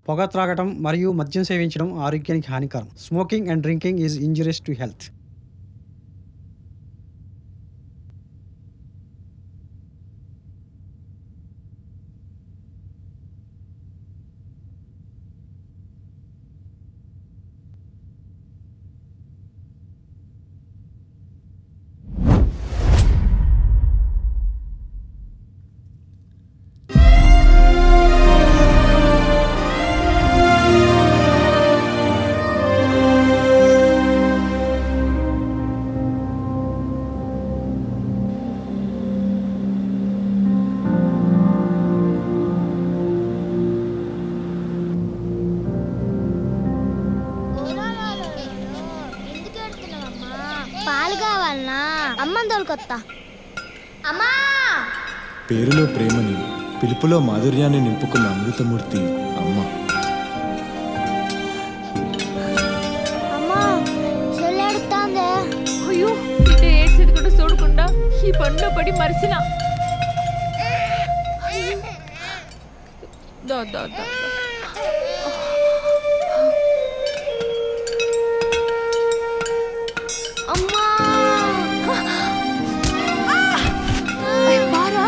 పొగ త్రాగటం మరియు మద్యం సేవించడం ఆరోగ్యానికి హానికరం smoking and drinking is injurious to health ఎందుకు ఏడుతున్నావమ్మా పాలు కావాలనా అమ్మని తోలుకొత్తా అమ్మా పేరులో ప్రేమని పిలుపులో మాధుర్యాన్ని నింపుకున్న అమృతమూర్తి అమ్మ అమ్మా చెల్లెడుతాందే అయ్యో బిడ్డ ఏడ్చేది కూడా చూడకుండా ఈ బండ్లో పడి మరిసిన దా దా దా అమ్మా బారా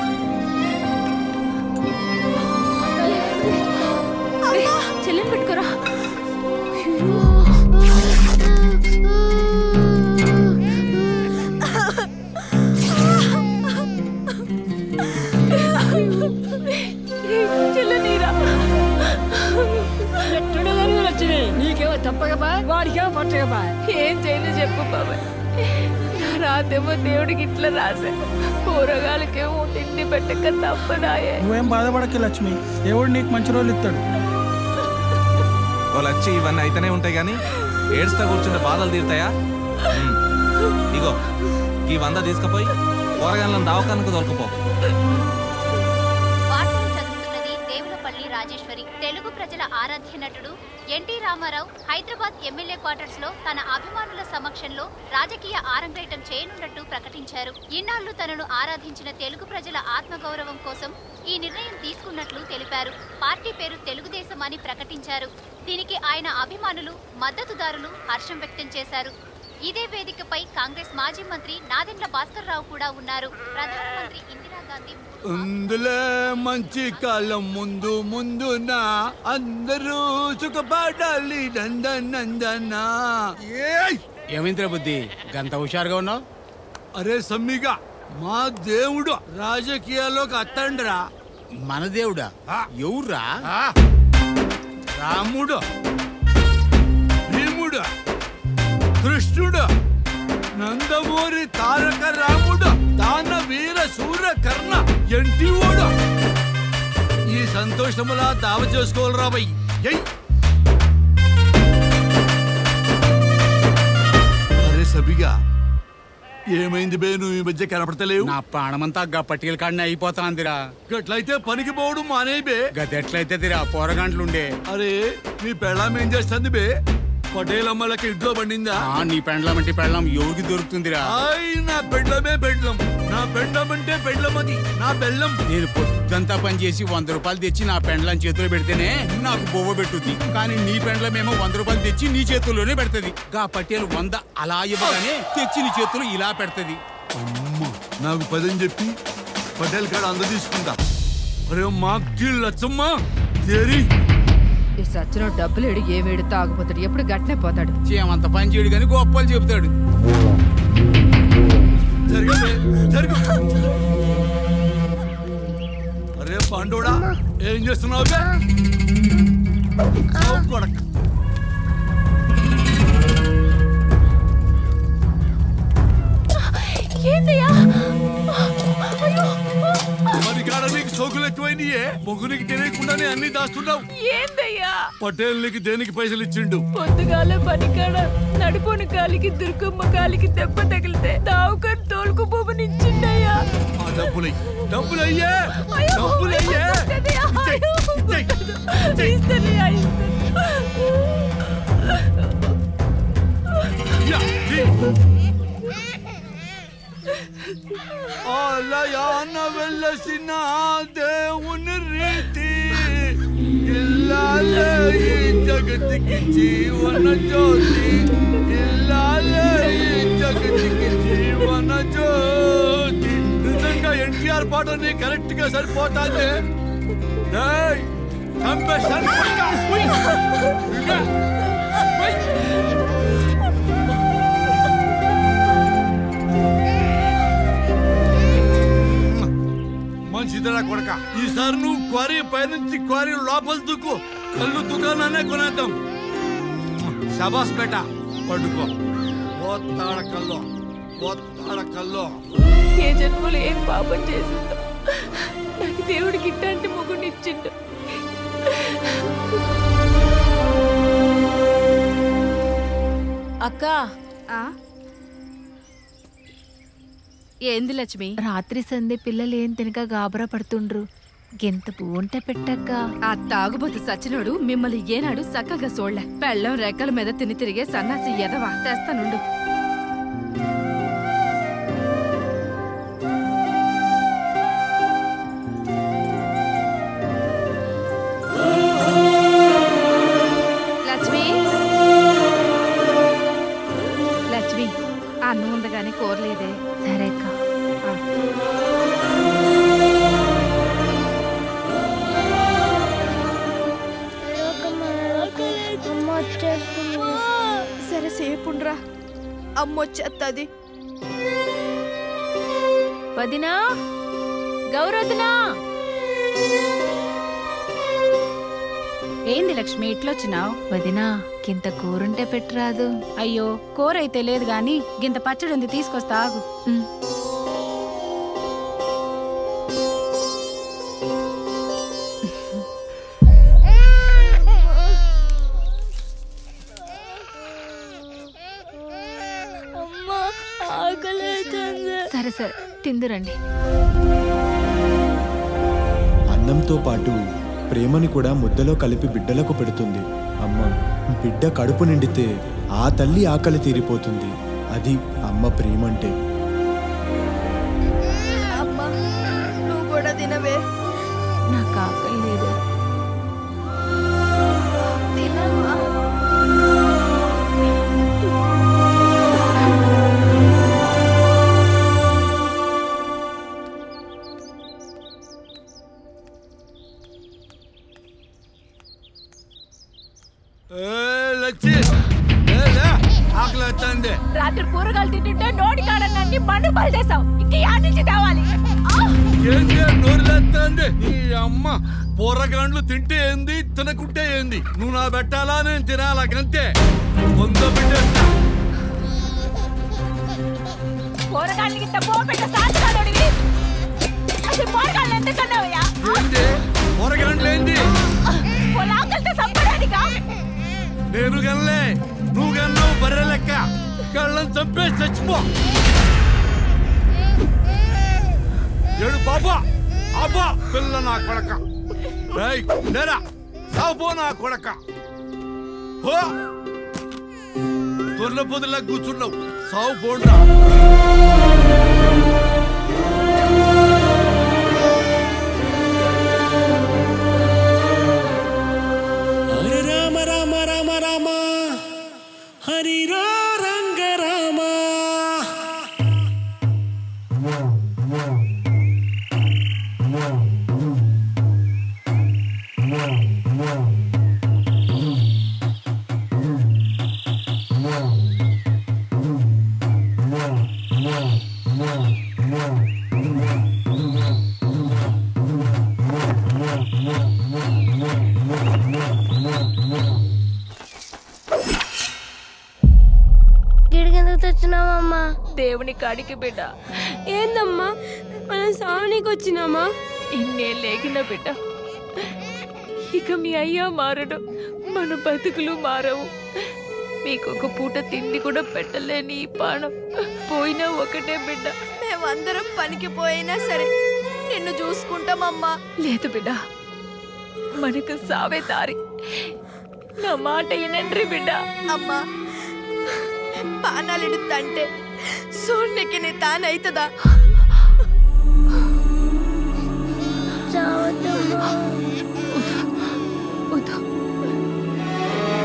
చెల్లెని పెట్టుకోరా చెల్లెనీరా ఎట్టుడు గనులు వచ్చినాయి నీకేమో తప్పకపా వాడికేమో పట్టకపా ఏం చేయను చెప్పు బాబాయ్ నా రాతేమో దేవుడికి ఇట్లా రాసా కూరగాయలకేమో తిండి పెట్టక తప్పదాయే నువ్వేం బాధపడక లక్ష్మి దేవుడు నీకు మంచి రోజులు ఇస్తాడు ఓ లచ్చి ఇవన్నీ అయితేనే ఉంటాయి కానీ ఏడుస్తా కూర్చుంటే బాధలు తీరుతాయా ఉమ్. ఇగో ఈ వంద తీసుకుపోయి కూరగాయలను దావకానికి దొరకపో వార్తలు చదువుతున్నది దేవులపల్లి రాజేశ్వరి తెలుగు ప్రజల ఆరాధ్య నటుడు ఎన్టీ రామారావు హైదరాబాద్ ఎమ్మెల్యే క్వార్టర్స్ లో తన అభిమానుల సమక్షంలో రాజకీయ ఆరంగేటం చేయనున్నట్టు ప్రకటించారు ఇన్నాళ్లు తనను ఆరాధించిన తెలుగు ప్రజల ఆత్మగౌరవం కోసం ఈ నిర్ణయం తీసుకున్నట్లు తెలిపారు పార్టీ పేరు తెలుగుదేశం అని ప్రకటించారు దీనికి ఆయన అభిమానులు మద్దతుదారులు హర్షం వ్యక్తం చేశారు ఇదే వేదికపై కాంగ్రెస్ మాజీ మంత్రి నాదెండ్ల భాస్కర్ రావు కూడా ఉన్నారు ప్రధానమంత్రి ఇందిరాగాంధీ అందులో మంచి కాలం ముందు ముందున అందరూ సుఖపడాలి నందనందన ఏమైందిరా బుద్ధి గంత హుషారుగా ఉన్నావు అరే సమ్మిగా మా దేవుడు రాజకీయాల్లోకి అత్తండ్రా మన దేవుడా ఎవర్రా రాముడు భీముడు కృష్ణుడు నందమూరి తారక రాముడు దాన వీర శూర కర్ణ ఎంటివాడు ఈ సంతోషములా దావ చేసుకోవాలరా బై ఎయ్ అరే సబిగా ఏమైంది బే నువ్వు ఈ మధ్య కనపడతలేవు నా ప్రాణమంతా గా పట్టికల కాడిని అయిపోతాందిరా గట్లయితే పనికి పోవడం మానేయి బే గదెట్లయితేదిరా పోరగంటలుండే అరే నీ పెళ్ళాం ఏం చేస్తుంది బే పటేల్ అమ్మలకి ఇంట్లో పండిందా ఆ, నీ పెండ్లం అంటే పెండ్లం ఎవరికి దొరుకుతుందిరా ఆయ్ నా పెళ్ళమే పెళ్ళం నా పెళ్ళం అంటే పెళ్ళమది నా బెల్లం నేను పొద్దంతా పని చేసి వంద రూపాయలు తెచ్చి నా పెండ్లం చేతిలో పెడితేనే నాకు బొవ్వ పెట్టుద్ది కానీ నీ పెండ్లమేమో వంద రూపాయలు తెచ్చి నీ చేతుల్లోనే పెడుతుంది గా పట్టేలు వంద అలా ఇవ్వగానే తెచ్చి నీ చేతులు ఇలా పెడుతుంది నాకు పదని చెప్పి పటేల్ కాడ అంద తీసుకుంటా అరే మాకి లచ్చమ్మ తేరి ఈ సచ్చిన డబ్బులు ఎడు ఏమేడు తాగుపోతాడు ఎప్పుడు గట్నే పోతాడు చేయమంత పని చేయడు కానీ గొప్పలు చెబుతాడు జరగలే జరగ అరే పాండోడా ఏం చేస్తున్నావు బే? చావు కొడక ఏందయ్యా మరి కాడ నీకు సోకులు ఎక్కువైనాయే మొగునికి తెలియకుండానే అన్ని దాస్తున్నావు ఏందయ్యా పటేల్ నీకు దేనికి పైసలు ఇచ్చిండు పొద్దుగాల పనికాడ నడిపోని కాలికి దుర్గమ్మ కాలికి దెబ్బ తగిలితే దావుకని తోలుకు బొమ్మనిచ్చిండయ్యా ఆ డబ్బులు డబ్బులు అయ్యే డబ్బులు అయ్యే ఆలయాన వెళ్ళసిన దేవుని రీతి ఇల్లాల జగతికి జీవన జ్యోతి ఇల్లాలే ఈ జగతికి జీవన జ్యోతి నిజంగా ఎన్టీఆర్ పాట నీ కరెక్ట్ గా సరిపోతాంది ఏయ్, చంపేస్తాను కొడుకా. ఉయ్. ఇదే. ఉయ్. మంచిదిరా కొడక ఈసారి నువ్వు క్వారీ పైనుంచి క్వారీ లోపల దుక్కు కళ్ళు దుకాణాన్నే కొనేద్దాం శబాస్ బేట పడుకో ఓత్తాడ కల్లో ఓత్తాడ కల్లో ఏ జన్మలో ఏం పాపం చేసిందో నాకు దేవుడికి ఇట్లాంటి మొగుడిని ఇచ్చిండు అక్క ఏంది లక్ష్మి రాత్రి సంధి పిల్లలు ఏం తినక గాబరా పడుతుండ్రు ఎంత పువ్వుంటే పెట్టక్క ఆ తాగుబోతు సచ్చినోడు మిమ్మల్ని ఏనాడు చక్కగా చూడలే పెళ్ళం రెక్కల మీద తిని తిరిగే సన్నాసి ఎదవా తెస్తానుండు లక్ష్మి లక్ష్మి అన్నం ఉంది కానీ కూరలేదే సరే అక్క అమ్మ వచ్చేస్తుంది సరే సేపుండ్రా అమ్మొచ్చేత్తది వదినా గౌరవదినా ఏంది లక్ష్మి ఇట్లొచ్చినావు వదినా కింత కూరుంటే పెట్టరాదు అయ్యో కూర అయితే లేదు గాని గింత పచ్చడి ఉంది తీసుకొస్తా ఆగు అమ్మ ఆకలేతుంది సరే సరే తిందురండి అన్నంతో పాటు ప్రేమని కూడా ముద్దలో కలిపి బిడ్డలకు పెడుతుంది అమ్మ బిడ్డ కడుపు నిండితే ఆ తల్లి ఆకలి తీరిపోతుంది అది అమ్మ ప్రేమంటే అమ్మా నువ్వు కూడా తినవే నాకు ఆకలి లేదు తినమ్మా ఏ లచ్చి ఏ లే, ఆకలి వస్తుంది రాత్రి కూరగాయలు తింటుంటే నోటి కాడన్నీ బండు పాలు చేసావు ఇంక యాడ్ నుంచి తేవాలి ఏంది నోరులేస్తుంది నీ అమ్మ పూరగాండ్లు తింటే ఏంది తినకుంటే ఏంది నువ్వు నా పెట్టాలా నేను తినాలా గంతే వంద పెట్టేస్తా కూరగాయలకి ఇంత పోపెట్ట సాధికాడోడివి అసలు కూరగాయలు ఎందుకన్నావయ్యా ఏంది పూరగాండ్లు ఏంది పొలాకలతో సంపడానికా నేను గనలే నువ్వు గన్నావు బర్రె లెక్క కళ్ళని చంపేసి చచ్చిపో ఏడు బాబా అబ్బా పిల్ల నా కొడక రేయ్, లేరా సావుపో నా కొడక హో తొర్ల పొదిలా కూర్చున్నావు సావు పోండా హరి రామ రామ రామ రామ హరి రా రంగ రామ గిడికెందుకు తెచ్చినావమ్మా దేవుని కాడికి బిడ్డ ఏందమ్మా మనం సావనీకి వచ్చినామా ఇన్నే లేగిన బిడ్డ ఇక మీ అయ్యా మారడు మన బతుకులు మారవు మీకు ఒక పూట తిండి కూడా పెట్టలేని ఈ పానం పోయినా ఒకటే బిడ్డ మేమందరం పనికి పోయినా సరే నిన్ను చూసుకుంటామమ్మా లేదు బిడ్డ మనకు సావే దారి నా మాట వినండ్రి బిడ్డ అమ్మా పానాలిడుతంటే సూర్యునికి నీ తానైతదా చావద్దమ్మా వద్దు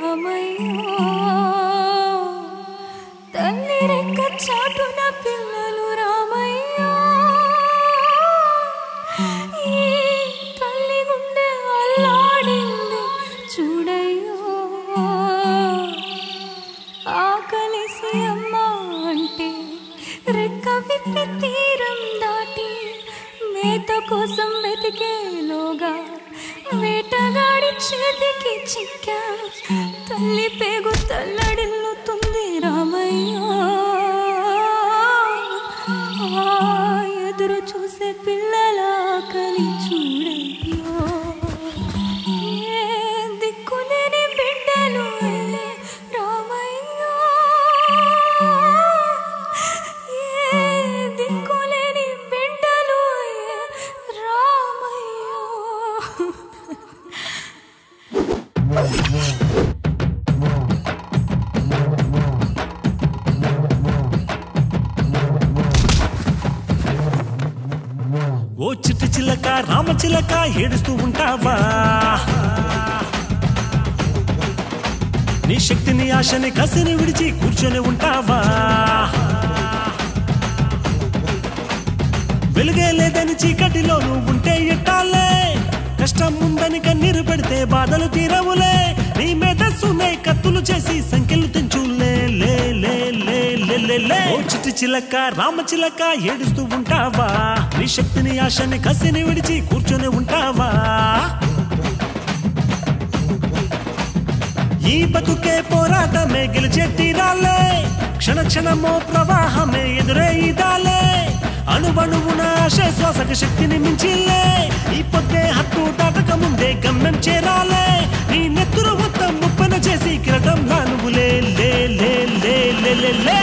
రామయ్య తల్లి రెక్క చాటున పిల్లలు రామయ్య ఈ తల్లి గుండె అల్లాడింది చూడయ్యో ఆకలిసి అమ్మ అంటే రెక్క విప్పి తీరం దాటి మేత కోసం వెతికేలోగా వేటగాడి చేతికి చిక్కా తల్లి పేగు తల్లడిల్లుతుంది రామయ్య ఆ ఎదురు చూసే పిల్లల ఆకలి చూడయ్యో ఏ దిక్కులేని బిడ్డలు రామయ్య ఏ దిక్కులేని బిడ్డలు రామయ్య ఓ చిట్టి చిల్లక రామ చిల్లక ఏడుస్తూ ఉంటావా నీ శక్తిని ఆశని కసిని విడిచి కూర్చొని ఉంటావా వెలుగే లేదని చీకటిలో నువ్వు ఉంటే ఎట్టాలే కష్టం ఉందని కన్నీరు పెడితే బాధలు తీరవులే నీ మేధస్సునే కత్తులు చేసి సంఖ్యలు తెంచులే లే లే లే లే లే లే ఓ చిట్టి చిలక రామ చిలక ఏడుస్తూ ఉంటావా నీ శక్తిని ఆశని కసిని విడిచి కూర్చొని ఉంటావా ఈ బతుకే పోరాటమే గెలిచే తీరాలే క్షణ క్షణమో ప్రవాహమే ఎదురే ఇదాలే అణువణువున ఆశే శ్వాసక శక్తిని మించిలే ఈ పొద్దే హత్తు దాటక ముందే గమ్యం చేరాలే నీ నెత్తురు మొత్తం ముప్పన చేసి కిరటం నువ్వులే లే లే లే లే లే లే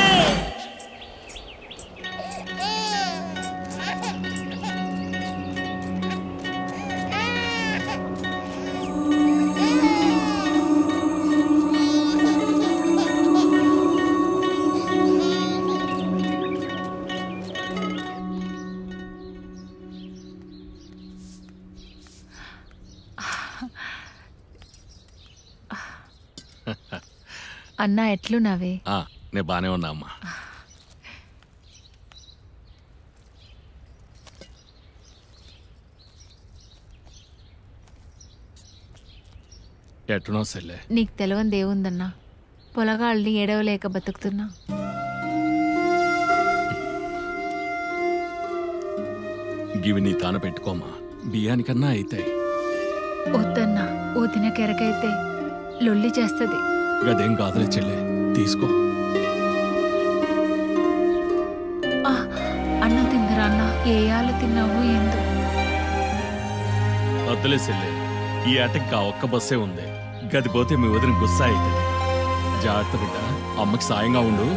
అన్నా ఎట్లున్నావే ఆ, నేను బానే ఉన్నా అమ్మా ఎట్టునో సెల్లే నీకు తెలియని దేవుందన్నా పొలగాళ్ళని ఏడవలేక బతుకుతున్నా గివి నీ తాన పెట్టుకోమా బియ్యానికన్నా అయితాయి వద్దన్నా ఓ తినకెరకైతే లొల్లి చేస్తుంది గదేం కాదులే చెల్లె తీసుకో అన్నం తిందరా అన్న ఏ ఆలు తిన్నావు ఎందు వద్దులే సెల్లె ఈ ఆటకి ఆ ఒక్క బస్సే ఉంది గది పోతే మీ వదిన గుస్సా అవుతుంది జాగ్రత్త బిడ్డ అమ్మకి సాయంగా ఉండు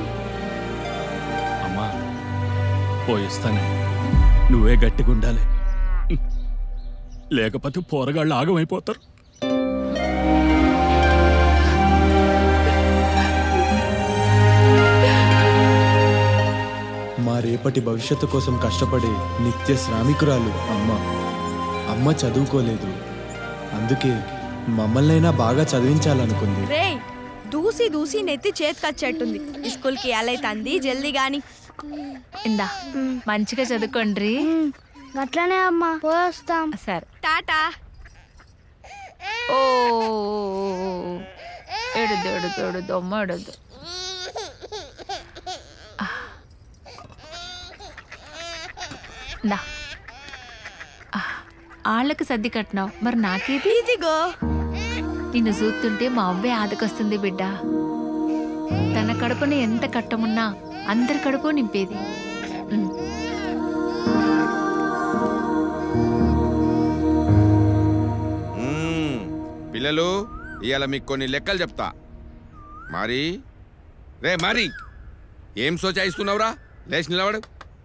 అమ్మా పోయిస్తానే నువ్వే గట్టిగా ఉండాలి లేకపోతే పోరగాళ్ళు ఆగమైపోతారు మా రేపటి భవిష్యత్తు కోసం కష్టపడే నిత్య శ్రామికురాలు అమ్మ అమ్మ చదువుకోలేదు అందుకే మమ్మల్నైనా బాగా చదివించాలనుకుంది రే దూసి దూసి నెత్తి చేతికొచ్చేట్టుంది స్కూల్కి ఎలైతుంది జల్దీ గాని ఇందా మంచిగా చదువుకోండి అట్లనే అమ్మా పోస్తాం సరే టాటా ఓ ఎడుదు ఎడుదు ఎడుదు అమ్మ ఎడుదు దా ఆళ్ళకి సర్ది కట్టినావు మరి నాకేది ఇదిగో నిన్ను చూస్తుంటే మా అవ్వే ఆదకొస్తుంది బిడ్డ తన కడుపుని ఎంత కట్టమున్నా అందరి కడుపు నింపేది ఉమ్. మ్మ్. పిల్లలు ఇవాళ మీకు కొన్ని లెక్కలు చెప్తా మరి రే మరి ఏం సోచాయిస్తున్నావురా లేచి నిలబడు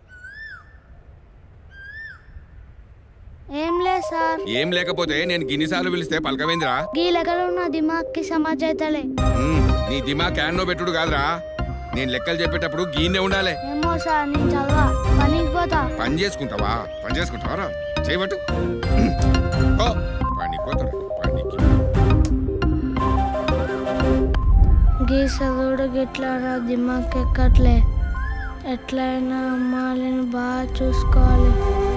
ఏం లేదు సార్ ఏం లేకపోతే నేను గిన్నిసార్లు పిలిస్తే పలకవేందిరా గీ లెక్కలు ఉన్న దిమాక్కి సమాజ్ అవుతలే మ్మ్. నీ దిమా క్యాన్నో పెట్టుడు కాదురా నేను లెక్కలు చెప్పేటప్పుడు గీనే ఉండాలి ఏమో సార్ నేను చదవా పనికి పోతా పని చేసుకుంటావా పని చేసుకుంటావా చేయబట్టు ఓ పనికి పోతాడు పనికి గీ చదువుడు గిట్లా నా దిమాక్ ఎక్కట్లే ఎట్లయినా అమ్మాయిని బాగా చూసుకోవాలి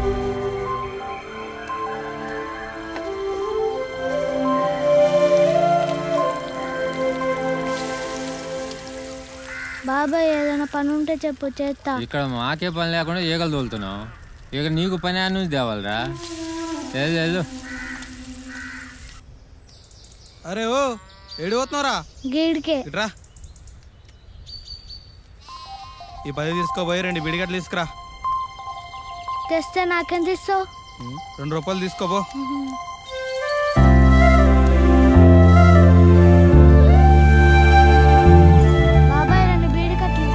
బాబాయ్ ఏదైనా పని ఉంటే చెప్పు చేస్తా ఇక్కడ మాకే పని లేకుండా ఈగలు తోలుతున్నావు ఇక నీకు పని అని నుంచి తేవాలరా లేదు లేదు అరే ఓ ఏడు పోతున్నారా గీడికే ఇట్రా ఈ పది తీసుకోబోయి రెండు బిడిగట్లు తీసుకురా తెస్తే నాకేం తీస్తావు రెండు రూపాయలు తీసుకోబో బాబాయ్ రెండు బీడి కట్లు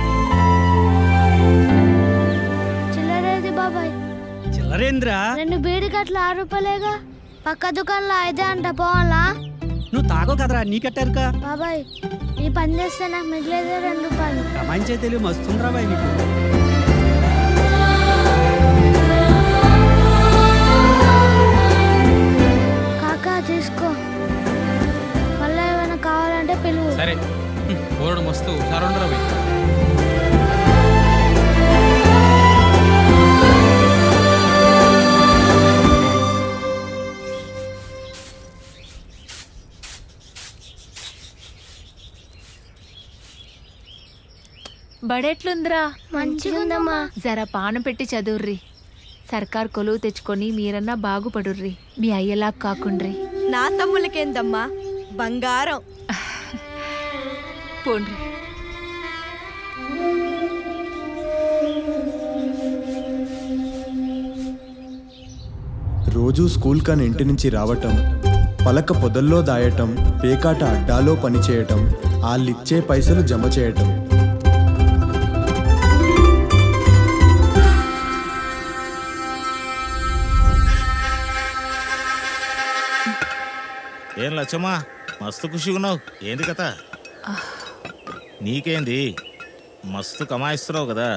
చిల్లరేది బాబాయ్ చిల్లరేంద్రా రెండు బీడి కట్లు ఆరు రూపాయలేగా పక్క దుకాణంలో ఐదే అంట పోవాలా నువ్వు తాగో కదరా నీకెట్టారుకా బాబాయ్ నీ పని చేస్తే నాకు మిగిలేదే రెండు రూపాయలు కమాయించే తెలివి మస్తుందిరా బాయ్ నీకు కాకా తీసుకో మళ్ళీ ఏమైనా కావాలంటే పిలువు సరే ఓరడు మస్తు సార్ ఉండరా పోయి బడెట్లుందిరా మంచిగుందమ్మా. జర పానం పెట్టి చదువుర్రి సర్కార్ కొలువు తెచ్చుకొని మీరన్నా బాగుపడుర్రి మీ అయ్యలా కాకుండ్రి నా తమ్ములకేందమ్మా బంగారం పోండ్రి రోజూ స్కూల్ కాని ఇంటి నుంచి రావటం పలక పొదల్లో దాయటం పేకాట అడ్డాలో పనిచేయటం వాళ్ళిచ్చే పైసలు జమ చేయటం ఏం లచ్చమ్మా మస్తు ఖుషిగా ఉన్నావు ఏంది కథ నీకేంది మస్తు కమాయిస్తున్నావు కదా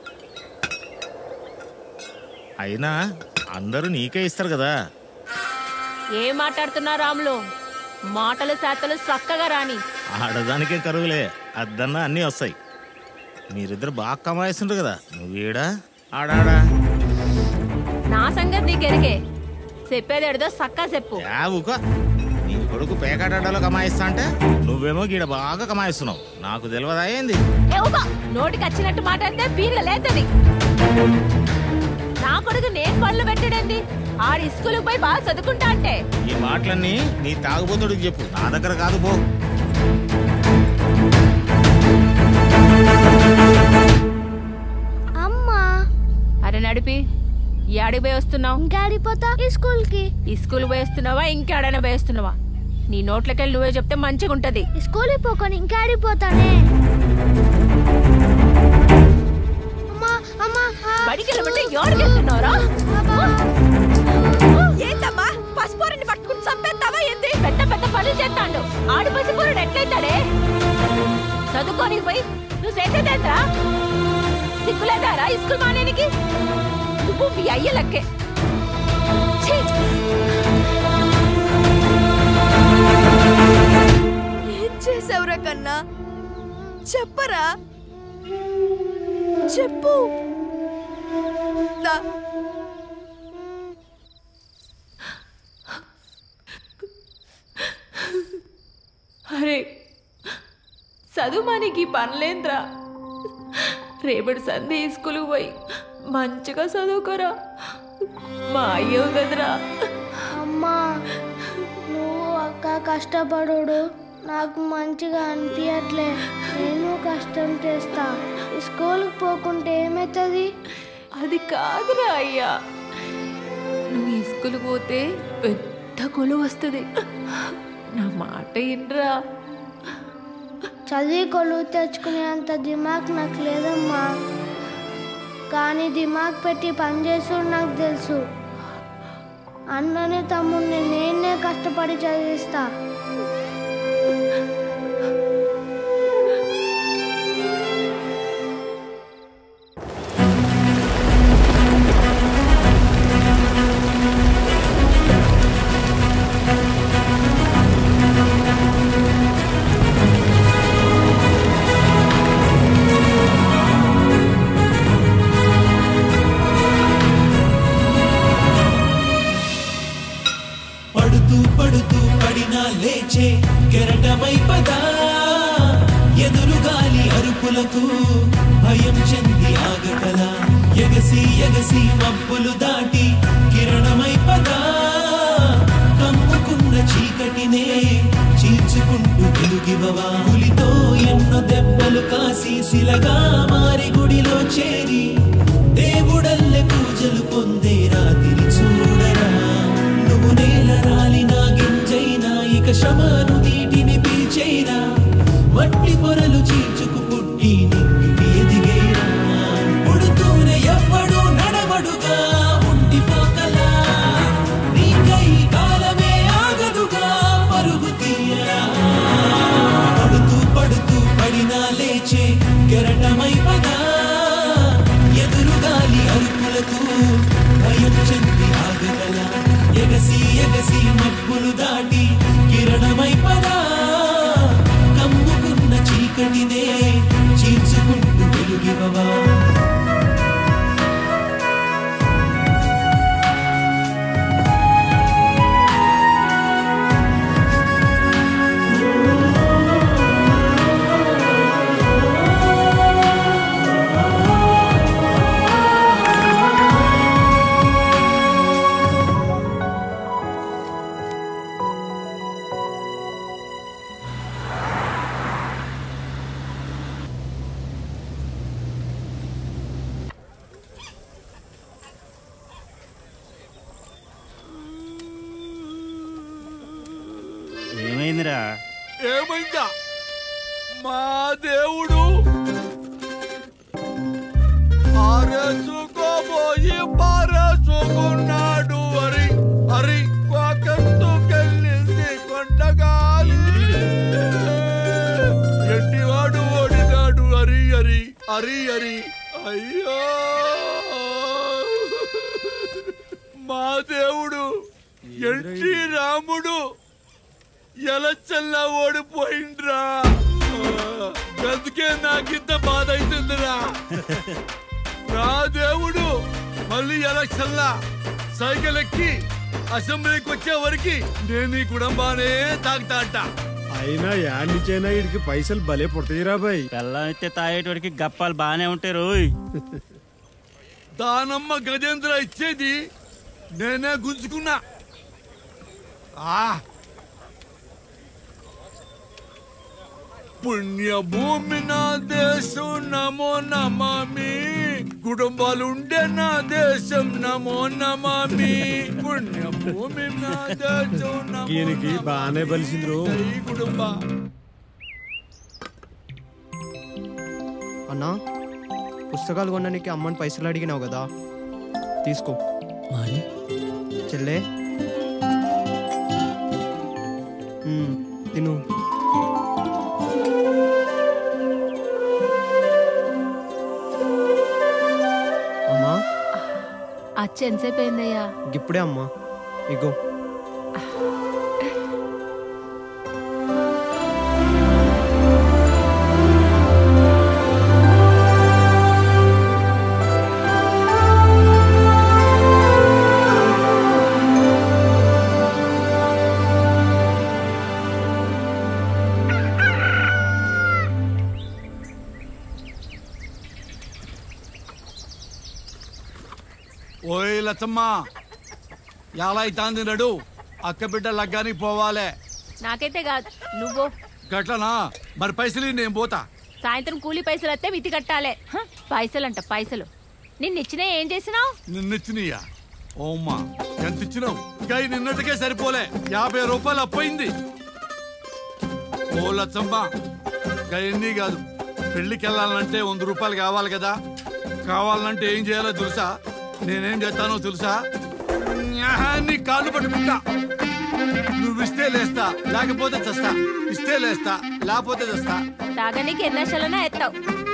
అయినా అందరూ నీకే ఇస్తారు కదా ఏం మాట్లాడుతున్నా రాములు మాటలు శాతలు చక్కగా రాని ఆడదానికే కరువులే అద్దన్నా అన్నీ వస్తాయి మీరిద్దరు బాగా కమాయిస్తుండ్రు కదా నువ్వేడా ఆడాడా నా సంగతి నీకెరిగే చెప్పేది ఎడదో సక్కా చెప్పు యా ఊకో నీ కొడుకు పేకాటాలో కమాయిస్తా అంటే నువ్వేమో గీడ బాగా కమాయిస్తున్నావు నాకు తెలియదా ఏంది ఏ ఊకో నోటికి వచ్చినట్టు మాట్లాడితే బీర్లు లేతది నా కొడుకు నేను పనులు పెట్టడండి ఆడి స్కూల్కి పోయి బాగా చదువుకుంటా అంటే ఈ మాటలన్నీ నీ తాగుబోతుడికి చెప్పు నా దగ్గర కాదు పో అమ్మా అరే నడిపి యాడికి పోయి వస్తున్నావు ఇంకా ఆడిపోతా ఈ స్కూల్ కి ఈ స్కూల్ పోయి వస్తున్నావా ఇంకేడైనా పోయి వస్తున్నావా నీ నోట్లకెళ్ళి నువ్వే చెప్తే మంచిగా ఉంటది ఈ స్కూల్ కి పోకొని ఇంకా ఆడిపోతానే అమ్మా అమ్మా బడికి వెళ్ళమంటే ఎవరికి వెళ్తున్నావురా ఏంటమ్మా పసుపోరని పట్టుకుని చంపేస్తావా ఏంది పెద్ద పెద్ద పనులు చేస్తాడు ఆడు పసిపోరుడు ఎట్లయితాడే చదువుకోనికి పోయి నువ్వు చేసేదేంద్రా సిగ్గులేదారా ఈ స్కూల్ మానేనికి నువ్వు మీ అయ్య లెక్కే ఛీ! ఏం చేసావురా కన్నా చెప్పరా చెప్పు దా- అరే చదువు మనకి పనులేంద్రా రేపటి సందే స్కూల్కి పోయి మంచిగా చదువుకోరా మా అయ్యో కదరా అమ్మా నువ్వు అక్క కష్టపడు నాకు మంచిగా అనిపించట్లే నేను కష్టం చేస్తా ఈ స్కూల్కి పోకుంటే ఏమవుతుంది అది కాదురా అయ్యా నువ్వు ఈ స్కూల్కి పోతే పెద్ద కొలువు వస్తుంది నా మాట ఏంట్రా చదివి కొలువు తెచ్చుకునే అంత దిమాగ్ నాకు లేదమ్మా కానీ దిమాగ్ పెట్టి పని చేసుడు నాకు తెలుసు అన్నని తమ్ముడిని నేనే కష్టపడి చదివిస్తా ఆ కెరటమై పదా ఎదురుగాలి అరుపులకు భయం చెంది ఆగకల ఎగసి ఎగసి మబ్బులు దాటి కిరణమై పదా కమ్ముకున్న చీకటినే చీల్చుకుంటూ వెలుగివవా పులితో ఎన్నో దెబ్బలు కాసి శిలగా మారి గుడిలో చేరి దేవుడల్లె పూజలు పొందే రాతిని చూడరా నువ్వు నేల రాలిన గింజైనా ఇక శ్రమను నీటిని పీల్చైనా మట్టి పొరలు చీల్చుకు పుట్టి నింగికి ఎదిగేరా పుడుతూనే ఎవ్వడు నడవడుగా ఉండిపోకలా నీకై కాలమే ఆగదుగా పరుగు తీయరా పడుతూ పడుతూ పడినా లేచే కెరటమై పదా ఎదురుగాలి అరుపులకు భయం చెంది ఆగగల ఎగసి ఎగసి మబ్బులు దాటి కిరణమై పదా కమ్ముకున్న చీకటినే చీల్చుకుంటూ వెలుగివవా ఏమైందిరా ఏమైందా మా దేవుడు ఆరేసుకోబోయి పారేసుకున్నాడు అరి అరి కోకంతుకెళ్ళింది కొండగాలి ఎట్టివాడు ఓడినాడు అరి అరి అరి అరి అయ్యో మా దేవుడు ఎట్టి రాముడు ఎలచ్చల్లా ఓడిపోయిండ్రా అందుకే నాకింత బాధ అవుతుందిరా నా దేవుడు మళ్ళీ ఎలక్షన్లా సైకిల్ ఎక్కి అసెంబ్లీకి వచ్చే వరకు నేను ఈ కుటుంబానే తాగుతా అంట అయినా యాడ్ నుంచైనా వీడికి పైసలు భలే పుడతాయిరా బాయ్ బెల్లం అయితే తాగేటోడికి గప్పాలు బాగానే ఉంటాయి రోయ్ దానమ్మ గజేంద్ర ఇచ్చేది నేనే గుంజుకున్నా ఆ పుణ్యభూమి నా దేశం నమో నమామి కుటుంబాలు ఉండే నా దేశం నమో నమామి పుణ్యభూమి నా దేశం నమో ఈయనకి బాగానే బలిసింది రో ఈ కుటుంబ అన్నా పుస్తకాలు కొనడానికి అమ్మని పైసలు అడిగినావు కదా తీసుకో మరి చెల్లే మ్మ్, తిను అమ్మా అచ్చి ఎంతసేపు అయిందయ్యా ఇప్పుడే అమ్మా ఇగో ఓయ్ లచ్చమ్మ ఎలా అవుతాంది నడు అక్క బిడ్డ లగ్గానికి పోవాలే నాకైతే కాదు నువ్వు గట్లనా మరి పైసలు ఇయ్యి, నేను పోతా సాయంత్రం కూలి పైసలు వస్తే మితి కట్టాలే హ, పైసలంట పైసలు నిన్న ఇచ్చినా ఏం చేసినావు నిన్నిచ్చినయ్యా ఓమ్మా ఎంత ఇచ్చినావు ఇంకా ఈ నిన్నటికే సరిపోలే యాభై రూపాయలు అప్పయింది ఓ లచ్చమ్మ ఇంకా ఎన్ని కాదు పెళ్లికి వెళ్ళాలంటే వంద రూపాయలు కావాలి కదా కావాలంటే ఏం చేయాలో తెలుసా నేనేం చేస్తానో తెలుసా న్యాహా, నీ కాళ్ళు పట్టుకుంటా నువ్వు ఇస్తే లేస్తా లేకపోతే చస్తా ఇస్తే లేస్తా లేకపోతే చస్తా తాగనీకి ఎన్నశలనా ఎత్తావు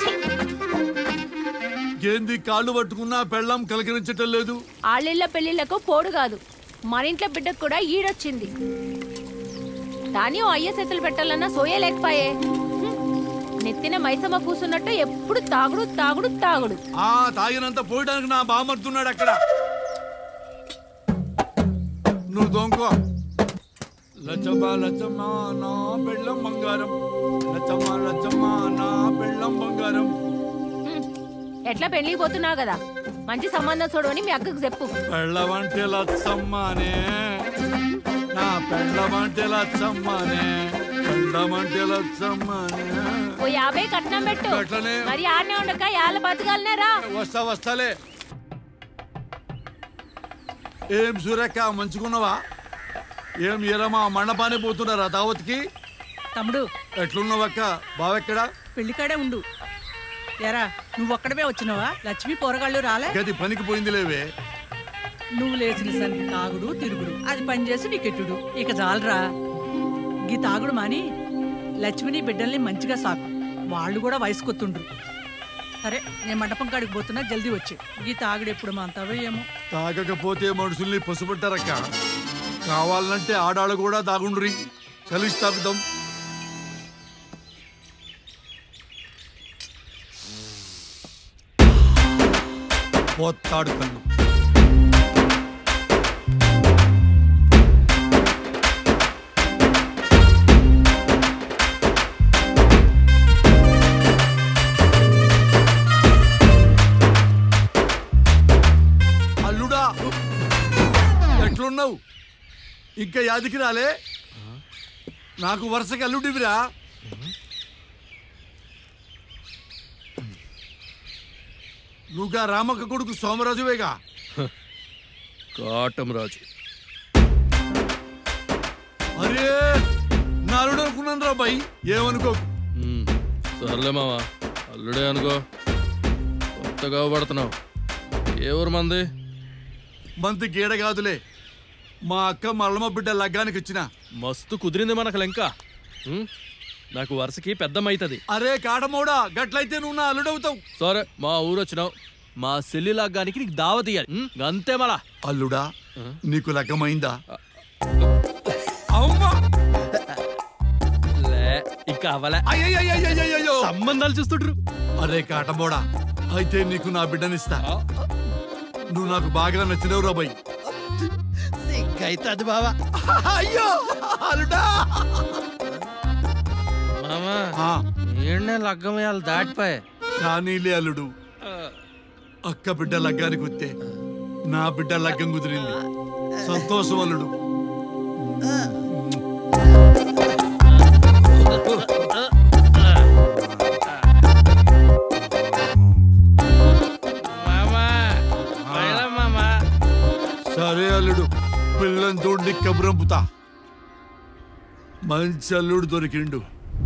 ఏంది కాళ్ళు పట్టుకున్నా పెళ్ళం కలకరించటం లేదు ఆళ్ళిళ్ళ పెళ్లిళ్లకు పోడు కాదు మన ఇంట్లో బిడ్డకు కూడా ఈడొచ్చింది దాని ఓ అయ్య చేతులు పెట్టాలన్నా సోయే లేకపోయే హ్మ్. నెత్తిన మైసమ్మ కూసున్నట్టు ఎప్పుడు తాగుడు తాగుడు తాగుడు ఆ తాగినంత పోయడానికి నా బామర్తున్నాడు అక్కడ నువ్వు దొంకో లచ్చమ్మ లచ్చమ్మ నా పెళ్ళం బంగారం లచ్చమ్మ లచ్చమ్మ నా పెళ్ళం బంగారం ఎట్లా పెళ్లికి పోతున్నావు కదా మంచి సంబంధం చూడవని మీ అక్కకు చెప్పు పెళ్ళమంటే లచ్చమ్మనే నా పెళ్ళమంటే లచ్చమ్మనే పెళ్ళమంటే లచ్చమ్మనే ఓ యాభై కట్నం పెట్టు అట్లనే. మరి ఆడనే ఉండక యాళ్ళ బతకాలనే రా వస్తా వస్తాలే ఏం సూర్యక్క మంచుకున్నావా ఏం ఎరమా మండపానే పోతున్నారా దావత్కి తమ్ముడు ఎట్లున్నావక్క బావెక్కడా పెళ్లికాడే ఉండు ఎరా నువ్వు ఒక్కడమే వచ్చినావా లక్ష్మి పోరగాళ్ళు రాలే గది పనికి పోయింది లేవే నువ్వు లేచిన సంది తాగుడు తిరుగుడు అది పని చేసి నీకెట్టుడు ఇక చాలరా గీ తాగుడు మాని లక్ష్మిని బిడ్డల్ని మంచిగా సాకు వాళ్ళు కూడా వయసుకొత్తుండ్రు సరే నేను మండపం కాడికి పోతున్నా జల్దీ వచ్చి గీ తాగుడు ఎప్పుడు మాంతావో ఏమో తాగకపోతే మనుషుల్ని పసుపట్టారక్క కావాలంటే ఆడాళ్ళు కూడా తాగుండ్రి కలిసి తాగుదాం పోతాడు కన్ను అల్లుడా ఎట్లున్నావు ఇంకా యాదికి రాలే నాకు వరుసకి అల్లుడివిరా నువ్వుగా రామక్క కొడుకు సోమరాజువేగా కాటం రాజు అరే నా అల్లుడు అనుకున్నాను రా బాయ్ ఏమనుకోకు సర్లే మావా అల్లుడే అనుకో కొత్తగా పడుతున్నావు ఏ ఊరు మంది మంత్ గీడ కాదులే మా అక్క మల్లమ్మ బిడ్డ లగ్గానికి వచ్చిన మస్తు కుదిరింది మనకు లెంక ఉమ్, నాకు వరుసకి పెద్దమైతది అరే కాటమోడా గట్లయితే నువ్వు నా అల్లుడవుతావు సరే మా ఊరు వచ్చినావు మా సెల్లి లాగానికి నీకు దావత్ ఇయ్యాలి ఉమ్, అంతే మళ్ళా అల్లుడా నీకు లగ్గమైందా లే ఇంకా అవలే అయ్యయ్యయ్యయ్యయ్యో. సంబంధాలు చూస్తుండ్రు అరే కాటమోడా అయితే నీకు నా బిడ్డనిస్తా నువ్వు నాకు బాగా నచ్చినవు రాబాయ్ అవుతుంది బావా అయ్యో అల్లుడా మామా ఏడునే లగ్గం వేయాలి దాటిపోయే కానీలే అల్లుడు అక్క బిడ్డ లగ్గానికి వస్తే నా బిడ్డ లగ్గం కుదిరింది సంతోషం అల్లుడు సరే అల్లుడు పిల్లని చూడండి కబురంపుతా మంచి అల్లుడు దొరికిండు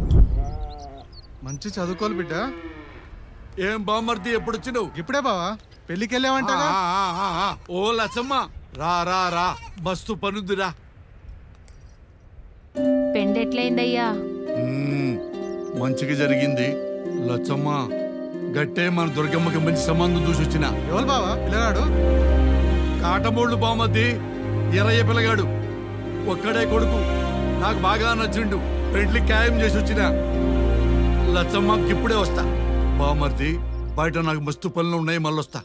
మంచి చదువుకోవాలి బిడ్డ ఏం బామ్మర్ది ఎప్పుడు వచ్చినావు ఇప్పుడే బావా పెళ్లికి వెళ్ళావంట ఆ, ఆ, ఆ, ఆ. ఓ లచ్చమ్మ రా రా రా మస్తు పనుందిరా పెండెట్లయిందయ్యా మ్మ్. మంచిగా జరిగింది లచ్చమ్మ గట్టే మన దుర్గమ్మకి మంచి సంబంధం చూసి వచ్చిన ఎవరు బావా పిల్లగాడు కాటమోళ్ళు బామద్ది ఎర్రయ్య పిల్లగాడు ఒక్కడే కొడుకు నాకు బాగా నచ్చిండు పెండ్లి ఖాయం చేసి వచ్చిన లచ్చమ్మకి ఇప్పుడే వస్తా బామర్ది బయట నాకు మస్తు పనులు ఉన్నాయి మళ్ళొస్తా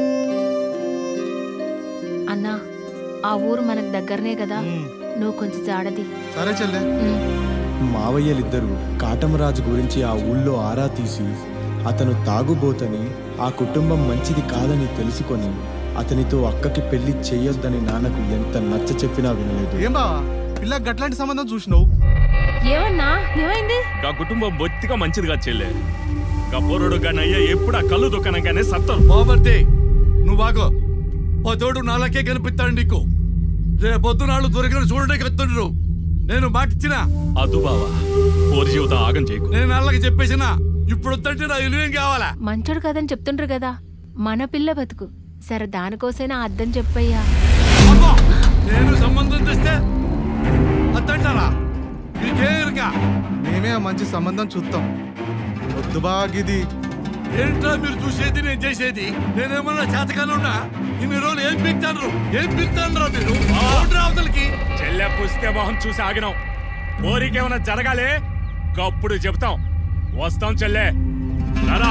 అన్నా ఆ ఊరు మనకు దగ్గరనే కదా నువ్వు కొంచెం జాడది సరే చెల్లె మావయ్యలిద్దరూ కాటమరాజు గురించి ఆ ఊళ్ళో ఆరా తీసి అతను తాగుబోతని ఆ కుటుంబం మంచిది కాదని తెలుసుకొని అతనితో అక్కకి పెళ్లి చెయ్యొద్దని నాన్నకు ఎంత నచ్చ చెప్పినా వినలేదు ఏం బావా పిల్ల గట్లాంటి సంబంధం చూసినావు ఏమన్నా ఏమైంది గా కుటుంబం బొత్తిగా మంచిదిగా చెల్లె గా పోరుడు గానయ్య ఎప్పుడు ఆ కళ్ళు దుకాణంగానే సత్తారు బామర్ది నువ్వు బాగో పతోడు నాలకే కనిపిస్తాడు నీకు రేపొద్దు నాళ్ళు దొరికిన చూడడానికి వస్తుండ్రు నేను మాటిచ్చినా అదు బావా పోరు జీవితం ఆగం చేయకు నేను వాళ్ళకి చెప్పేసిన ఇప్పుడు వద్దంటే నా ఇల్లు కావాలా మంచోడు కదని చెప్తుండ్రు కదా మన పిల్ల బతుకు సరే దానికోసైనా అర్థం చెప్పయ్యా నేను సంబంధం తెస్తే వద్దంటారా నీకేరుగా మేమే ఆ మంచి సంబంధం చూస్తాం వద్దు బాగిది ఏంట్రా మీరు చూసేది నేను చేసేది నేనేమన్నా చేతకానున్నా ఇన్ని రోజులు ఏం పీక్తాను ఏం పీక్తాను మీరు అవునురా అవతలకి చెల్లె పుస్తే మొహం చూసి ఆగినాం పోరికేమైనా జరగాలి గప్పుడు చెప్తాం వస్తాం చెల్లె రారా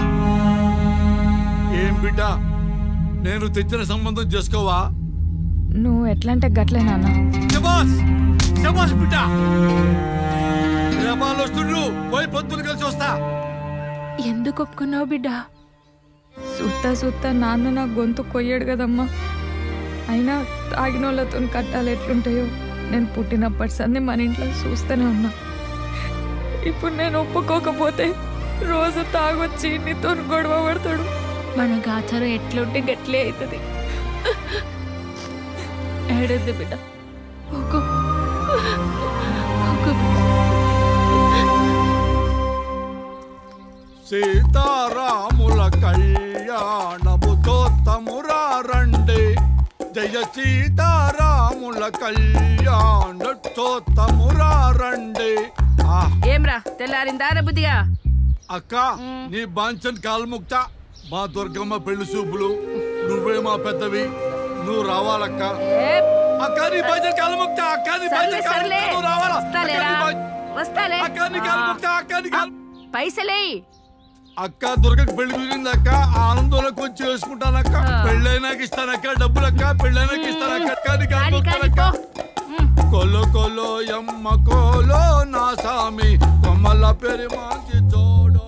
ఏం బిడ్డ నేను తెచ్చిన సంబంధం చేసుకోవా నువ్వు ఎట్లా అంటే గట్లే నాన్న శబాస్ శబాస్ బిడ్డ రేపాలు వస్తుండ్రు పోయి పొద్దులు కలిసి వస్తా ఎందుకు ఒప్పుకున్నావు బిడ్డ సూత్తా సూత్తా నాన్న నా గొంతు కొయ్యాడు కదమ్మా అయినా తాగినోళ్ళతో కట్టాలు ఎట్లుంటాయో నేను పుట్టినప్పటి సంది మన ఇంట్లో చూస్తూనే ఉన్నా ఇప్పుడు నేను ఒప్పుకోకపోతే రోజు తాగొచ్చి నీతో గొడవ పడతాడు మన గాచారం ఎట్లుంటే గట్లే అవుతుంది ఏడద్దు బిడ్డ ఊకో. ఊకో. సీతారాముల కళ్యాణముతో తమురా రండి జయ సీతారాముల కళ్యాణతో తమురా రండి ఆ, ఏమ్రా తెల్లారిందా బుద్ధిగా అక్క నీ బాంచన్ కాల్ముక్త మా దుర్గమ్మ పెళ్లి చూపులు నువ్వే మా పెద్దవి నువ్వు రావాలక్క అక్క నీ బాంచన్ కాల్ముక్త అక్క నీ సర్లే బాంచన్ సర్లే కాల్ముక్త నువ్వు రావాలా అక్క వస్తాలేరా నీ బాంచన్- వస్తాలే అక్క నీ కాల్ముక్త అక్క నీ కాల్ పైసలే అక్క దుర్గకి పెళ్లి కుదిరింది అక్క ఆనందంలోకి వచ్చి చేసుకుంటానక్క పెళ్ళైనాక ఇస్తానక్క డబ్బులక్క పెళ్ళైనాక ఇస్తానక్క అక్క నీ కాల్ముక్తానక్క కొలో కొలో ఎమ్మ కోలో నా సామి కొమ్మల పెరిమాంచి చోడో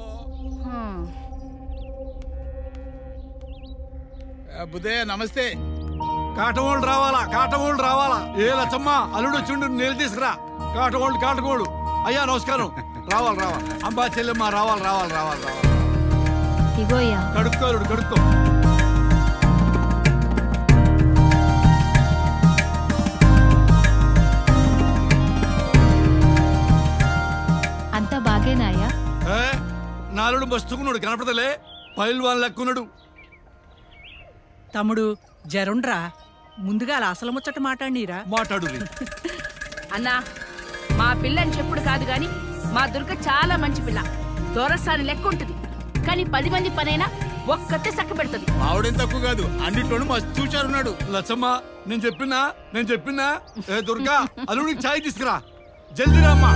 బుదే నమస్తే కాటమోళ్ళు రావాలా కాటమోళ్ళు రావాలా ఏ లచ్చమ్మ అల్లుడు చుండు నీళ్ళు తీసుకురా కాటమోళ్ళు కాటమోళ్ళు అయ్యా నమస్కారం రావాలి రావాలి అంబా చెల్లెమ్మ రావాలి రావాలి రావాలి రావాలి ఇగోయ్యా కడుక్కో అల్లుడు కడుక్కో అంతా బాగేనాయా ఏ, నాలుడు మస్తుకున్నాడు కనపడతలే పైల్ వాళ్ళ లెక్కున్నాడు తమ్ముడు జరుండ్రా ముందుగా అలా అసలు ముచ్చట మాట్లాడినీరా మాట్లాడు అన్నా మా పిల్లని చెప్పుడు కాదు గాని మా దుర్గ చాలా మంచి పిల్ల దోరసాని లెక్క ఉంటుంది కానీ పది మంది పనైనా ఒక్కతే సక్క పెడుతుంది ఆవిడేం తక్కువ కాదు అన్నిట్లోనూ మస్తు చూచారున్నాడు లచ్చమ్మ నేను చెప్పినా నేను చెప్పినా ఏ దుర్గా అల్లుడికి ఛాయ్ తీసుకురా జల్దీ రామ్మా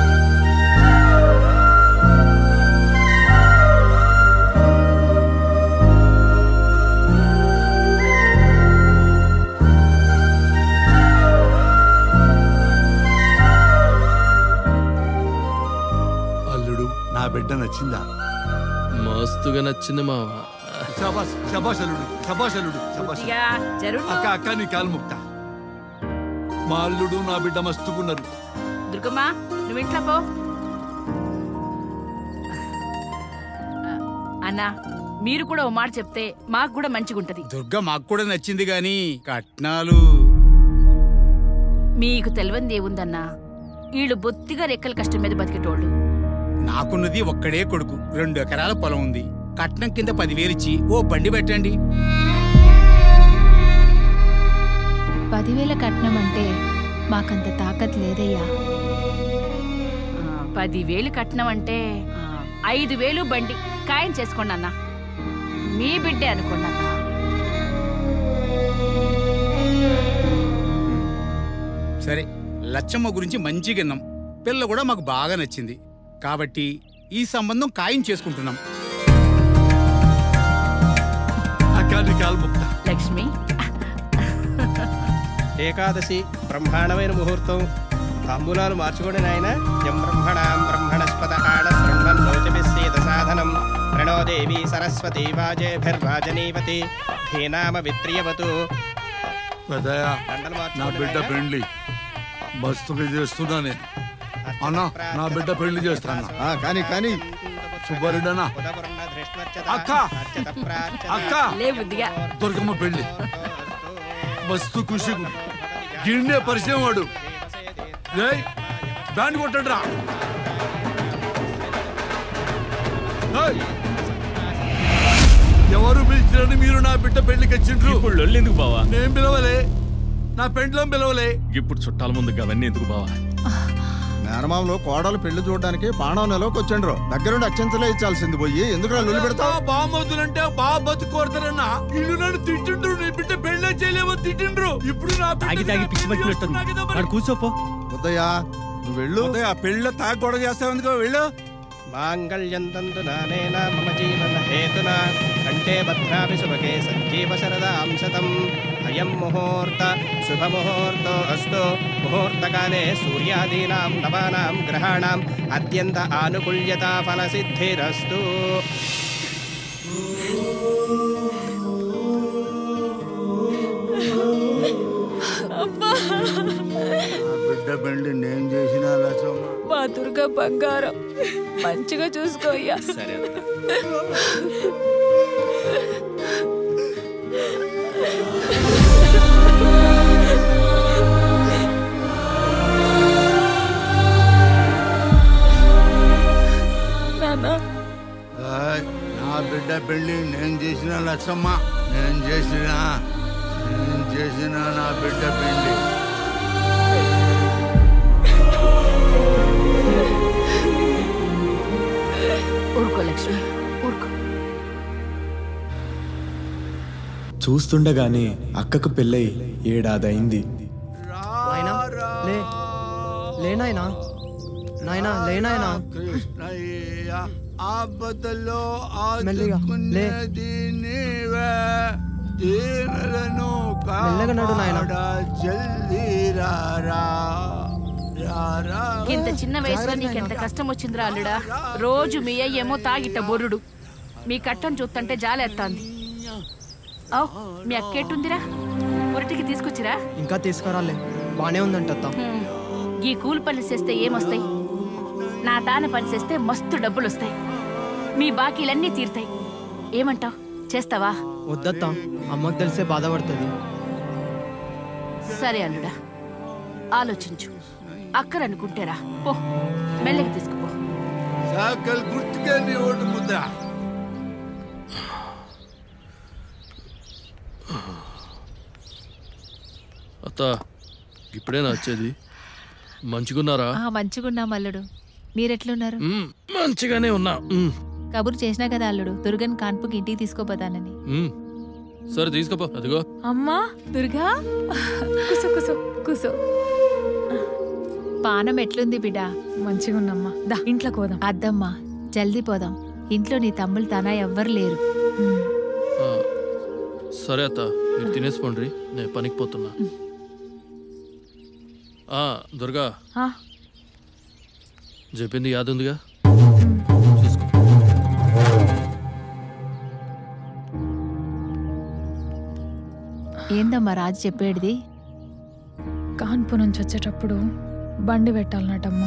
అల్లుడు నా బిడ్డ నచ్చిందా మస్తుగా నచ్చింది మావా శబాష్ శబాష్ అల్లుడు శబాష్ అల్లుడు శబాష్ ఇక జరుండు. అక్క అక్క నీ కాలు ముక్త మా అల్లుడు నా బిడ్డ మస్తుకున్నారు దుర్గమ్మ నువ్వు ఇంట్లో పో అన్నా మీరు కూడా ఓ మాట చెప్తే మాకు కూడా మంచిగుంటది దుర్గ మాకు కూడా నచ్చింది గాని కట్నాలు మీకు తెలియంది ఏముందన్నా వీళ్ళు బొత్తిగా రెక్కల కష్టం మీద బతికేటోళ్ళు నాకున్నది ఒక్కడే కొడుకు రెండు ఎకరాల పొలం ఉంది కట్నం కింద పదివేలిచ్చి ఓ బండి పెట్టండి పదివేల కట్నం అంటే మాకంత తాకత్ లేదయ్యా ఆ, పదివేలు కట్నం అంటే ఆ, ఐదు వేలు బండి ఖాయం చేసుకోండి అన్న మీ బిడ్డే అనుకోండి అన్న సరే లచ్చమ్మ గురించి మంచిగా విన్నాం పిల్ల కూడా మాకు బాగా నచ్చింది కాబట్టి ఈ సంబంధం ఖాయం చేసుకుంటున్నాం అక్క నీ కాలు ముక్త లక్ష్మి ఏకాదశి బ్రహ్మాండమైన ముహూర్తం తాంబూలాలు మార్చుకోండి నాయన యం బ్రహ్మణాం బ్రహ్మణస్పత ఆడ శృణ్వన్నోచమిస్సేద సాధనం ప్రణో దేవి సరస్వతి వాజేభిర్వాజనీవతి ధీనామ విత్రియవతు పెద్దయ్య నా బిడ్డ పెళ్లి మస్తుగా చేస్తున్నా నేను అన్న నా బిడ్డ పెళ్లి చేస్తాను కానీ కానీ సుబ్బారెడ్డనా అక్క అక్క లే బుద్ధిగా దుర్గమ్మ పెళ్లి మస్తు ఖుషి గిన్నె పరిచయం వాడు ఏయ్ బ్యాండ్ కొట్టండి రా ఏయ్! ఎవరు పిలిచిరని మీరు నా బిడ్డ పెళ్లికి వచ్చిండ్రు ఇప్పుడు ఎందుకు బావా నేను పిలవలే నా పెండ్లం పిలవలే ఇప్పుడు చుట్టాల ముందు అవన్నీ ఎందుకు బావా మేనమామలో కోడలు పెళ్లి చూడడానికి పాణం నెలకి వచ్చిండ్రు దగ్గరుండి అత్యంతలే ఇచ్చాల్సింది పోయి ఎందుకు లొల్లి పెడతావు బామ్మతులంటే బాగా బతుకోరుతారన్నా ఇల్లు నన్ను తిట్టిండ్రు నీ బిడ్డ పెళ్ళే చేయలేమో తిట్టిండ్రు ఇప్పుడు నా తాగి తాగి పిచ్చి పట్టినట్టుంది వాడు కూర్చోపో ఉదయా నువ్వు వెళ్ళు ఆ పెళ్ళ తాగి గొడవ చేస్తావు ఎందుకో వెళ్ళు మాంగళ్యం తంతు నానేన మమ జీవన హేతున కంటే భద్రాభి శుభకే సంజీవ శరదాం శతం అయం ముహూర్త శుభముహూర్తో అస్తు ముహూర్తకాలే సూర్యాదీనాం నవానాం గ్రహాణాం అత్యంత ఆనుకూల్యత ఫలసిద్ధిరస్తు బిడ్డ పెళ్లి నేను చేసిన లచ్చమ్మ మా దుర్గ బంగారం మంచిగా చూసుకో అయ్యా సరే నాన్న ఏయ్, నా బిడ్డ పెళ్లి నేను చేసిన లచ్చమ్మ నేను చేసిన నేను చేసిన నా బిడ్డ పెళ్లి ఊరుకో లక్ష్మి ఊరుకో చూస్తుండగానే అక్కకు పెళ్ళై ఏడాదైంది నాయనా లే లే నాయనా నాయనా లే నాయనా కృష్ణయ్య ఆపదలో మెల్లిగా, లే. ఆదుకునేది నీవే దీనులను మెల్లగా నడు నాయనా. కాపాడ జల్దీ రారా రారా ఇంత చిన్న వయసులో నీకెంత కష్టం వచ్చిందిరా అల్లుడా రోజు మీ అయ్యేమో తాగిట్ట బొర్రుడు మీ కట్టం చూస్తుంటే జాలేత్తాంది ఔ మీ అక్కేటుందిరా పురటికి తీసుకొచ్చిరా ఇంకా తీసుకురాలే బానే ఉందంట అత్త హ్మ్. ఈ కూలి పని చేస్తే ఏమొస్తాయి నా దాన పని చేస్తే మస్తు డబ్బులు వస్తాయి మీ బాకీలన్నీ తీరుతాయి ఏమంటావ్ చేస్తావా వద్దత్త అమ్మకు తెలిసే బాధపడుతుంది సరే అల్లుడా ఆలోచించు అక్కరనుకుంటేరా పో మెల్లకి తీసుకుపో సాకల్ గుర్తుకే నీ ఓటు ముద్ర అత్త ఇప్పుడేనా వచ్చేది మంచిగున్నారా ఆ మంచిగున్నాం అల్లుడు మీరెట్లున్నారు మ్మ్, మంచిగానే ఉన్నా మ్మ్, కబురు చేసినా కదా అల్లుడు దుర్గన్ కాన్పుకి ఇంటికి తీసుకోపోతానని మ్మ్. సరే తీసుకపో అదిగో అమ్మా దుర్గా కుసో కుసో కుసో పానం ఎట్లుంది బిడ్డ మంచిగా ఉన్నమ్మా దా ఇంట్లో పోదాం అద్దమ్మా జల్దీ పోదాం ఇంట్లో నీ తమ్ముళ్ళు తానా ఎవ్వరు లేరు ఆ, సరే అత్త మీరు తినేసిపోండి నేను పనికి పోతున్నా ఆ, దుర్గా ఆ, చెప్పింది యాదుందిగా ఏందమ్మా రాజు చెప్పేటిది కాన్పు నుంచి వచ్చేటప్పుడు బండి పెట్టాలన్నటమ్మా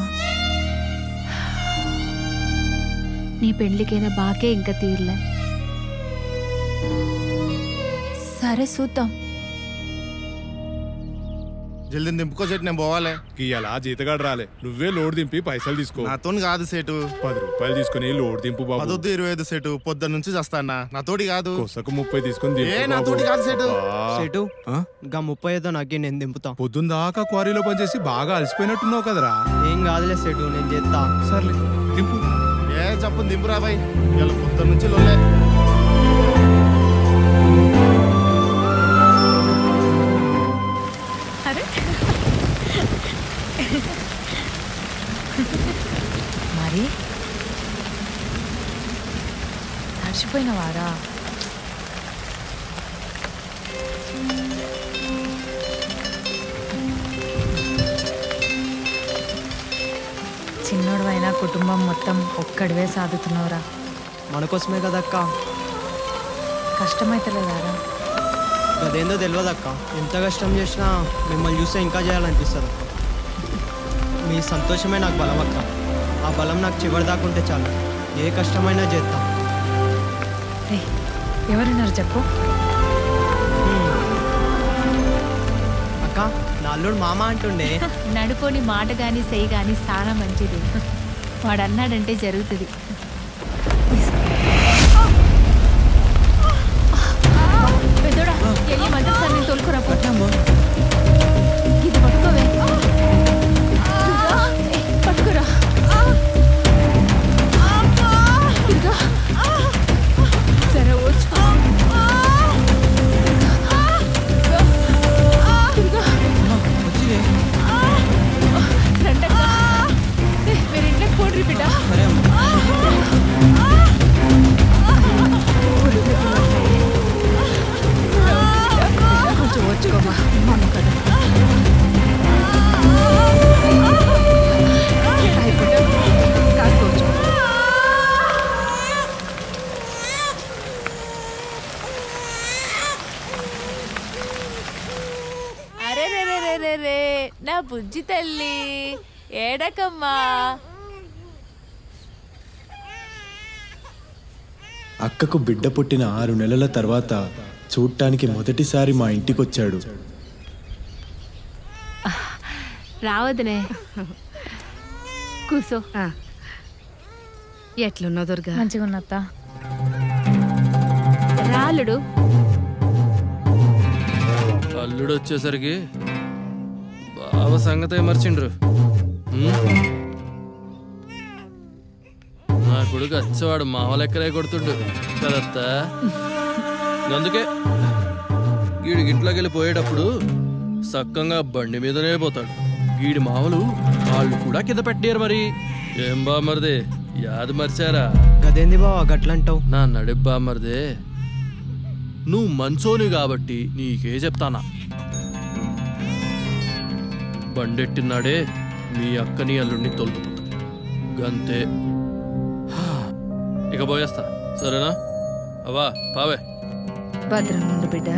నీ పెళ్లికైనా బాకే ఇంకా తీరలే సరే చూద్దాం జల్దీ దింపుకో సెట్ నేను పోవాలి ఇయ్యాల జీతగాడు రాలే నువ్వే లోడ్ దింపి పైసలు తీసుకో నాతో కాదు సేటు పది రూపాయలు తీసుకుని లోడ్ దింపు బాబు పదొద్దు ఇరవై ఐదు సెటు పొద్దున్న నుంచి చేస్తానా నాతోటి కాదు కొసకు ముప్పై తీసుకుని దింపు ఏ బాబు. నాతోటి కాదు సేటు అబ్బా. సేటు గా ముప్పై ఐదో నాకే నేను దింపుతా పొద్దున్న దాకా క్వారీలో పనిచేసి బాగా అలసిపోయినట్టున్నావు కదరా ఏం కాదులే సేటు నేను చేస్తా సర్లే దింపు ఏ చెప్పు దింపురా బాయ్ ఇలా పొద్దున్న నుంచి లోలే అరే మరి తడిచిపోయినవారా చిన్నోడు అయినా కుటుంబం మొత్తం ఒక్కడివే సాగుతున్నావురా మన కోసమే కదక్క కష్టమైతలేదారా అదేందో తెలియదు అక్క ఎంత కష్టం చేసినా మిమ్మల్ని చూస్తే ఇంకా చేయాలనిపిస్తుంది అక్క మీ సంతోషమే నాకు బలం అక్క ఆ బలం నాకు చివరి దాకా ఉంటే చాలు ఏ కష్టమైనా చేస్తా రే ఎవరున్నారు చెప్పు అక్క నా అల్లుడు మామ అంటుండే నడుకొని మాట గాని సెయ్యి గాని చాలా మంచిది వాడు అన్నాడంటే జరుగుతుంది పెద్దోడా వెళ్ళి మదర్సారి నేను తోలుకురా పోతాము ఇది పట్టుకోవే దుర్గా, ఏ, పట్టుకోరా దుర్గా. సరే వచ్చుకో దుర్గా. రండక్క. ఏ, మీరు ఇంట్లోకి పోండి బిడ్డ కొంచెం బుజ్జి తల్లి ఏడకమ్మా అక్కకు బిడ్డ పుట్టిన ఆరు నెలల తర్వాత చూడటానికి మొదటిసారి మా ఇంటికొచ్చాడు రావద్దునే కూసో ఎట్లున్నావు దుర్గా మంచిగా ఉన్నత్త రాలుడు అల్లుడు వచ్చేసరికి బావ సంగతే మర్చిండ్రు ఉమ్. నా కొడుకు వచ్చేవాడు మావ లెక్కలే కొడుతుండు కదత్తా అందుకే గీడి ఇంట్లోకి వెళ్ళి పోయేటప్పుడు సక్కంగా బండి మీదనే పోతాడు గీడి మామలు వాళ్ళు కూడా కింద పెట్టారు మరి ఏం బా మరిదే యాద మర్చారా గదేంది బావా గట్లంటావు నా నడిబ్బా మరిదే నువ్వు మంచోని కాబట్టి నీకే చెప్తానా బండెట్టినాడే మీ అక్కని అల్లుడిని తొలుపుతా గంతే హా, ఇక పోయేస్తా సరేనా అవ్వా పావే భద్రంగా ఉండు బిడ్డ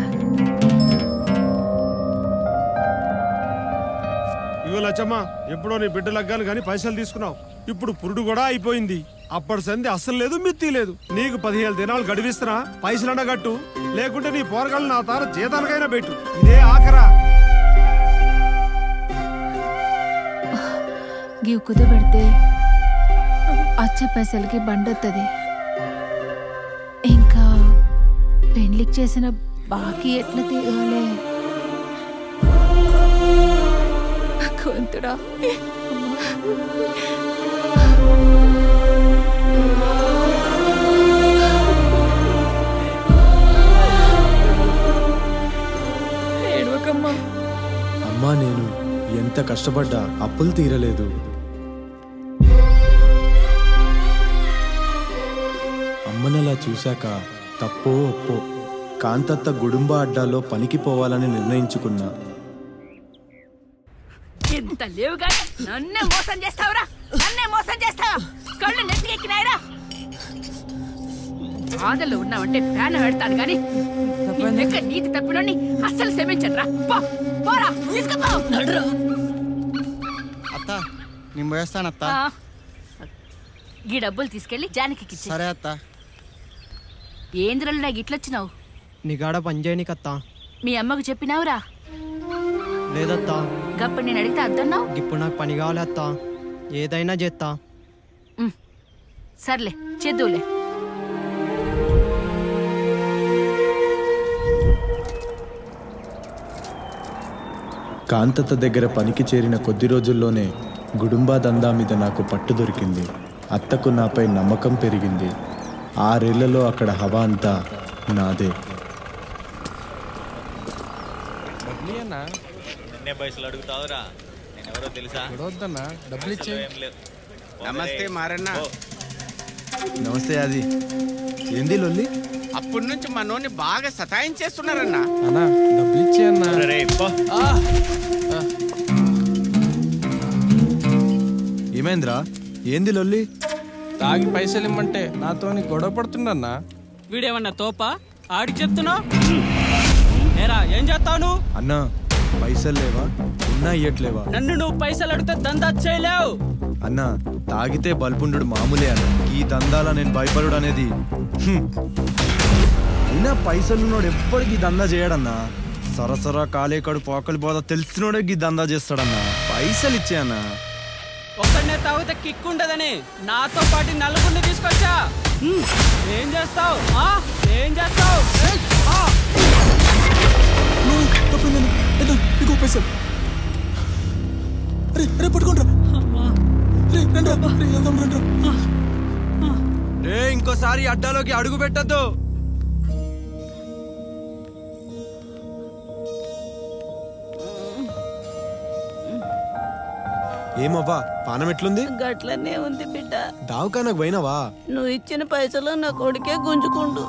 ఇగో లచ్చమ్మ ఎప్పుడో నీ బిడ్డ లగ్గాను కానీ పైసలు తీసుకున్నావు ఇప్పుడు పురుడు కూడా అయిపోయింది అప్పటి సంది అస్సలు లేదు మిత్తి లేదు నీకు పదిహేను దినాలు గడివిస్తున్నా పైసలన్నా కట్టు లేకుంటే నీ పోరగాళ్ళు నా తార జీతానికైనా పెట్టు ఇదే ఆఖరా గివ్ కుదబెడితే వచ్చే పైసలకి బండొత్తది ఇంకా పెండ్లికి చేసిన బాకీ ఎట్లా తీరాలే భగవంతుడా ఏడవకమ్మా అమ్మా నేను ఎంత కష్టపడ్డా అప్పులు తీరలేదు అమ్మనలా చూశాక తప్పో ఒప్పో కాంతత్త గుడుంబ అడ్డాలో పనికి పోవాలని నిర్ణయించుకున్నా ఎంత లేవుగా నన్నే మోసం చేస్తావురా నన్నే మోసం చేస్తావా కళ్ళు నెత్తికెక్కినాయిరా బాధలో ఉన్నావంటే ప్యాన పెడతాను గాని నీ లెక్క నీతి తప్పినోని అస్సలు క్షమించను రా పో పోరా తీసుకుపో అత్త నేను పోయేస్తాను అత్త ఆ. ఈ డబ్బులు తీసుకెళ్లి జానకి ఇచ్చే సరే అత్త ఏంద్రలు నాకు ఇట్లొచ్చినావు నీకాడ పని చేయనీకి అత్త మీ అమ్మకు చెప్పినావురా లేదత్తా గప్పుడు నేను అడిగితే అద్దన్నావు ఇప్పుడు నాకు పని కావాలి అత్త ఏదైనా చేస్తా సర్లే చేద్దులే కాంతత్త దగ్గర పనికి చేరిన కొద్ది రోజుల్లోనే గుడుంబా దందా మీద నాకు పట్టు దొరికింది అత్తకు నాపై నమ్మకం పెరిగింది ఆరేళ్లలో అక్కడ హవా అంతా నాదే నిన్నే పైసలు అడుగుతావురా నేనెవరో తెలుసా వద్దన్నా డబ్బులు ఇచ్చే ఏం లేదు. నమస్తే మారన్న నమస్తే అది ఏంది లొల్లి అప్పటి నుంచి మనోని బాగా సతాయించేస్తున్నారన్నా అన్నా డబ్బులు ఇచ్చే అన్నా రే, పో. ఏమైందిరా ఏంది లొల్లి తాగి పైసలు ఇమ్మంటే నాతోని గొడవ పడుతుండన్నా వీడేమన్నా తోపా ఆడికి చెప్తున్నావు ఏరా ఏం చేస్తావు నువ్వు అన్నా పైసలు లేవా ఉన్నా ఇయ్యట్లేవా నన్ను నువ్వు పైసలు అడిగితే దందా చేయలేవు అన్నా తాగితే బల్పుండు మామూలే అన్న ఈ దందాల నేను భయపడుడు అనేది హ్మ్. అయినా పైసలున్నోడు ఎప్పటికీ ఈ దందా చేయడన్నా సరసర కాలేకడు పోకలి పోదా తెలిసినోడే ఈ దందా చేస్తాడన్నా పైసలు ఇచ్చే అన్నా ఒక్కడనే తాగితే కిక్ ఉండదని నాతో పాటు నలుగురిని తీసుకొచ్చా హ్మ్, ఏం చేస్తావు ఏం చేస్తావు ఏయ్, ఆ. ఇంకో పైసలు అరే అరే పట్టుకోండి రే ఇంకోసారి అడ్డాలోకి అడుగు పెట్టద్దు ఏమవ్వా పానం ఎట్లుంది గట్లనే ఉంది బిడ్డ దావకానకు పోయినావా నువ్వు ఇచ్చిన పైసలు నా కొడుకే గుంజుకుండు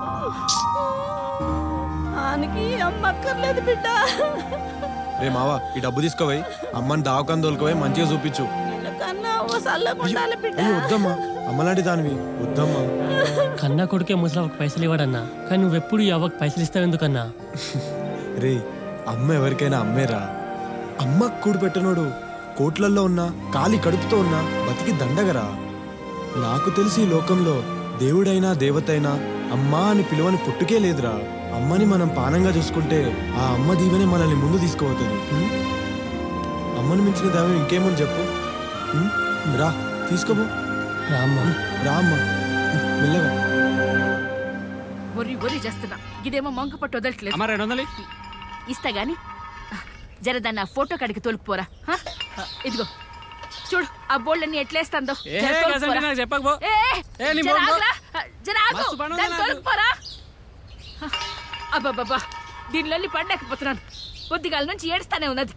ఆనికి అమ్మక్కర్లేదు బిడ్డ రే మావా ఈ డబ్బు తీసుకోపోయి అమ్మని దావకాన్ తోలుకోపోయి మంచిగా చూపించు కన్నా ఓ సల్లగుండాలి బిడ్డ అయ్యో వద్దమ్మా అమ్మలాంటి దానివి వద్దమ్మా కన్నా కొడుకే ముసలవ్వకు పైసలు ఇవ్వడన్నా కానీ నువ్వెప్పుడు ఈ అవ్వకు పైసలు ఇస్తావు ఎందుకన్నా రే అమ్మ ఎవరికైనా అమ్మేరా అమ్మ కూడు పెట్టనోడు కోట్లల్లో ఉన్నా కాలి కడుపుతో ఉన్నా బతికి దండగరా నాకు తెలిసి ఈ లోకంలో దేవుడైనా దేవతైనా అమ్మా అని పిలువని పుట్టుకే లేదురా అమ్మని మనం పానంగా చూసుకుంటే ఆ అమ్మ దీవెనే మనల్ని ముందు తీసుకుపోతుంది హ్మ్? అమ్మని మించిన దైవం ఇంకేమని చెప్పు హ్మ్? రా తీసుకోబో రామ్మా రా అమ్మ హ్మ్, మెల్లగా ఒర్రి ఒర్రి చేస్తున్నా ఇదేమో మంకు పట్టు వదలట్లేదు అమ్మ రెండు వందలు ఇస్తా గాని జర దాన్ని ఆ ఫోటో కాడికి తోలుకుపోరా హ? ఇదిగో చూడు ఆ బోల్డ్ అన్ని ఎట్లేస్తాందో ఏ, జర తోలుకుపోరా. గసంటి నాకు చెప్పకపో. ఏ, ఏ, నీ జర మొంగు. ఆగురా. జర ఆగు. మస్తు పని ఉంది దాన్ని నాకు. తోలుకుపోరా హ, అబ్బబ్బబ్బా దీనిలో పడలేకపోతున్నాను కొద్దిగాల నుంచి ఏడుస్తానే ఉన్నది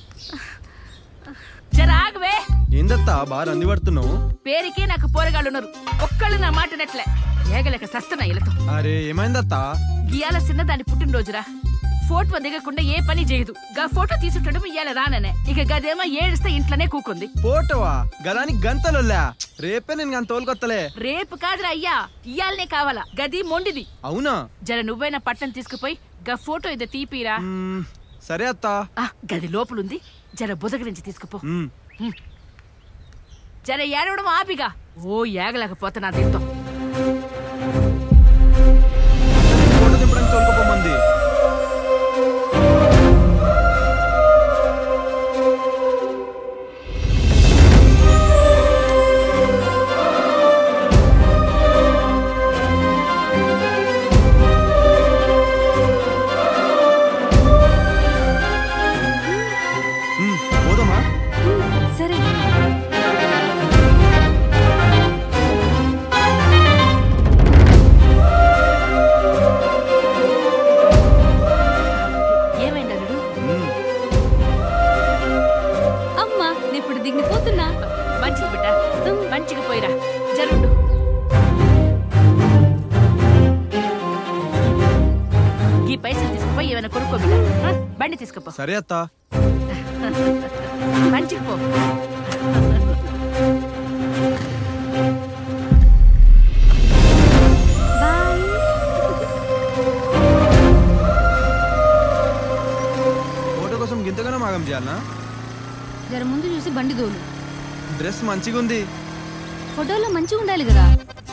జర ఆగువే ఏందత్తా బాగా రంది పడుతున్నావు పేరుకే నాకు పోరగాళ్ళు ఉన్నారు ఒక్కళ్ళు నా మాట నెట్లే ఏగలేక సస్తున్నా ఇలతో అరే ఏమైందత్తా గియాల చిన్న దాని పుట్టినరోజురా ఫోటో దిగకుండా ఏ పని చేయదు గా ఫోటో తీసుంటడం ఇయ్యాల రాననే ఇక గదేమో ఏడిస్తే ఇంట్లోనే కూకుంది పోటవా గదానికి గంతలుల్లా రేపే నేను గంత తోలుకొత్తలే రేపు కాదురా అయ్యా ఇయ్యాలనే కావాలా గది మొండిది అవునా జర నువ్వైనా పట్టం తీసుకుపోయి గా ఫోటో ఇది తీపిరా మ్మ్, సరే అత్తా ఆ, గది లోపలుంది జర బుదగరించి తీసుకుపో మ్మ్. జర ఏడవడం ఆపిగా ఓ ఏగలేకపోతున్నా దీంతో ఫోటో దింపడానికి తోలుకోపోమంది మ్మ్, పోదామా సరే ఏమైంది అల్లుడు మ్మ్. అమ్మా నేను ఇప్పుడు దిగిపోతున్నా మంచిది బిడ్డ మంచిగా పోయిరా జరుండు ఈ పైసలు తీసుకుపోయి ఏమైనా కొనుక్కో బిడ్డ ఆ? బండి తీసుకుపో సరే అత్తా మంచిగా పో ఫోటో కోసం గింతగానో మాగం చేయాలనా జర ముందు చూసి బండి దోలు డ్రెస్ మంచిగా ఉంది ఫోటోలో మంచిగా ఉండాలి కదా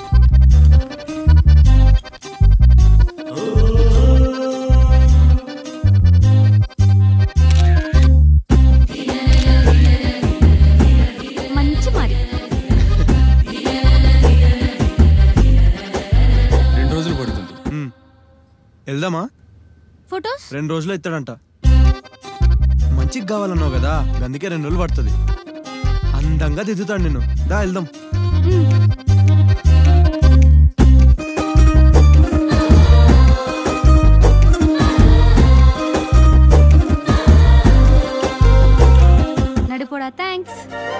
మంచి మరి రెండు రోజులు పడుతుంది మ్మ్. వెళ్దామా ఫొటోస్ రెండు రోజులు ఇస్తాడంట మంచిగా కావాలన్నావు కదా అందుకే రెండు రోజులు పడుతుంది అందంగా దిద్దుతాడు నిన్ను దా వెళ్దాం నడిపోడా థ్యాంక్స్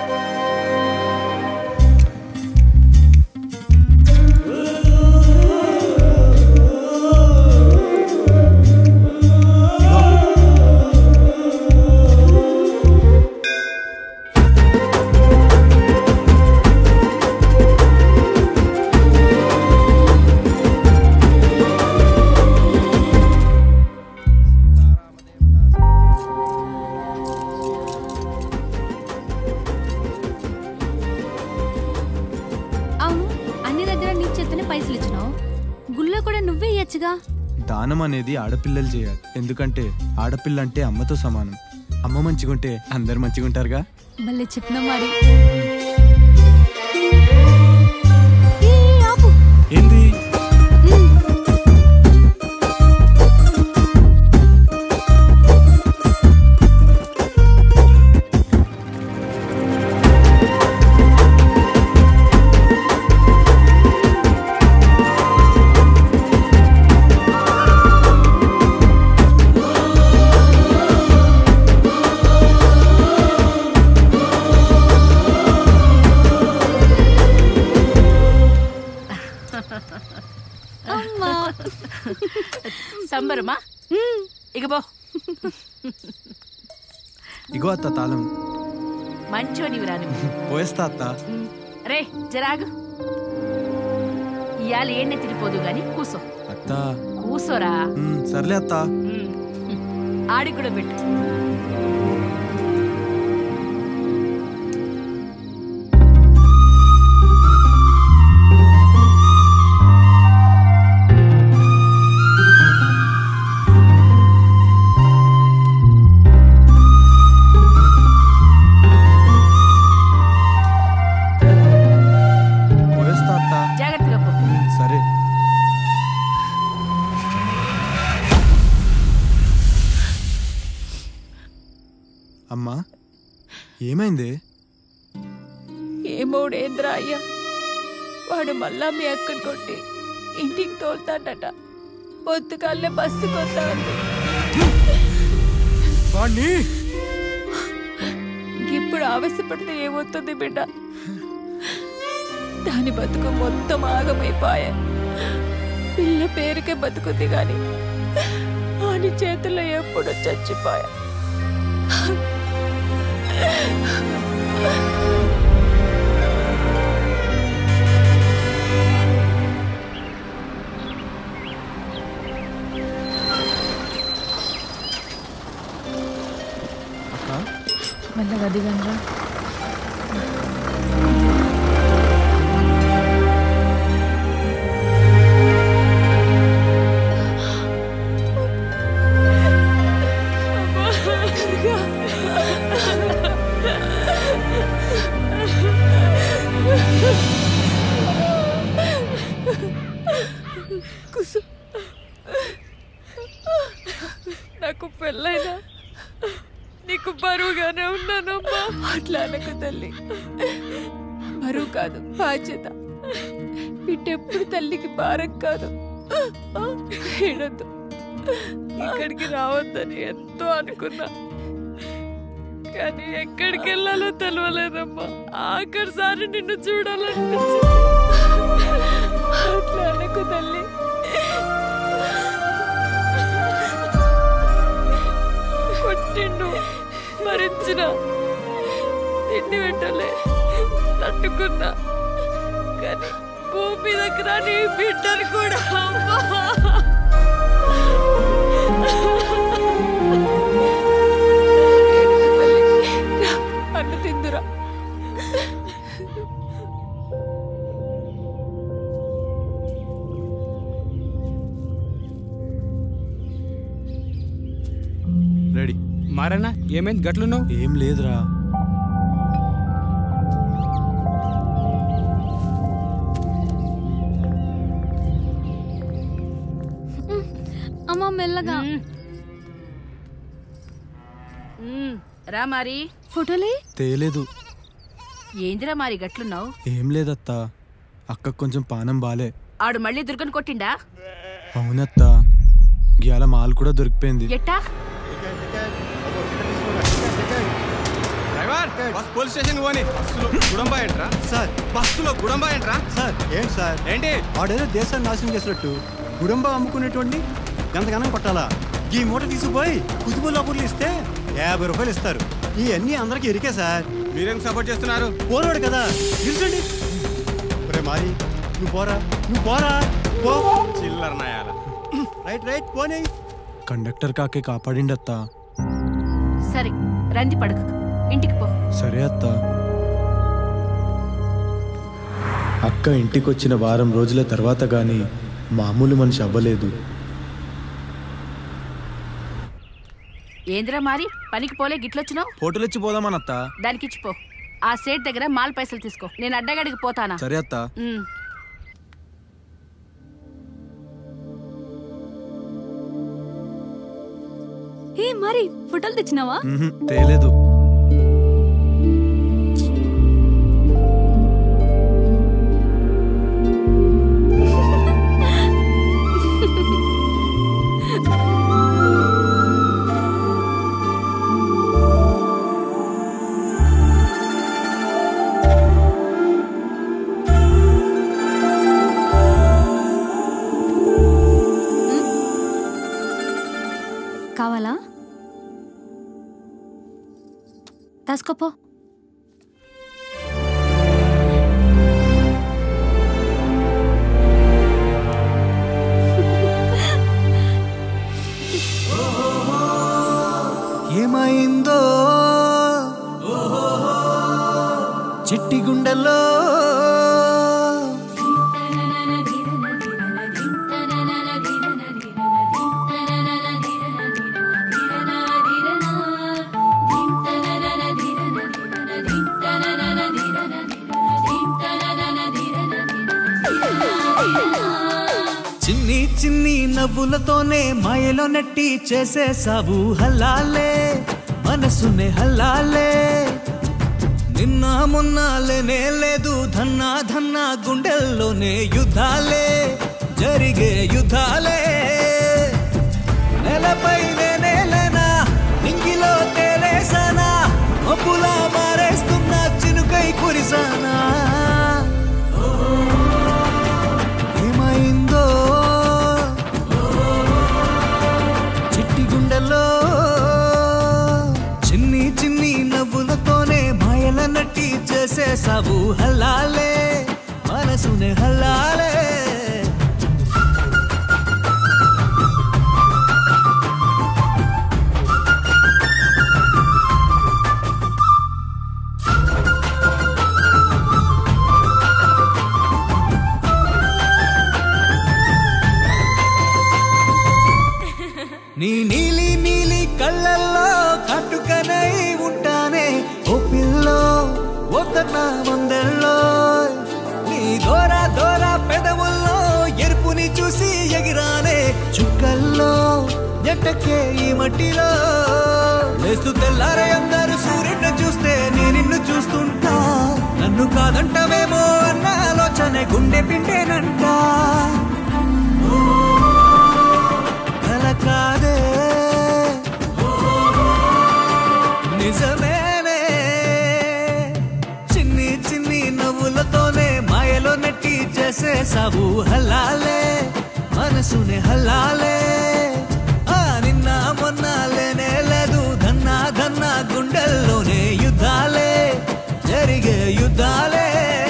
అవును అన్ని దగ్గర నీ చేతనే పైసలు ఇచ్చినావు గుళ్ళో కూడా నువ్వే ఇయ్యచ్చుగా దానం అనేది ఆడపిల్లలు చేయాలి ఎందుకంటే ఆడపిల్ల అంటే అమ్మతో సమానం అమ్మ మంచిగుంటే అందరు మంచిగుంటారుగా భలే చెప్పిన మరి ఏంది అమ్మా సంబరమా ఇక పో ఇగో అత్త తాళం మంచోనివి రాని పోయేస్తా అత్త రే జరాగు ఇవాళ ఏడ్నే తిరిపోదు గాని కూసో అత్త కూసోరా మ్, సర్లే అత్త ఆడికి కూడా పెట్టు ఏమైంది ఏమోడేంద్రా అయ్యా వాడు మళ్ళా మీ అక్కను కొట్టి ఇంటికి తోలుతాడట పొద్దుగాలే బస్సు కొత్తాడు వాణ్ణి ఇప్పుడు ఆవేశపడితే ఏమవుతుంది బిడ్డ దాని బతుకు మొత్తం ఆగమైపోయా పిల్ల పేరుకే బతుకుంది గాని వాని చేతుల్లో ఎప్పుడు చచ్చిపోయా అక్క మళ్ళీ వదిగనరా కుసు నాకు పెళ్ళైనా నీకు బరువుగానే ఉన్నానమ్మా అట్లా అనకు తల్లి బరువు కాదు బాధ్యత బిడ్డెప్పుడు తల్లికి భారం కాదు ఏడొద్దు ఇక్కడికి రావద్దని ఎంతో అనుకున్నా కానీ ఎక్కడికి వెళ్ళాలో తెలియలేదమ్మా ఆఖరిసారి నిన్ను చూడాలనిపించింది అట్లా అనకు తల్లి కొట్టిండు మరించిన తిండి పెట్టలే తట్టుకున్నా కానీ భూమి దగ్గర నీ బిడ్డను కూడా అమ్మా రా, అన్ను తిందురా రెడీ మారన్నా ఏమైంది గట్లున్నావు ఏం లేదురా అమ్మ మెల్లగా ఉమ్, రా మరి ఫోటోలే తేలేదు ఏందిరా మరి గట్లున్నావు ఏం లేదత్తా అక్క కొంచెం పానం బాలే ఆడు మళ్ళీ దుర్గని కొట్టిండా అవునత్తా గ్యాల మాల్ కూడా దొరికిపోయింది ఎట్టా డ్రైవర్ బస్ పోలీస్ స్టేషన్ పోని బస్సులో గుడంబా ఏంట్రా సార్ బస్సులో గుడంబా ఏంట్రా సార్ ఏంటి సార్ ఏంటి వాడేదో దేశాన్ని నాశనం చేసినట్టు కుటుంబ అమ్ముకునేటువంటి గంతగానం కొట్టాలా ఈ మూట తీసుకుపోయి కుతుబుల్లాపూర్లు ఇస్తే యాభై రూపాయలు ఇస్తారు ఇవన్నీ అందరికి ఎరికే సార్ మీరేం సపోర్ట్ చేస్తున్నారు పోరాడు కదా నిల్చండి ఒరే మారి నువ్వు పోరా నువ్వు పోరా పో చిల్లర నాయాల రైట్ రైట్ పోనీ కండక్టర్ కాకే కాపాడిండత్తా సరే రంది పడక ఇంటికి పో సరే అత్తా అక్క ఇంటికొచ్చిన వారం రోజుల తర్వాత గాని మామూలు మనిషి అవ్వలేదు ఏందిరా మరి పనికి పోలే గిట్లొచ్చినావు హోటల్ ఇచ్చి పోదామనత్తా దానికి ఇచ్చిపో ఆ సేట్ దగ్గర మాల్ పైసలు తీసుకో నేను అడ్డగడికి పోతానా సరే అత్తా ఉమ్. ఏ మరి ఫోటోలు తెచ్చినావా మ్హూ, తేలేదు కావాలా రాసుకోపో ఏమైందో చిట్టి గుండెల్లో చిన్ని చిన్ని నవ్వులతోనే మాయలో నెట్టి చేసేసావు హల్లాలే మనసునే హల్లాలే నిన్న మొన్న లేనే లేదు ధన్నా ధన్నా గుండెల్లోనే యుద్ధాలే జరిగే యుద్ధాలే నెలపై నేనేలేనా నింగిలో తేలేసానా మబ్బులా మారేస్తున్న చినుకై కురిసానా ఏమైందో చిట్టి గుండెల్లో చిన్ని చిన్ని నవ్వులతోనే మాయల నట్టి చేసేసావు హల్లాలే మనసునే హల్లాలే నీ నీలి నీలి కళ్ళల్లో కట్టుకనై ఉంటానే ఓ పిల్లో ఒద్దన్న వందల్లో నీ దోర దోర పెదవుల్లో ఎరుపుని చూసి ఎగిరానే చుక్కల్లో ఎట్టకే ఈ మట్టిలో లేస్తూ తెల్లారే అందరూ సూర్యుడిని చూస్తే నీ నిన్ను చూస్తుంటా నన్ను కాదంటవేమో అన్న ఆలోచన గుండె పిండేనంట కల కాదే నిజమేనే చిన్ని చిన్ని నవ్వులతోనే మాయలో నెట్టి చేసేసావు హల్లాలే మనసునే హల్లాలే ఆ నిన్న మొన్న లేనే లేదు ధన్నా ధన్నా గుండెల్లోనే యుద్ధాలే జరిగే యుద్ధాలే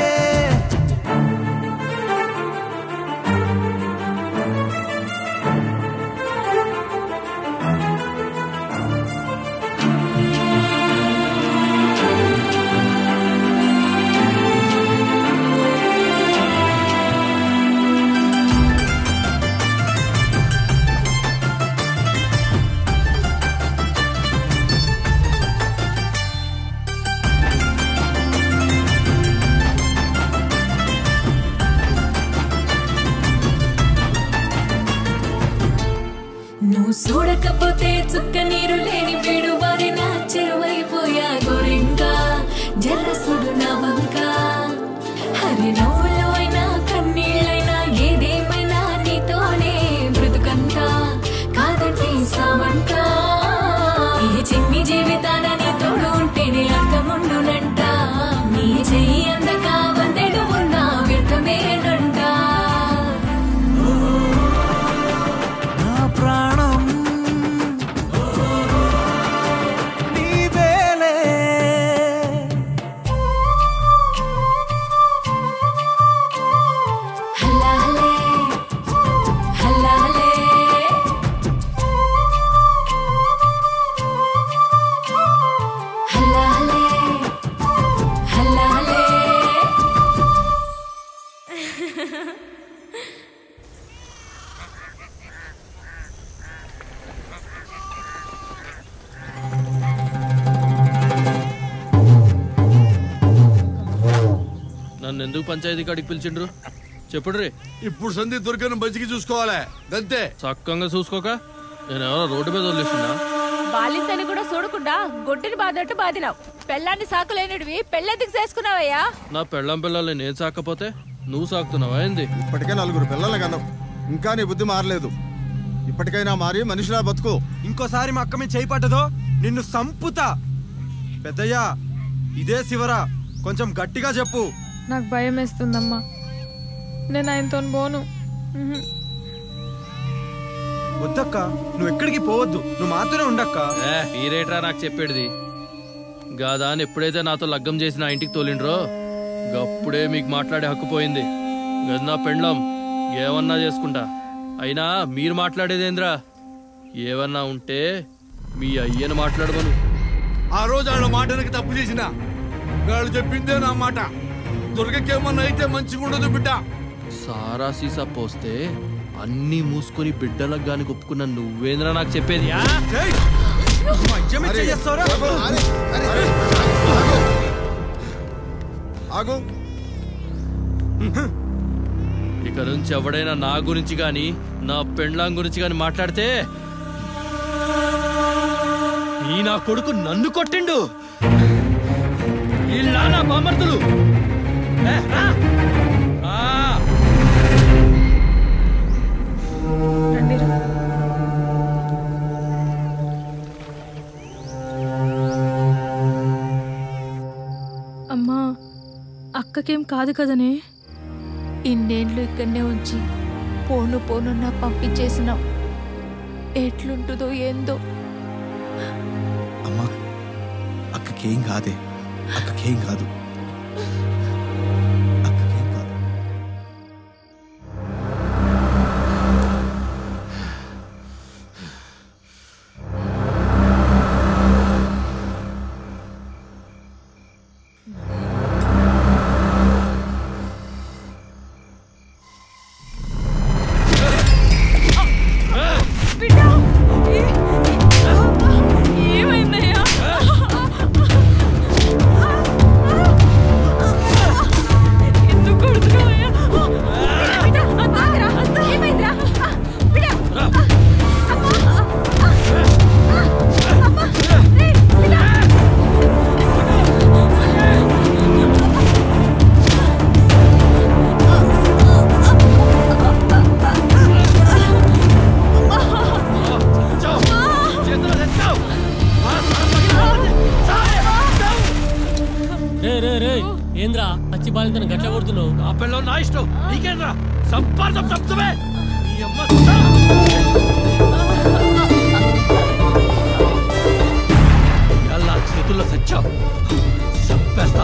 నువ్వు చూడకపోతే చుక్క నీరు లేని వీడు వారి నా చెరువైపోయా గోరింకా జల్లసుడు నా వంక హరి నవ్వులో అయినా కన్నీళ్ళైనా ఏదేమైనా నీతోనే బ్రతుకంతా కాదంటే సావంట ఈ చిన్ని జీవితాన నీ తోడు ఉంటేనే అర్థముండునంట నీ చెయ్యి అందక వందెడు ఉన్నా వ్యర్థమేనంట నా ప్రాణం నీవేలే హల్లాలే హల్లాలే హల్లాలే హల్లాలే నన్ను ఎందుకు పంచాయతీ కాడికి పిలిచిండ్రు చెప్పుడు రే ఇప్పుడు సంధి దొరికిన మంచికి చూసుకోవాలి అంతే చక్కగా చూసుకోక నేను ఎవరో రోడ్డు మీద వదిలేసిందా బాలింతని కూడా చూడకుండా గొడ్డుని బాధట్టు బాదినావు పెళ్ళాన్ని సాకులేనిడివి పెళ్ళెందుకు చేసుకున్నావయ్యా నా పెళ్ళం పిల్లల్ని నేను సాకపోతే నువ్వు సాకుతున్నావా ఏంది ఇప్పటికే నలుగురు పిల్లలు కన్నావు ఇంకా నీ బుద్ధి మారలేదు ఇప్పటికైనా మారి మనిషిలా బతుకు ఇంకోసారి మా అక్క మీద చేయి పట్టదో నిన్ను సంపుతా పెద్దయ్యా ఇదే శివరా కొంచెం గట్టిగా చెప్పు నాకు భయం వేస్తుందమ్మా నేను ఆయనతో పోను ఉహు. వద్దక్క నువ్వు ఎక్కడికి పోవద్దు నువ్వు మాతోనే ఉండక్క ఏ మీరేట్రా నాకు చెప్పేది గాదా అని ఎప్పుడైతే నాతో లగ్గం చేసి నా ఇంటికి తోలిండ్రో గప్పుడే మీకు మాట్లాడే హక్కు పోయింది గది నా పెండ్లం ఏమన్నా చేసుకుంటా అయినా మీరు మాట్లాడేదేంద్రా ఏమన్నా ఉంటే మీ అయ్యను మాట్లాడమను ఆ రోజు ఆడ మాటనికి తప్పు చేసిన వాళ్ళు చెప్పిందే నా మాట దుర్గకేమన్నా అయితే మంచిగా ఉండదు బిడ్డ సారా సీసా పోస్తే అన్నీ మూసుకొని బిడ్డలకు గాని ఒప్పుకున్న నువ్వేంద్రా నాకు చెప్పేది ఆ? ఆగు ఇక నుంచి ఎవడైనా నా గురించి గాని నా పెండ్లాం గురించి గాని మాట్లాడితే ఈ నా కొడుకు నన్ను కొట్టిండు ఇలా నా బామర్తులు ఏ, రా. రా. అమ్మా అక్కకేం కాదు కదనే ఇన్నేళ్ళు ఇక్కడనే ఉంచి పోను పోనున్నా పంపించేసినాం ఎట్లుంటుందో ఏందో అమ్మా అక్కకేం కాదే అక్కకేం కాదు అక్కకేం కాదు ఏమైందయ్యా ఎందుకు కొడుతున్నావయ్యా రే రే రే ఏంద్రా పచ్చి బాలింతను గట్ల కొడుతున్నావు నా పిల్లలు నా ఇష్టం నీకేంద్రా సంపాదం తప్పుతుమే నీ అమ్మ ఎలా చేతుల్లో సచ్చావు చంపేస్తా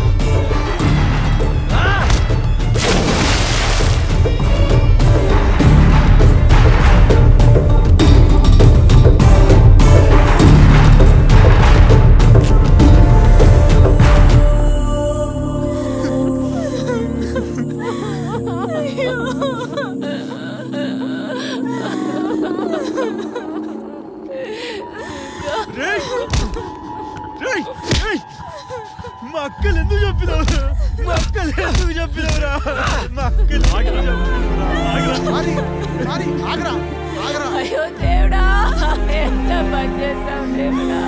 రేయ్! రేయ్! రేయ్! మా అక్కలు ఎందుకు చెప్పినావు మా అక్కలు ఎందుకు చెప్పినవురా మా అక్కలు ఎందుకు చెప్పినవురా? అయ్యో దేవుడా ఎంత పని చేస్తావు దేవుడా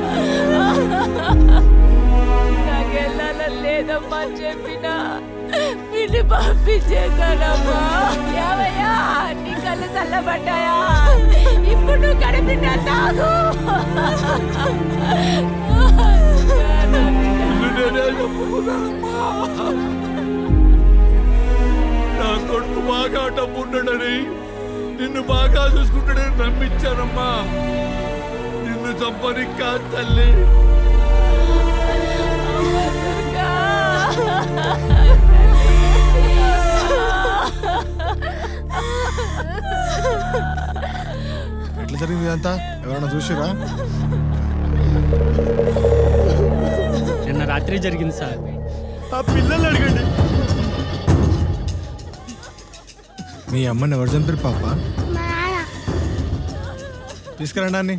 నాకెళ్ళాలని లేదమ్మా అని చెప్పినా వీళ్ళు పంపించేశానమ్మా ఏవయ్యా నీ కళ్ళు చల్లబడ్డాయా ఇప్పుడు నువ్వు కడుపుంట తాగు నా కొడుకు బాగా డబ్బుండడని నిన్ను బాగా చూసుకుంటాడని నమ్మించానమ్మా నిన్ను చంపని కాదు తల్లి ఎట్లా జరిగింది ఇదంతా ఎవరైనా చూసిరా నిన్న రాత్రి జరిగింది సార్ ఆ పిల్లలు అడగండి మీ అమ్మని ఎవరు చంపారు పాప తీసుకురండి అన్ని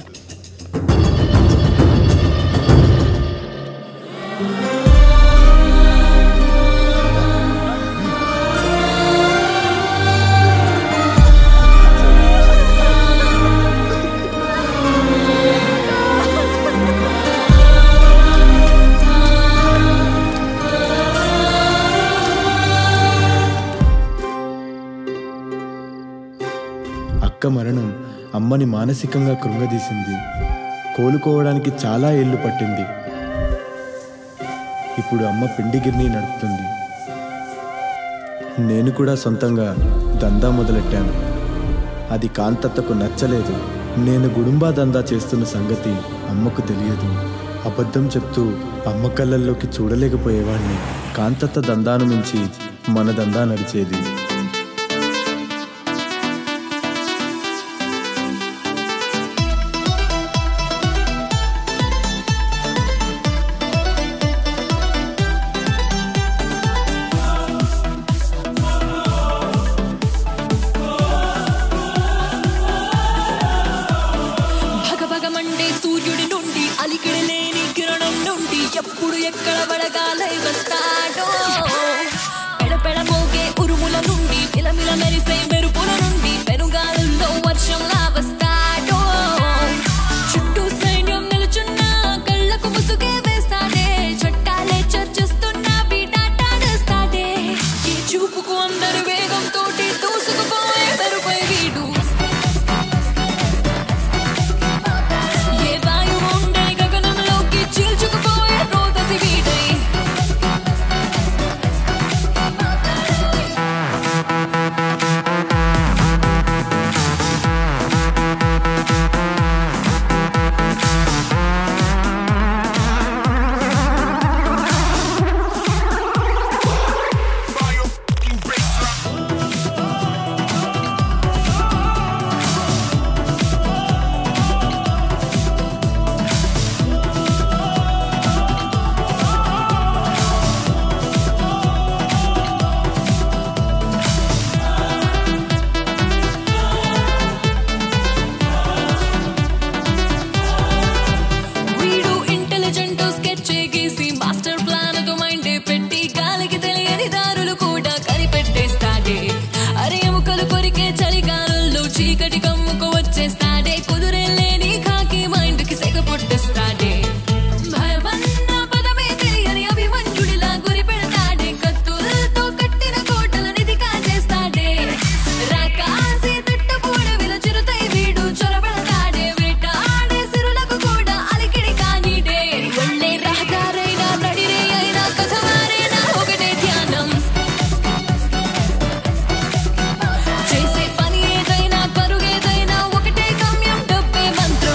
అక్క మరణం అమ్మని మానసికంగా కృంగదీసింది కోలుకోవడానికి చాలా ఏళ్ళు పట్టింది ఇప్పుడు అమ్మ పిండిగిరిని నడుపుతుంది నేను కూడా సొంతంగా దందా మొదలెట్టాను అది కాంతత్తకు నచ్చలేదు నేను గుడుంబా దందా చేస్తున్న సంగతి అమ్మకు తెలియదు అబద్ధం చెప్తూ అమ్మ కళ్ళల్లోకి చూడలేకపోయేవాణ్ణి కాంతత్త దందాను మించి మన దందా నడిచేది భగభగమండే సూర్యుడి నుండి అలికిడి లేని కిరణం నుండి ఎప్పుడు ఎక్కడ వడగాలై వస్తాడో పెడపెడ మోగే ఉరుముల నుండి దారులు కూడా కనిపెట్టేస్తాడే అరే ఎముకలు కొరికే చలిగాలుల్లో చీకటి కమ్ముకు వచ్చేస్తాడే కుదురే లేని కాకి మైండ్ కి సెగ పుట్టిస్తాడే భయమన్న పదమే తెలియని అభిమన్యుడిలా గురి పెడతాడే కత్తులతో కట్టిన కోటలనిది కాజేస్తాడే రాకాసి తిట్ట పూడవిల చిరుతై వీడు చొరబడతాడే వేటాడే సిరులకు కూడా అలికిడి కానీడే వెళ్ళే రహదారైనా నడిరే అయినా కథ మారేనా ఒకటే ధ్యానం చేసే పని ఏదైనా పరుగేదైనా ఒకటే గమ్యం డబ్బే మంత్రం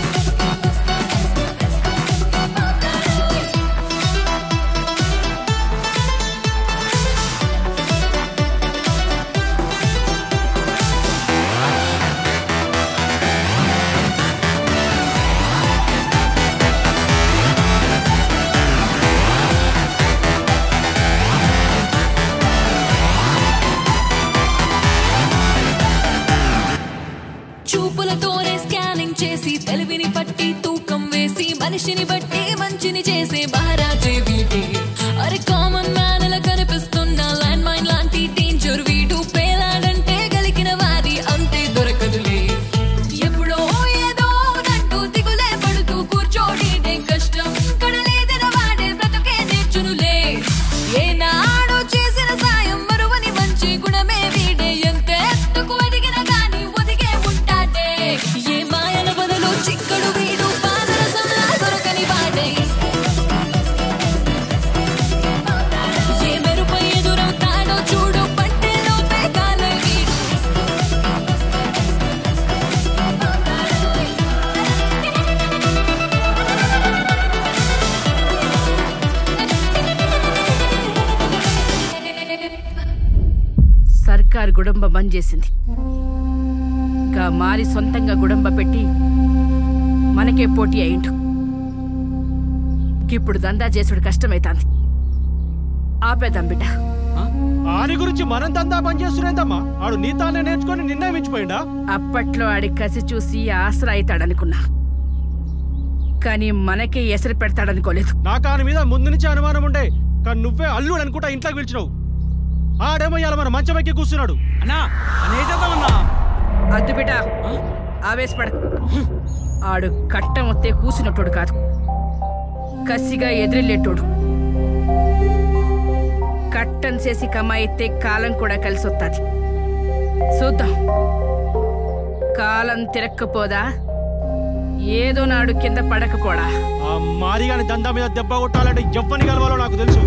చూపులతోనే స్కానింగ్ చేసి తెలివిని పట్టి తూకం వేసి మనిషిని బట్టి మంచిని చేసే మహారాజే వీటి అరే కామన్ మ్యాన్ లా కనిపిస్తున్న ల్యాండ్ మైన్ లాంటి డేంజర్ వీడు పేలాడంటే గలికిన వారి అంతే దొరకదులే ఎప్పుడో ఏదో నంటూ దిగులే పడుతూ కూర్చోడి కష్టం కడలేదిన వాడే బ్రతుకే నేర్చునులే ఏనాడో చేసిన సాయం మరువని మంచి గుణమే వీడే ఎంత ఎత్తుకు ఎదిగిన గాని ఒదిగే ఉంటాడే ఏ మాయల బదులు చిక్కడు వీడు పాదరసంలా దొరకని వాడే ఏ మెరుపై ఎదురవుతాడో చూడు పట్టెలోపే కాలే వీడు సర్కార్ గుడంబ బంద్ చేసింది గా మారి సొంతంగా గుడంబ పెట్టి మనకే పోటీ అయిండు ఇప్పుడు దందా చేసుడు కష్టమైతాంది ఆపేద్దాం బిడ్డ ఆని గురించి మనం దందా పని చేస్తున్నదమ్మా ఆడు నీ తానే నేర్చుకొని నిన్నే మించిపోయిందా అప్పట్లో ఆడి కసి చూసి ఆసరా అవుతాడనుకున్నా కానీ మనకే ఎసరు పెడతాడనుకోలేదు నాకు ఆయన మీద ముందు నుంచి అనుమానం ఉండే కానీ నువ్వే అల్లుడు అనుకుంటా ఇంట్లోకి పిలిచినావు ఆడేమో ఇవాళ మన మంచం ఎక్కి కూర్చున్నాడు అన్నా అనేసేద్దామన్నా అద్దు బిడ్డ ఆవేశపడకు ఆడు కట్టం వస్తే కూసినట్టోడు కాదు కసిగా ఎదిరిల్లేటోడు కట్టం చేసి కమాయితే కాలం కూడా కలిసి వస్తుంది చూద్దాం కాలం తిరక్కపోదా ఏదో నాడు కింద పడకపోడా ఆ మారిగాని దందా మీద దెబ్బ కొట్టాలంటే ఎవ్వని కలవాలో నాకు తెలుసు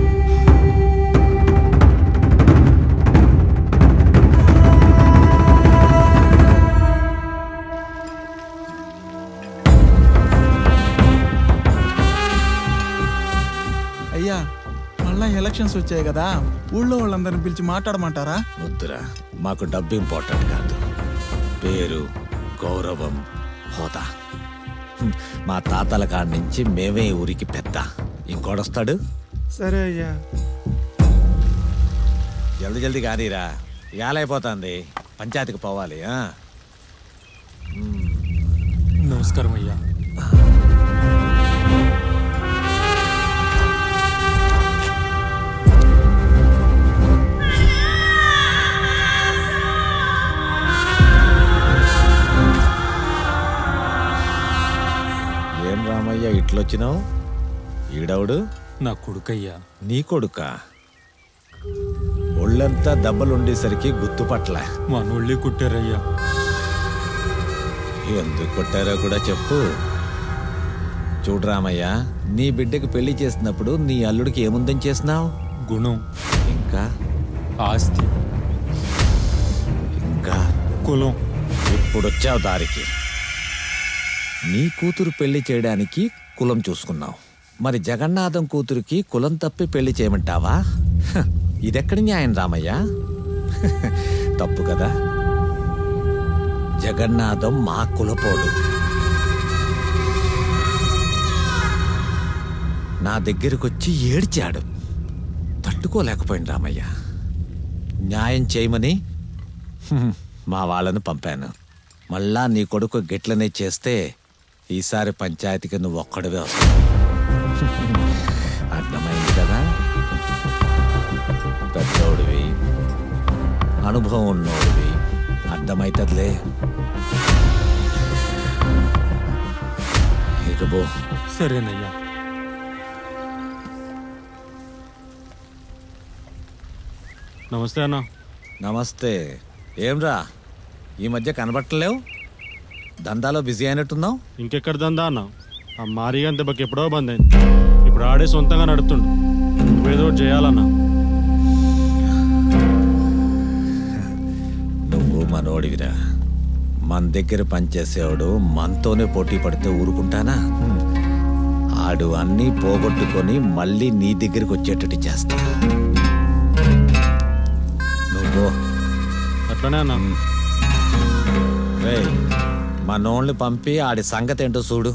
అయ్యా మళ్ళా ఎలక్షన్స్ వచ్చాయి కదా ఊళ్ళో వాళ్ళందరిని పిలిచి మాట్లాడమంటారా వద్దురా మాకు డబ్బు ఇంపార్టెంట్ కాదు పేరు గౌరవం హోదా హ్మ్, మా తాతల కాడి నుంచి మేమే ఈ ఊరికి పెద్ద ఇంకోడొస్తాడు సరే అయ్యా జల్ది జల్ది కానీరా ఏలైపోతుంది పంచాయతీకి పోవాలి ఆ? నమస్కారం అయ్యా ఏం రామయ్య ఇట్లొచ్చినావు ఈడవుడు నా కొడుకయ్యా నీ కొడుక ఒళ్ళంతా దెబ్బలుండేసరికి గుర్తుపట్ల మా నోళ్ళే కుట్టారయ్యా ఎందుకు కొట్టారో కూడా చెప్పు చూడు రామయ్య నీ బిడ్డకి పెళ్లి చేసినప్పుడు నీ అల్లుడికి ఏముందని చేసినావు గుణం ఇంకా ఆస్తి ఇంకా కులం ఇప్పుడు వచ్చావు దారికి నీ కూతురు పెళ్లి చేయడానికి కులం చూసుకున్నావు మరి జగన్నాథం కూతురికి కులం తప్పి పెళ్లి చేయమంటావా హ, ఇదెక్కడి న్యాయం రామయ్య తప్పు కదా జగన్నాథం మా కులపోడు నా దగ్గరకొచ్చి ఏడ్చాడు తట్టుకోలేకపోయింది రామయ్య న్యాయం చేయమని హ్మ్, మా వాళ్ళను పంపాను మళ్ళా నీ కొడుకు గిట్లనే చేస్తే ఈసారి పంచాయతీకి నువ్వు ఒక్కడివే వస్తావు అర్థమైంది కదా అనుభవం ఉన్నోడివి అర్థమైతదిలే ఇక పో సరేనయ్యా నమస్తే అన్న నమస్తే ఏమ్రా ఈ మధ్య కనబట్టలేవు దందాలో బిజీ అయినట్టున్నావు ఇంకెక్కడ దందా అన్న ఆ మారిగా దెబ్బకి ఎప్పుడో బంద్ అయింది ఇప్పుడు ఆడే సొంతంగా నడుతుండు నువ్వేదో ఒకటి చేయాలన్నా నువ్వు మనోడివిరా మన దగ్గర పనిచేసేవాడు మనతోనే పోటీ పడితే ఊరుకుంటానా ఆడు అన్నీ పోగొట్టుకొని మళ్ళీ నీ దగ్గరికి వచ్చేటట్టు చేస్తా నువ్వు అట్లనే అన్నా రే మనోళ్ళని పంపి ఆడి సంగతి ఏంటో చూడు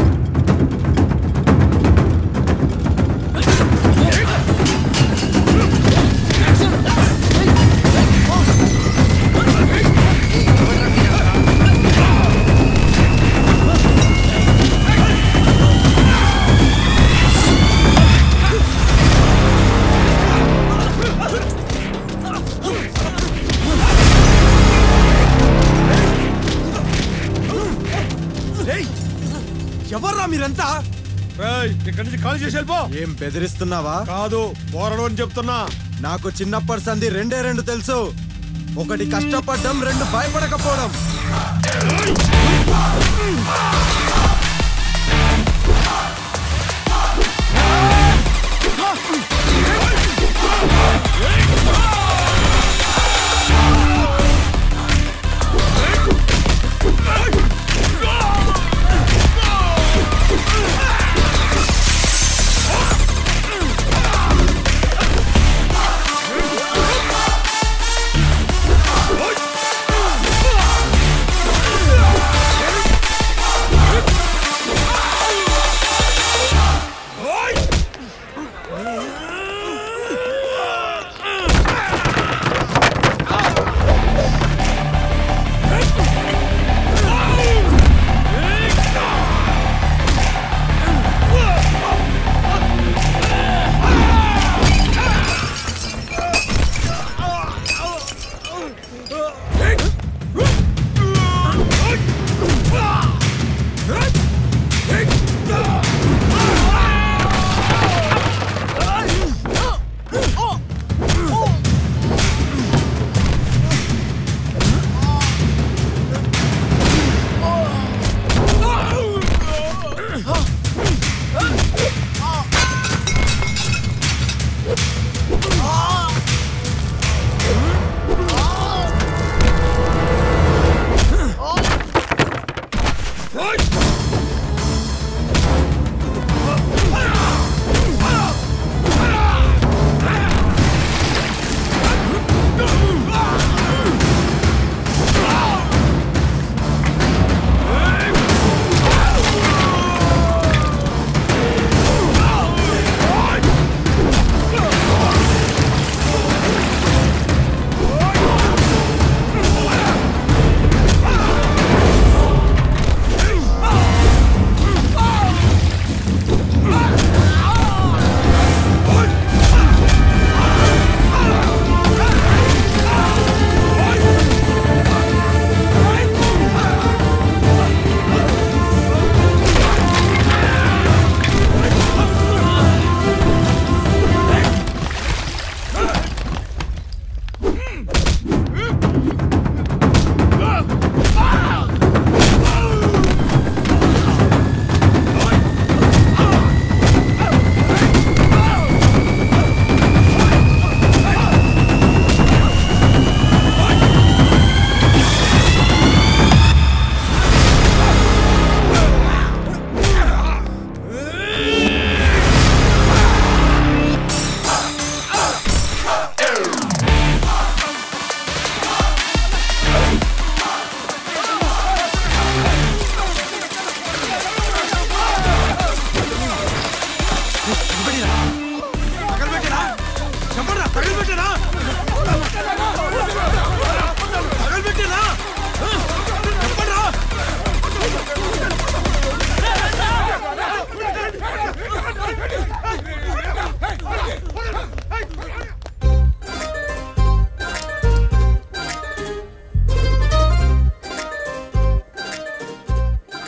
ఎవర్రా మీరంతా ఇక్కడి నుంచి ఖాళీ చేసి వెళ్ళిపో ఏం బెదిరిస్తున్నావా కాదు పోరడు అని చెప్తున్నా నాకు చిన్నప్పటి సంధి రెండే రెండు తెలుసు ఒకటి కష్టపడడం రెండు భయపడకపోవడం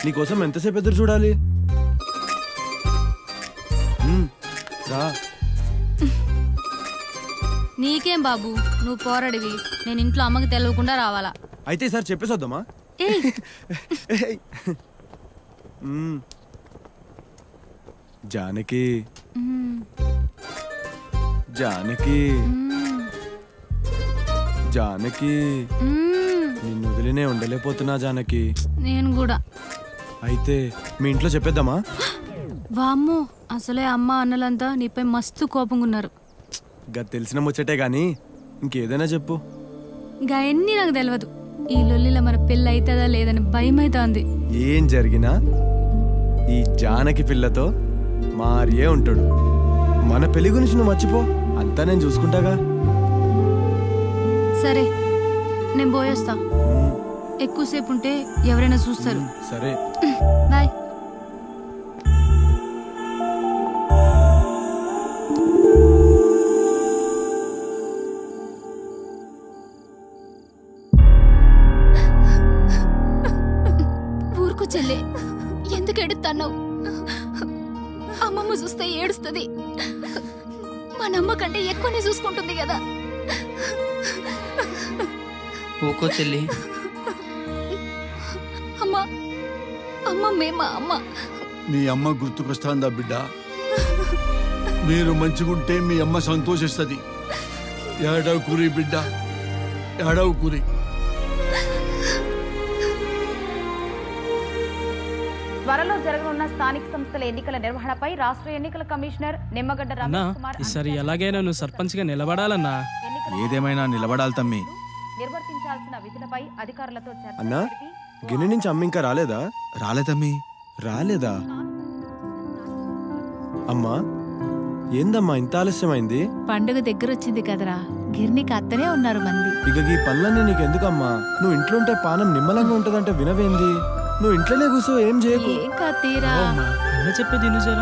నీకోసం ఎంతసేపు ఎదురు చూడాలి మ్మ్, రా నీకేం బాబు నువ్వు పోరడివి నేను ఇంట్లో అమ్మకి తెలియకుండా రావాలా అయితే ఈసారి చెప్పేసి వద్దామా ఏయ్ మ్మ్. జానకి మ్మ్. జానకి జానకి మ్మ్. నిన్ను వదిలినే ఉండలేకపోతున్నా జానకి నేను కూడా అయితే మీ ఇంట్లో చెప్పేద్దామా వామ్మో అసలే అమ్మ అన్నలంతా నీపై మస్తు కోపంగా ఉన్నారు గది తెలిసిన ముచ్చటే గాని ఇంకేదైనా చెప్పు ఇంకా ఎన్ని నాకు తెలియదు ఈ లొల్లిలో మన పెళ్ళి అవుతుందా లేదని భయం అవుతుంది ఏం జరిగినా ఈ జానకి పిల్లతో మారియే ఉంటాడు మన పెళ్లి గురించి నువ్వు మర్చిపో అంతా నేను చూసుకుంటాగా సరే నేను పోయేస్తా ఎక్కువసేపు ఉంటే ఎవరైనా చూస్తారు సరే బాయ్ ఊరుకు చెల్లే ఎందుకు ఎడుతున్నావు అమ్మమ్మ చూస్తే ఏడుస్తుంది మన అమ్మ కంటే ఎక్కువనే చూసుకుంటుంది కదా ఊకో చెల్లి అమ్మ అమ్మమ్మే మా అమ్మ మీ అమ్మ గుర్తుకొస్తాందా బిడ్డ మీరు మంచిగుంటే మీ అమ్మ సంతోషిస్తుంది ఏడవ కూరి బిడ్డ ఏడవ కూరి త్వరలో జరగనున్న స్థానిక సంస్థల ఎన్నికల నిర్వహణపై రాష్ట్ర ఎన్నికల కమిషనర్ నిమ్మగడ్డ అన్నా రమేష్ కుమార్ ఈసారి ఎలాగైనా నువ్వు సర్పంచ్గా నిలబడాలన్నా ఏదేమైనా నిలబడాలి తమ్మి నిర్వర్తించాల్సిన విధులపై అధికారులతో చర్చ అన్నా గిన్నె నుంచి అమ్మ ఇంకా రాలేదా రాలేదమ్మి రాలేదా అమ్మా ఏందమ్మా ఇంత ఆలస్యమైంది పండుగ దగ్గర వచ్చింది కదరా గిర్నికి అత్తనే ఉన్నారు మంది ఇక ఈ పనులన్నీ నీకు ఎందుకమ్మా నువ్వు ఇంట్లో ఉంటే పానం నిమ్మలంగా ఉంటదంటే వినవేంది నువ్వు ఇంట్లోనే కూర్చో ఏం చేయకు ఏం కా తీరా అన్న చెప్పేది విను జరా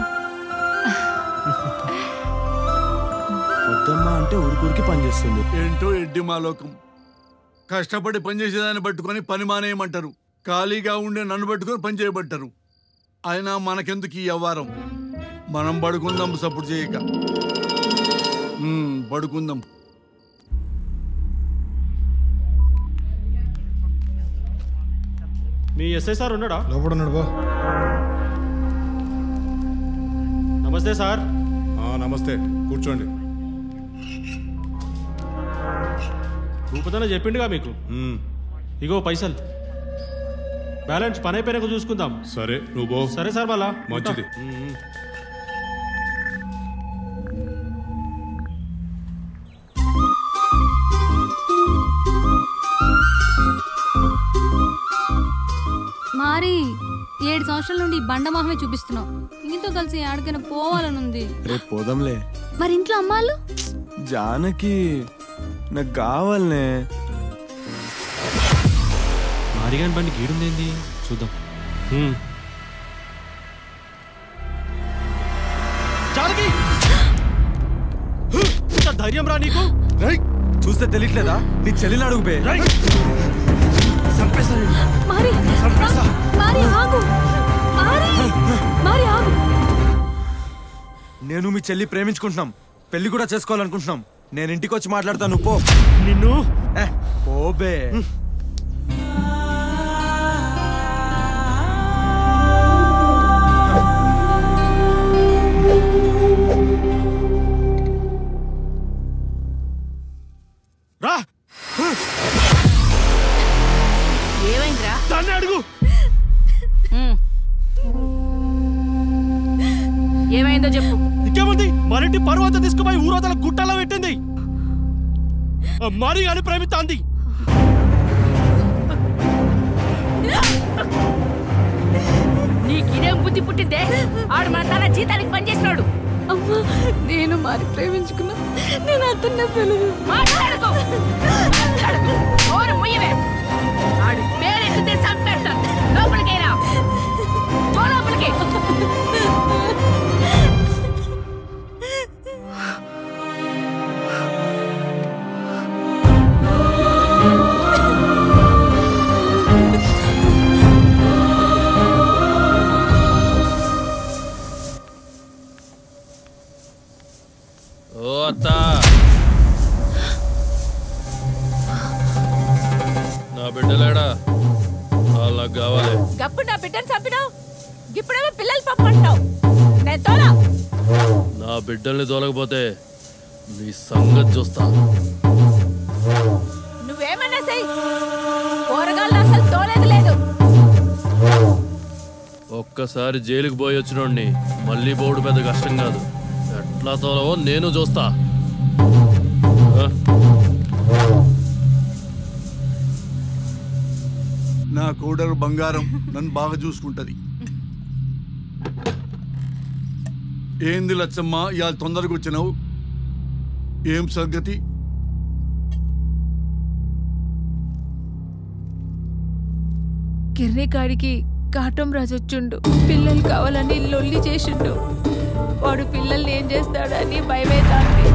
వద్దమ్మా అంటే ఊరికూరికి పనిచేస్తుంది ఏంటో ఎడ్డి మాలోకం కష్టపడి పనిచేసేదాన్ని పట్టుకొని పని మానేయమంటారు ఖాళీగా ఉండే నన్ను పట్టుకొని పని చేయబట్టారు అయినా మనకెందుకు ఈ వ్యవహారం మనం పడుకుందాం సపోర్ట్ చేయక ఉమ్, పడుకుందాం మీ ఎస్ఐ సార్ ఉన్నాడా లోపల ఉన్నాడు బా నమస్తే సార్ నమస్తే కూర్చోండి భూపతన చెప్పిండుగా మీకు ఇగో పైసలు బ్యాలెన్స్ పని అయిపోయినాక చూసుకుందాం సరే నువ్వు పో సరే సార్ మళ్ళా మంచిది. ఉంటా. ఉమ్, ఉమ్. మారి ఏడు సంవత్సరాల నుండి ఈ బండ మొహమే చూపిస్తున్నావు నీతో కలిసి ఆడికైనా పోవాలనుంది రేపు పోదాంలే మరి ఇంట్లో అమ్మాళ్ళు జానకి నాకు కావాలనే మారిగాని బండి గీడుందేంది చూద్దాం ఉమ్. జానకి ఇంత ధైర్యం రా నీకు చూస్తే తెలియట్లేదా నీ చెల్లిని అడుగు బే మారి మారి ఆగు మారి మారి ఆగు నేను మీ చెల్లి ప్రేమించుకుంటున్నాం పెళ్లి కూడా చేసుకోవాలనుకుంటున్నాం నేను ఇంటికి వచ్చి మాట్లాడతాను పో నిన్ను పోబే రా ఏమైందిరా దాన్ని అడుగు ఉమ్. ఏమైందో చెప్పు ఇంకేముంది మరింటి పర్వతం తీసుకుపోయి ఊరోతల గుట్టలో పెట్టింది ఆ మరి అని ప్రేమిస్తాంది నీకిదేం బుద్ధి పుట్టిందే ఆడు మన తన జీతానికి పనిచేసినాడు అమ్మా నేను మరి ప్రేమించుకున్నా నేను అతన్నే పెళ్లి మాట్లాడుకో మాట్లాడుకో నోరు ముయ్యవే ఆడు పేరెత్తితే చంపేస్తాను లోపలికి రా పో లోపలికి ఆ గప్పుడు నా బిడ్డను చంపినావు ఇప్పుడేమో పిల్లలు పంపమంటావు నేను తోలా నా బిడ్డల్ని తోలకపోతే నీ సంగతి చూస్తా నువ్వేమన్నా చెయ్యి కూరగాయలు అసలు తోలేదు లేదు ఒక్కసారి జైలుకి పోయి వచ్చినోడిని మళ్ళీ పోవడం పెద్ద కష్టం కాదు ఎట్లా తోలవో నేను చూస్తా ఆ? నా కోడలు బంగారం నన్ను బాగా చూసుకుంటది ఏంది లచ్చమ్మ ఇవాళ తొందరగా వచ్చినావు ఏం సంగతి కిర్నీ కాడికి కాటం రాజు వచ్చిండు పిల్లలు కావాలని లొల్లి చేసిండు వాడు పిల్లల్ని ఏం చేస్తాడని భయమేతాంది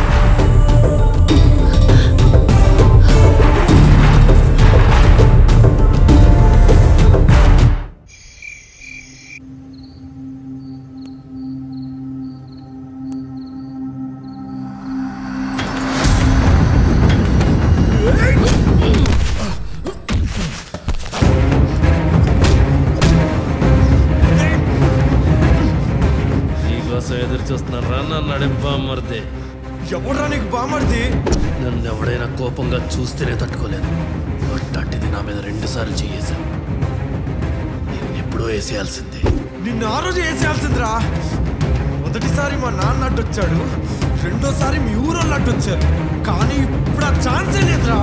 నీకోసం ఎదురు చూస్తున్నా రా నన్ను నడింపామర్దే ఎవడ్రా నీకు బామర్ది నన్ను ఎవడైనా కోపంగా చూస్తేనే తట్టుకోలేదు అట్టాంటిది నా మీద రెండు సార్లు చేయేశావు ఎప్పుడో వేసేయాల్సిందే నిన్ను ఆ రోజు వేసేయాల్సిందిరా మొదటిసారి మా నాన్న అడ్డొచ్చాడు రెండోసారి మీ ఊరోళ్ళు అడ్డొచ్చారు కానీ ఇప్పుడు ఆ ఛాన్సే లేదురా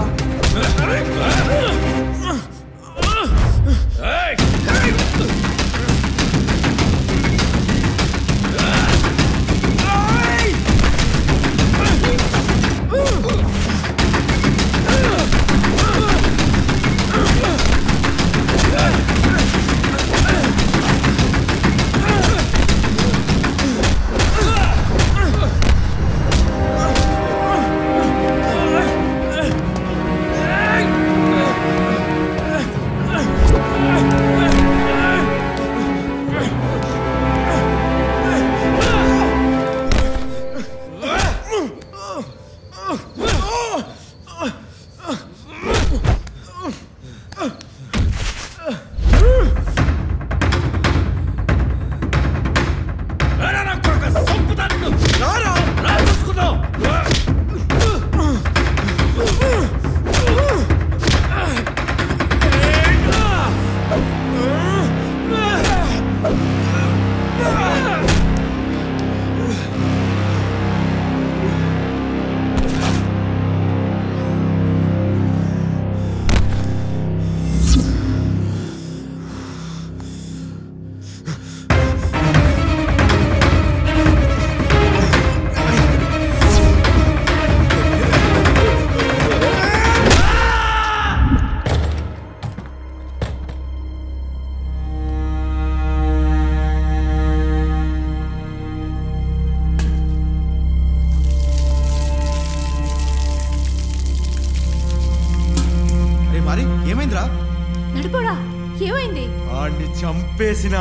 అరే మరి ఏమైందిరా నడిపోడా ఏమైంది ఆడిని చంపేసినా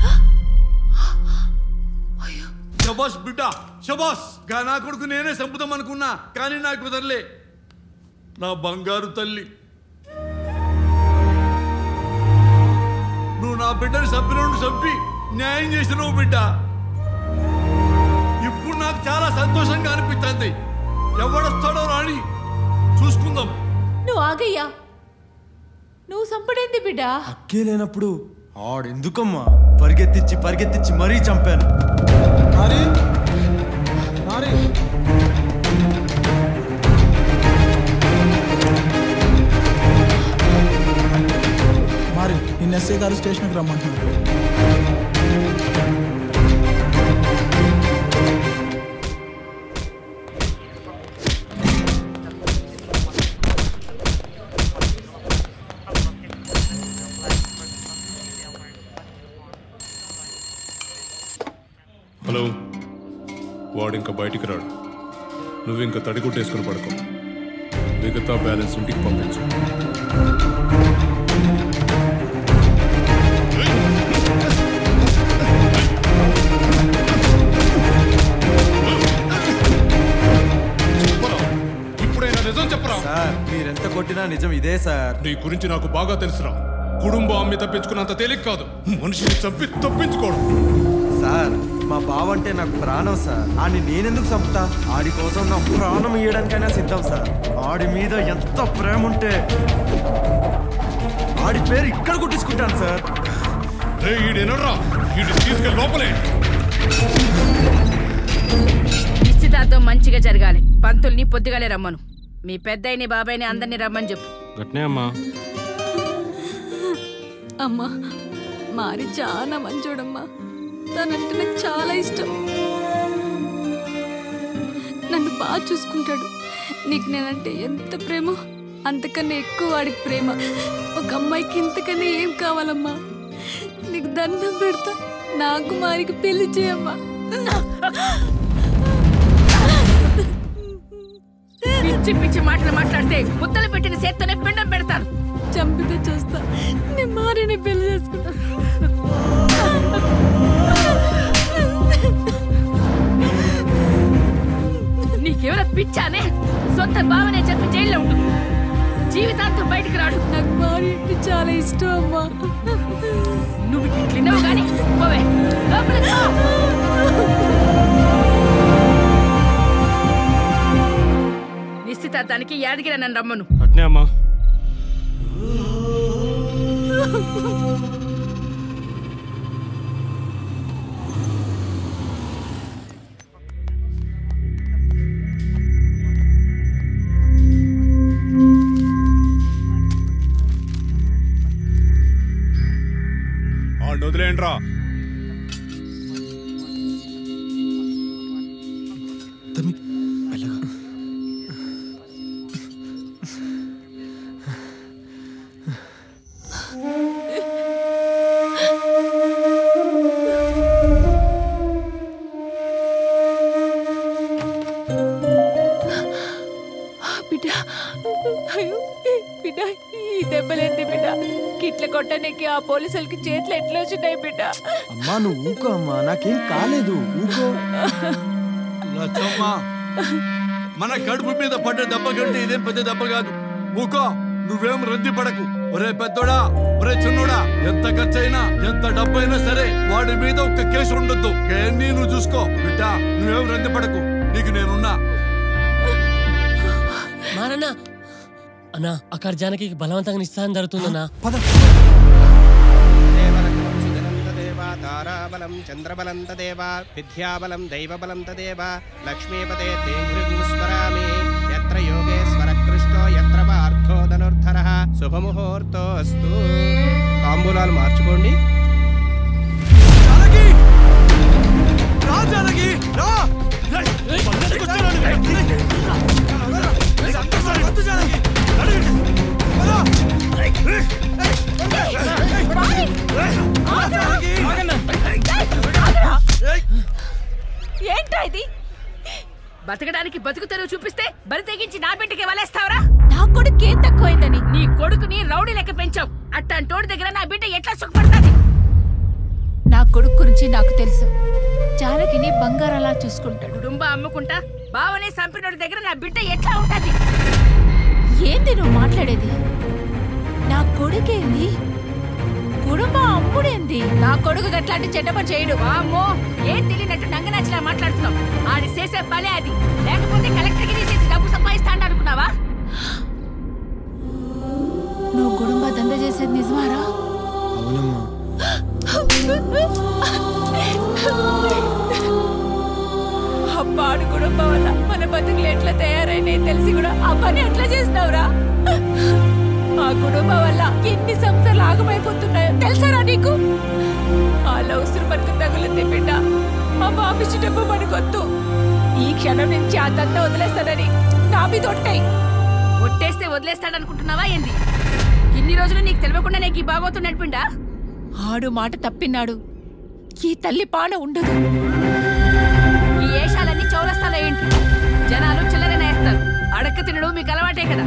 శబాస్ బిడ్డ శబాస్ గా నా కొడుకు నేనే చంపుదాం అనుకున్నా కానీ నాకు కుదరలే నా బంగారు తల్లి నువ్వు నా బిడ్డని చంపినోడు చంపి న్యాయం చేసినావు బిడ్డ ఇప్పుడు నాకు చాలా సంతోషంగా అనిపిస్తుంది ఎవడొస్తాడో రాని చూసుకుందాం నువ్వు ఆగయ్యా నువ్వు సంపడేంది బిడ్డ అక్కే లేనప్పుడు ఆడెందుకమ్మా పరిగెత్తిచ్చి పరిగెత్తిచ్చి మరీ చంపాను మరి మరి మరి నిన్న ఎస్ఐ గారు స్టేషన్కి రమ్మంటున్నారు హలో వాడు ఇంకా బయటికి రాడు నువ్వు ఇంకా తడిగుట్టేసుకుని పడుకో మిగతా బ్యాలెన్స్ ఇంటికి పంపించు ఇప్పుడైనా నిజం చెప్పరా సార్ మీరెంత కొట్టినా నిజం ఇదే సార్ నీ గురించి నాకు బాగా తెలుసురా కుటుంబం అమ్మి తప్పించుకున్నంత తేలిక కాదు మనిషిని చంపి తప్పించుకోవడం సార్ మా బావ అంటే నాకు ప్రాణం సార్ ఆడిని నేనెందుకు చంపుతా ఆడి కోసం నా ప్రాణం ఇవ్వడానికైనా సిద్ధం సార్ ఆడి మీద ఎంత ప్రేమ ఉంటే ఆడి పేరు ఇక్కడ కుట్టించుకుంటాను సార్ రే ఈడెనరా వీడి తీసుకెళ్ళి లోపలే నిశ్చితార్థం మంచిగా జరగాలి పంతుల్ని పొద్దుగాలే రమ్మను మీ పెద్దయిని బాబాయిని అందరినీ రమ్మని చెప్పు గట్నే అమ్మా అమ్మా మారి చాలా మంచోడమ్మా తనంటే నాకు చాలా ఇష్టం నన్ను బాగా చూసుకుంటాడు నీకు నేనంటే ఎంత ప్రేమ అంతకన్నా ఎక్కువ వాడికి ప్రేమ ఒక అమ్మాయికి ఇంతకన్నా ఏం కావాలమ్మా నీకు దండం పెడతా నాకు మారికి పెళ్లి చేయమ్మా పిచ్చి పిచ్చి మాటలు మాట్లాడితే ముద్దలు పెట్టిన చేత్తోనే పిండం పెడతాను చంపితే చూస్తా నేను మారిని పెళ్లి చేసుకుంటా నీకెవరో పిచ్చానే సొంత బావనే చెప్పి జైల్లో ఉండు జీవితాంతం బయటికి రాడు నాకు మారి అంటే చాలా ఇష్టం అమ్మా నువ్వు ఇట్లున్నావు గాని పోవే లోపలికి పో. నిశ్చితార్థానికి యాదగిరి నన్ను రమ్మను అట్నే అమ్మా ఆడిని వదిలేయండిరా బిడ్డ అయ్యో బిడ్డ ఈ దెబ్బలేంది బిడ్డ కిట్ల కొట్టడానికి ఆ పోలీసులకి చేతులు ఎట్లా వచ్చినాయి బిడ్డ అమ్మా నువ్వు ఊకో అమ్మా నాకేం కాలేదు ఊకో లచ్చమ్మ మన కడుపు మీద పడ్డ దెబ్బ కంటే ఇదేం పెద్ద దెబ్బ కాదు ఊకో నువ్వేం రద్దీ పడకు ఒరే పెద్దోడా ఒరే చిన్నోడా ఎంత ఖర్చైనా ఎంత డబ్బైనా సరే వాడి మీద ఒక్క కేసు ఉండొద్దు కేన్ని నువ్వు చూసుకో బిడ్డ నువ్వేం రద్దీ పడకు నీకు నేనున్నా మారన్నా అన్నా అక్కడ జానకి బలవంతంగా నిస్సారం జరుగుతుందన్నా తారాబలం చంద్రబలం తదేవ విద్యాబలం దైవబలం తదేవ లక్ష్మీపతే తేంద్రిం స్మరామి ఎత్ర యోగేశ్వర కృష్ణో ఎత్ర పార్థో ధనుర్ధర శుభముహూర్తోస్తు తాంబూలాలు మార్చుకోండి ఏంటా ఇది బతకడానికి బతుకు తెరువు చూపిస్తే బరి తెగించి నా బిడ్డకి వలేస్తావరా నా కొడుకు ఏం తక్కువైందని నీ కొడుకుని రౌడీ లెక్క పెంచావు అట్టంటోడి దగ్గర నా బిడ్డ ఎట్లా సుఖపడుతుంది నా కొడుకు గురించి నాకు తెలుసు జానకిని బంగారలా చూసుకుంటాడు కుటుంబ అమ్ముకుంటా బావని సంపినోడి దగ్గర నా బిడ్డ ఎట్లా ఉంటది ఏంది నువ్వు మాట్లాడేది నా కొడుకేంది కుటుంబం అమ్ముడేంది నా కొడుకు అట్లాంటి చెడ్డ పని చేయడు వామ్మో ఏం తెలియనట్టు నంగనచ్చిలా మాట్లాడుతున్నావు ఆడి చేసే పనే అది లేకపోతే కలెక్టర్కి తీసేసి డబ్బు సంపాదిస్తాడు అనుకున్నావా నువ్వు కుటుంబ దంద చేసేది నిజమారా అవునమ్మా అప్పాడు కుటుంబం వల్ల మన బతుకులు ఎట్లా తయారైనాయి తెలిసి కూడా ఆ పని ఎట్లా చేసినావురా ఆ కుటుంబం వల్ల ఎన్ని సంవత్సరాలు ఆగమైపోతున్నాయో తెలుసారా నీకు వాళ్ళ ఉసురు మనకు తగులుంది బిడ్డ ఆ బాబిచ్చి డబ్బు మనకొద్దు ఈ క్షణం నుంచి ఆ దంద వదిలేస్తానని నా మీద ఒట్టాయి ఒట్టేస్తే వదిలేస్తాడనుకుంటున్నావా ఏంది ఇన్ని రోజులు నీకు తెలియకుండా నీకు ఈ బాగోతు నడిపిండా ఆడు మాట తప్పినాడు ఈ తల్లి పాన ఉండదు ఈ ఏషాలన్నీ చౌరస్తాలో ఏంటి జనాలు చిల్లరనే వేస్తారు అడక్క తినడు మీకు అలవాటే కదా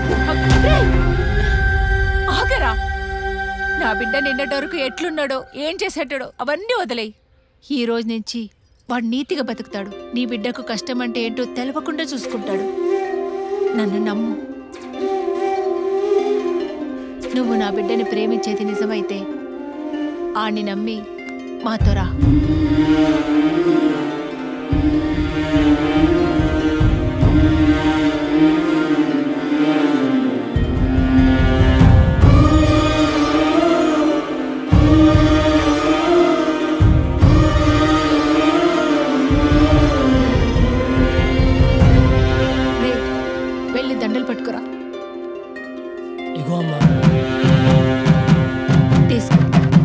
ఆగరా నా బిడ్డ నిన్నటి వరకు ఎట్లున్నాడో ఏం చేసేటాడో అవన్నీ వదిలేయి ఈ రోజు నుంచి వాడు నీతిగా బతుకుతాడు నీ బిడ్డకు కష్టం అంటే ఏంటో తెలవకుండా చూసుకుంటాడు నన్ను నమ్ము నువ్వు నా బిడ్డని ప్రేమించేది నిజమైతే ఆణ్ణి నమ్మి మాతో రా రే, వెళ్ళి దండలు పట్టుకురా ఇగో అమ్మా తీసుకో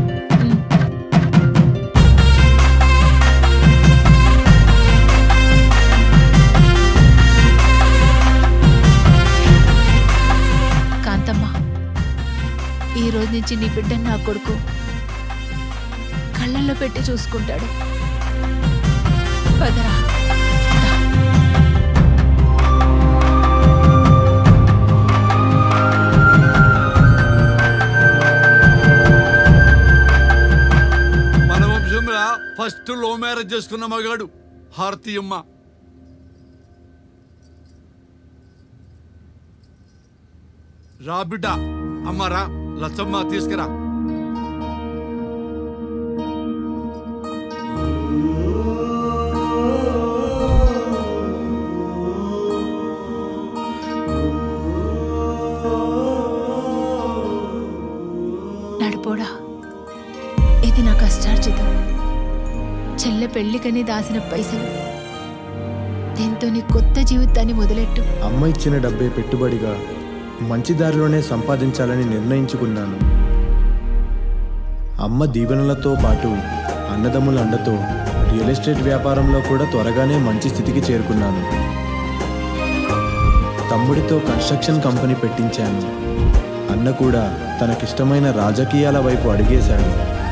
కాంతమ్మ ఈ రోజు నుంచి నీ బిడ్డని నా కొడుకు కళ్ళల్లో పెట్టి చూసుకుంటాడు పదరా మన వంశంలో ఫస్ట్ లో మ్యారేజ్ చేసుకున్న మగాడు హారతి అమ్మ రా బిడ్డ అమ్మ రా లచ్చమ్మ తీసుకురా నడిపోడా ఇది నా కష్టార్జితం చెల్లె పెళ్లికని దాసిన పైసలు దీంతో నీ కొత్త జీవితాన్ని మొదలెట్టు అమ్మ ఇచ్చిన డబ్బే పెట్టుబడిగా మంచి దారిలోనే సంపాదించాలని నిర్ణయించుకున్నాను అమ్మ దీవెనలతో పాటు అన్నదమ్ముల అండతో రియల్ ఎస్టేట్ వ్యాపారంలో కూడా త్వరగానే మంచి స్థితికి చేరుకున్నాను తమ్ముడితో కన్స్ట్రక్షన్ కంపెనీ పెట్టించాను అన్న కూడా తనకిష్టమైన రాజకీయాల వైపు అడిగేశాడు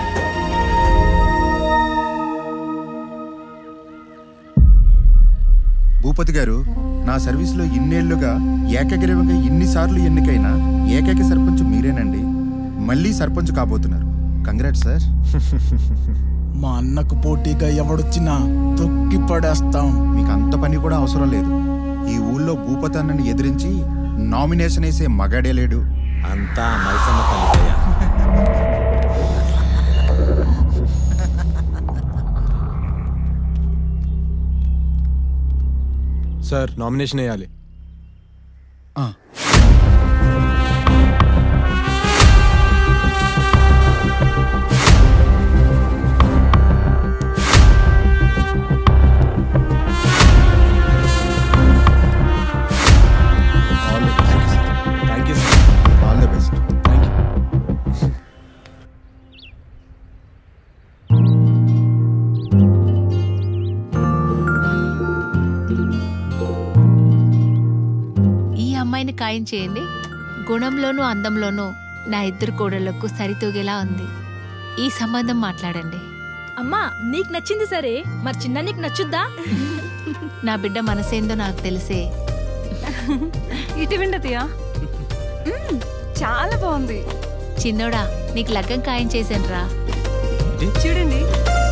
భూపతి గారు నా సర్వీస్లో ఇన్నేళ్లుగా ఏకగ్రీవంగా ఇన్నిసార్లు ఎన్నికైన ఏకైక సర్పంచ్ మీరేనండి మళ్ళీ సర్పంచ్ కాబోతున్నారు కంగ్రాట్స్ సార్ మా అన్నకు పోటీగా ఎవడొచ్చినా తొక్కి పడేస్తాం మీకు అంత పని కూడా అవసరం లేదు ఈ ఊళ్ళో భూపతి అన్నని ఎదిరించి నామినేషన్ వేసే మగాడే లేడు అంతా మైసమ్మ తల్లిదయ్యా సార్ నామినేషన్ వేయాలి thank you sir all the best thank you ఈ అమ్మాయిని ఖాయం చేయండి గుణంలోనూ అందంలోనూ నా ఇద్దరు కోడళ్లకు సరితూగేలా ఉంది ఈ సంబంధం మాట్లాడండి అమ్మా నీకు నచ్చింది సరే మరి చిన్న నీకు నచ్చుద్దా నా బిడ్డ మనసేందో నాకు తెలిసే ఇటు విండతయా చాలా బాగుంది చిన్నోడా నీకు లగ్గం ఖాయం చేశాను రా చూడండి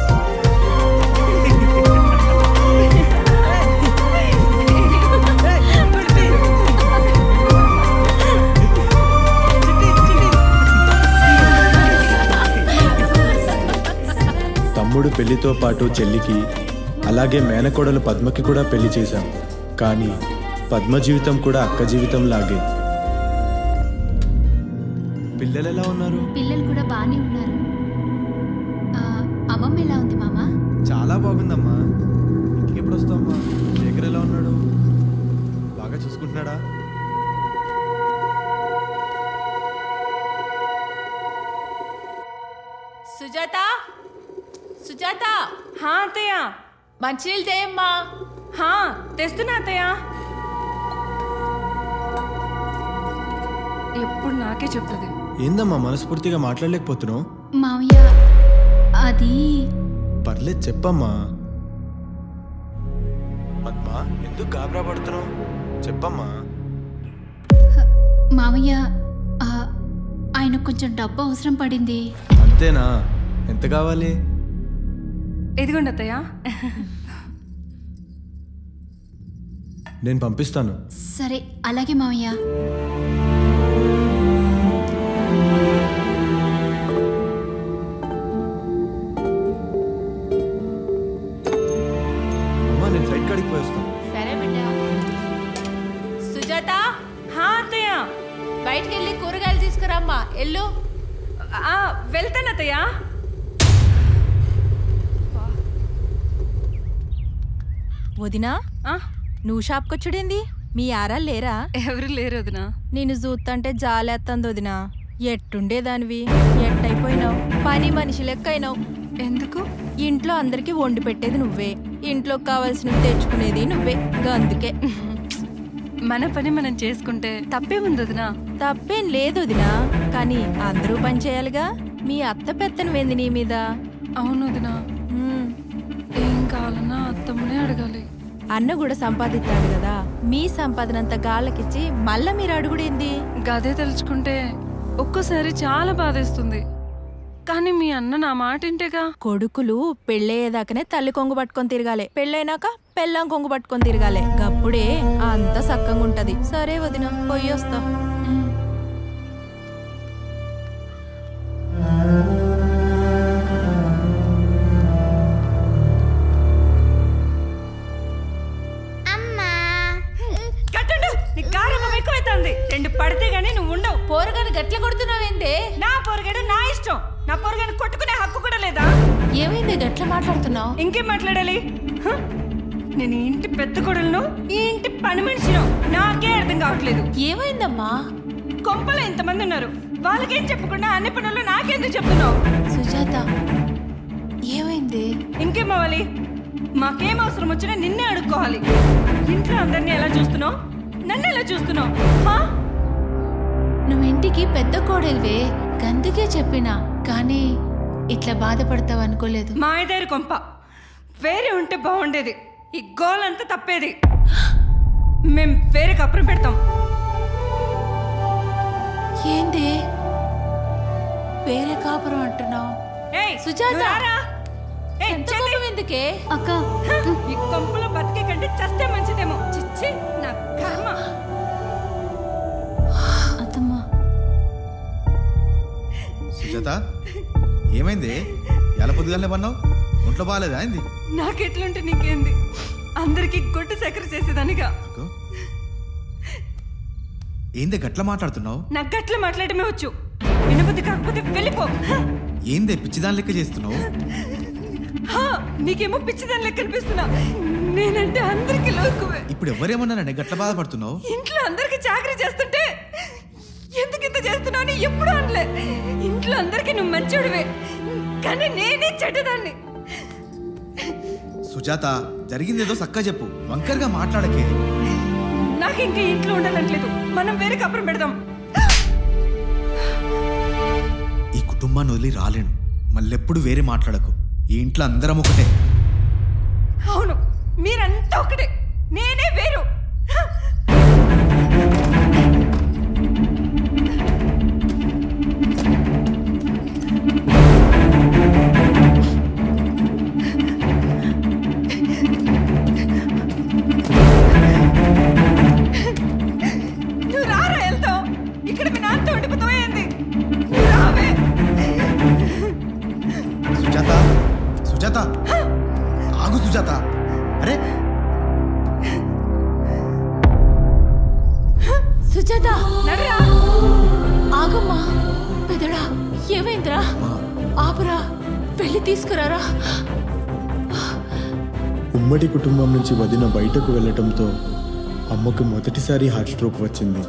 తమ్ముడు పెళ్లితో పాటు చెల్లికి అలాగే మేనకోడలు పద్మకి కూడా పెళ్లి చేశాం కానీ పద్మ జీవితం కూడా అక్క జీవితం లాగే పిల్లలు ఎలా ఉన్నారు పిల్లలు కూడా బాగానే ఉన్నారు ఆ, అమ్మమ్మ ఎలా ఉంది మామ చాలా బాగుందమ్మా ఇంటికి ఎప్పుడు వస్తావమ్మా శేఖర్ ఎలా ఉన్నాడు బాగా చూసుకుంటున్నాడా సుజాత సుజాత హా అత్తయ్య మంచినీళ్ళు తేయమ్మా హా తెస్తున్నా అత్తయ్య ఎప్పుడు నాకే చెప్తుంది ఏందమ్మా మనస్ఫూర్తిగా మాట్లాడలేకపోతున్నావు మావయ్య అది పర్లేదు చెప్పమ్మా పద్మ ఎందుకు గాబరా పడుతున్నావు చెప్పమ్మా మావయ్య ఆ, ఆయన కొంచెం డబ్బు అవసరం పడింది అంతేనా ఎంత కావాలి ఇదిగోండి అత్తయ్య నేను పంపిస్తాను సరే అలాగే మావయ్య వెళ్ళమ్మా ఎల్లు వెళ్తానత్తయ్యా వదినా నువ్వు షాప్కొచ్చుడేంది మీ ఆరాలు లేరా ఎవరు లేరు వదినా నేను చూస్తుంటే జాలేత్తంది వదినా ఎట్టుండేదానివి ఎట్టయిపోయినావు పని మనిషి లెక్క అయినావు ఎందుకు ఇంట్లో అందరికి వండి పెట్టేది నువ్వే ఇంట్లో కావాల్సినవి తెచ్చుకునేది నువ్వే అందుకే మన పని మనం చేసుకుంటే తప్పే ఉంది వదినా తప్పేం లేదు వదినా కానీ అందరూ పని చేయాలిగా మీ అత్త పెత్తనం ఏంది నీ మీద అవును వదినా ఏం కావాలన్నా అత్తమ్మనే అడగాలి అన్న కూడా సంపాదిస్తాడు కదా మీ సంపాదనంత గాళ్ళకిచ్చి మళ్ళా మీరు అడుగుడేంది గదే తలుచుకుంటే ఒక్కోసారి చాలా బాధేస్తుంది కానీ మీ అన్న నా మాట ఇంటేగా కొడుకులు పెళ్ళయ్యేదాకానే తల్లి కొంగు పట్టుకొని తిరగాలి పెళ్ళైనాక పెళ్ళం కొంగు పట్టుకొని తిరగాలి గప్పుడే అంత సక్కంగా ఉంటది సరే వదిన పోయి వస్తా కట్టండు నీ కారకం ఎక్కువైతుంది రెండు పడితే గానీ నువ్వు ఉండవు పోరగాని గట్ల కొడుతున్నావేందే నా పోరగాడు నా ఇష్టం నా పోరగాని కొట్టుకునే హక్కు కూడా లేదా ఏమైంది గట్ల మాట్లాడుతున్నావు ఇంకేం మాట్లాడాలి హ? నేను ఈ ఇంటి పెద్ద కొడలను ఈ ఇంటి పని మనిషిను నాకే అర్థం కావట్లేదు ఏమైందమ్మా కొంపలో ఇంతమంది ఉన్నారు వాళ్ళకేం చెప్పకుండా అన్ని పనులు నాకెందుకు చెప్తున్నావు సుజాత ఏమైంది ఇంకేం అవ్వాలి మాకేం అవసరం వచ్చినా నిన్నే అడుక్కోవాలి ఇంట్లో అందరినీ ఎలా చూస్తున్నావు నన్ను ఎలా చూస్తున్నావు హా? నువ్వు ఇంటికి పెద్ద కోడలివే గందుకే చెప్పినా కానీ ఇట్లా బాధపడతావు అనుకోలేదు మా ఐదారు కొంప వేరే ఉంటే బాగుండేది ఈ గోల్ అంతా తప్పేది మేం వేరే కప్పురం పెడతాం ఏంది వేరే కాపురం అంటున్నావు ఏయ్ సుజాత! నువ్వు రారా? ఏయ్, ఎంత చెల్లి! కోపం ఎందుకే అక్క ఈ కొంపలో బతికే కంటే చస్తే మంచిదేమో చిచ్చి నా కర్మ అత్తమ్మా సుజాత ఏమైంది ఎలా పొద్దుగానే పన్నావు ఒంట్లో బాగాలేదా ఏంది నాకెట్లుంటే నీకేంది అందరికి గొడ్డు సెకర చేసేదానిగా ఏంది గట్ల మాట్లాడుతున్నావు నాకు గట్ల మాట్లాడమే వచ్చు వినబుద్ధి కాకపోతే వెళ్ళిపో ఏంది పిచ్చిదాని లెక్క చేస్తున్నావు హా, నీకేమో పిచ్చిదాని లెక్క అనిపిస్తున్నా నేనంటే అందరికి లోకువే ఇప్పుడు ఎవరేమన్నారండి గట్ల బాధపడుతున్నావు ఇంట్లో అందరికి చాకరీ చేస్తుంటే ఎందుకు ఇంత చేస్తున్నావు అని ఎప్పుడు అనలే ఇంట్లో అందరికి నువ్వు మంచోడివే కానీ నేనే చెడ్డదాన్ని సుజాత జరిగిందేదో సక్క చెప్పు వంకరగా మాట్లాడకే నాకు ఇంకా ఇంట్లో ఉండాలట్లేదు మనం వేరే కప్పురం పెడదాం ఈ కుటుంబాన్ని వదిలి రాలేను మళ్ళెప్పుడు వేరే మాట్లాడకు ఈ ఇంట్లో అందరం ఒకటే అవును మీరంతా ఒకటే నేనే వేరు నువ్వు రారా వెళ్తావు ఇక్కడ మీ నాన్నతో ఉండిపోతావా ఏంది నువ్వు రావే సుజాత సుజాత ఆగు సుజాత అరే సుజాత నడరా ఆగమ్మా పెదడా ఏమైందిరా ఆపురా వెళ్ళి తీసుకురారా ఉమ్మడి కుటుంబం నుంచి వదిన బయటకు వెళ్ళటంతో అమ్మకు మొదటిసారి హార్ట్ స్ట్రోక్ వచ్చింది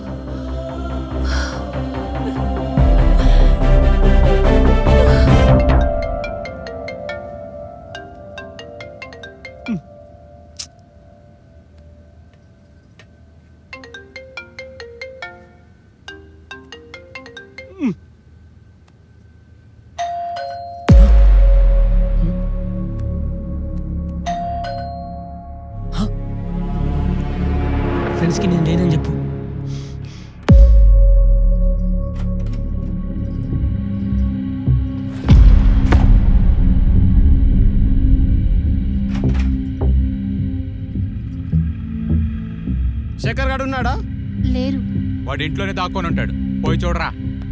ఫ్రెండ్స్కి నేను లేనని చెప్పు శేఖర్ గారు ఉన్నాడా లేరు వాడి ఇంట్లోనే దాక్కొని ఉంటాడు పోయి చూడరా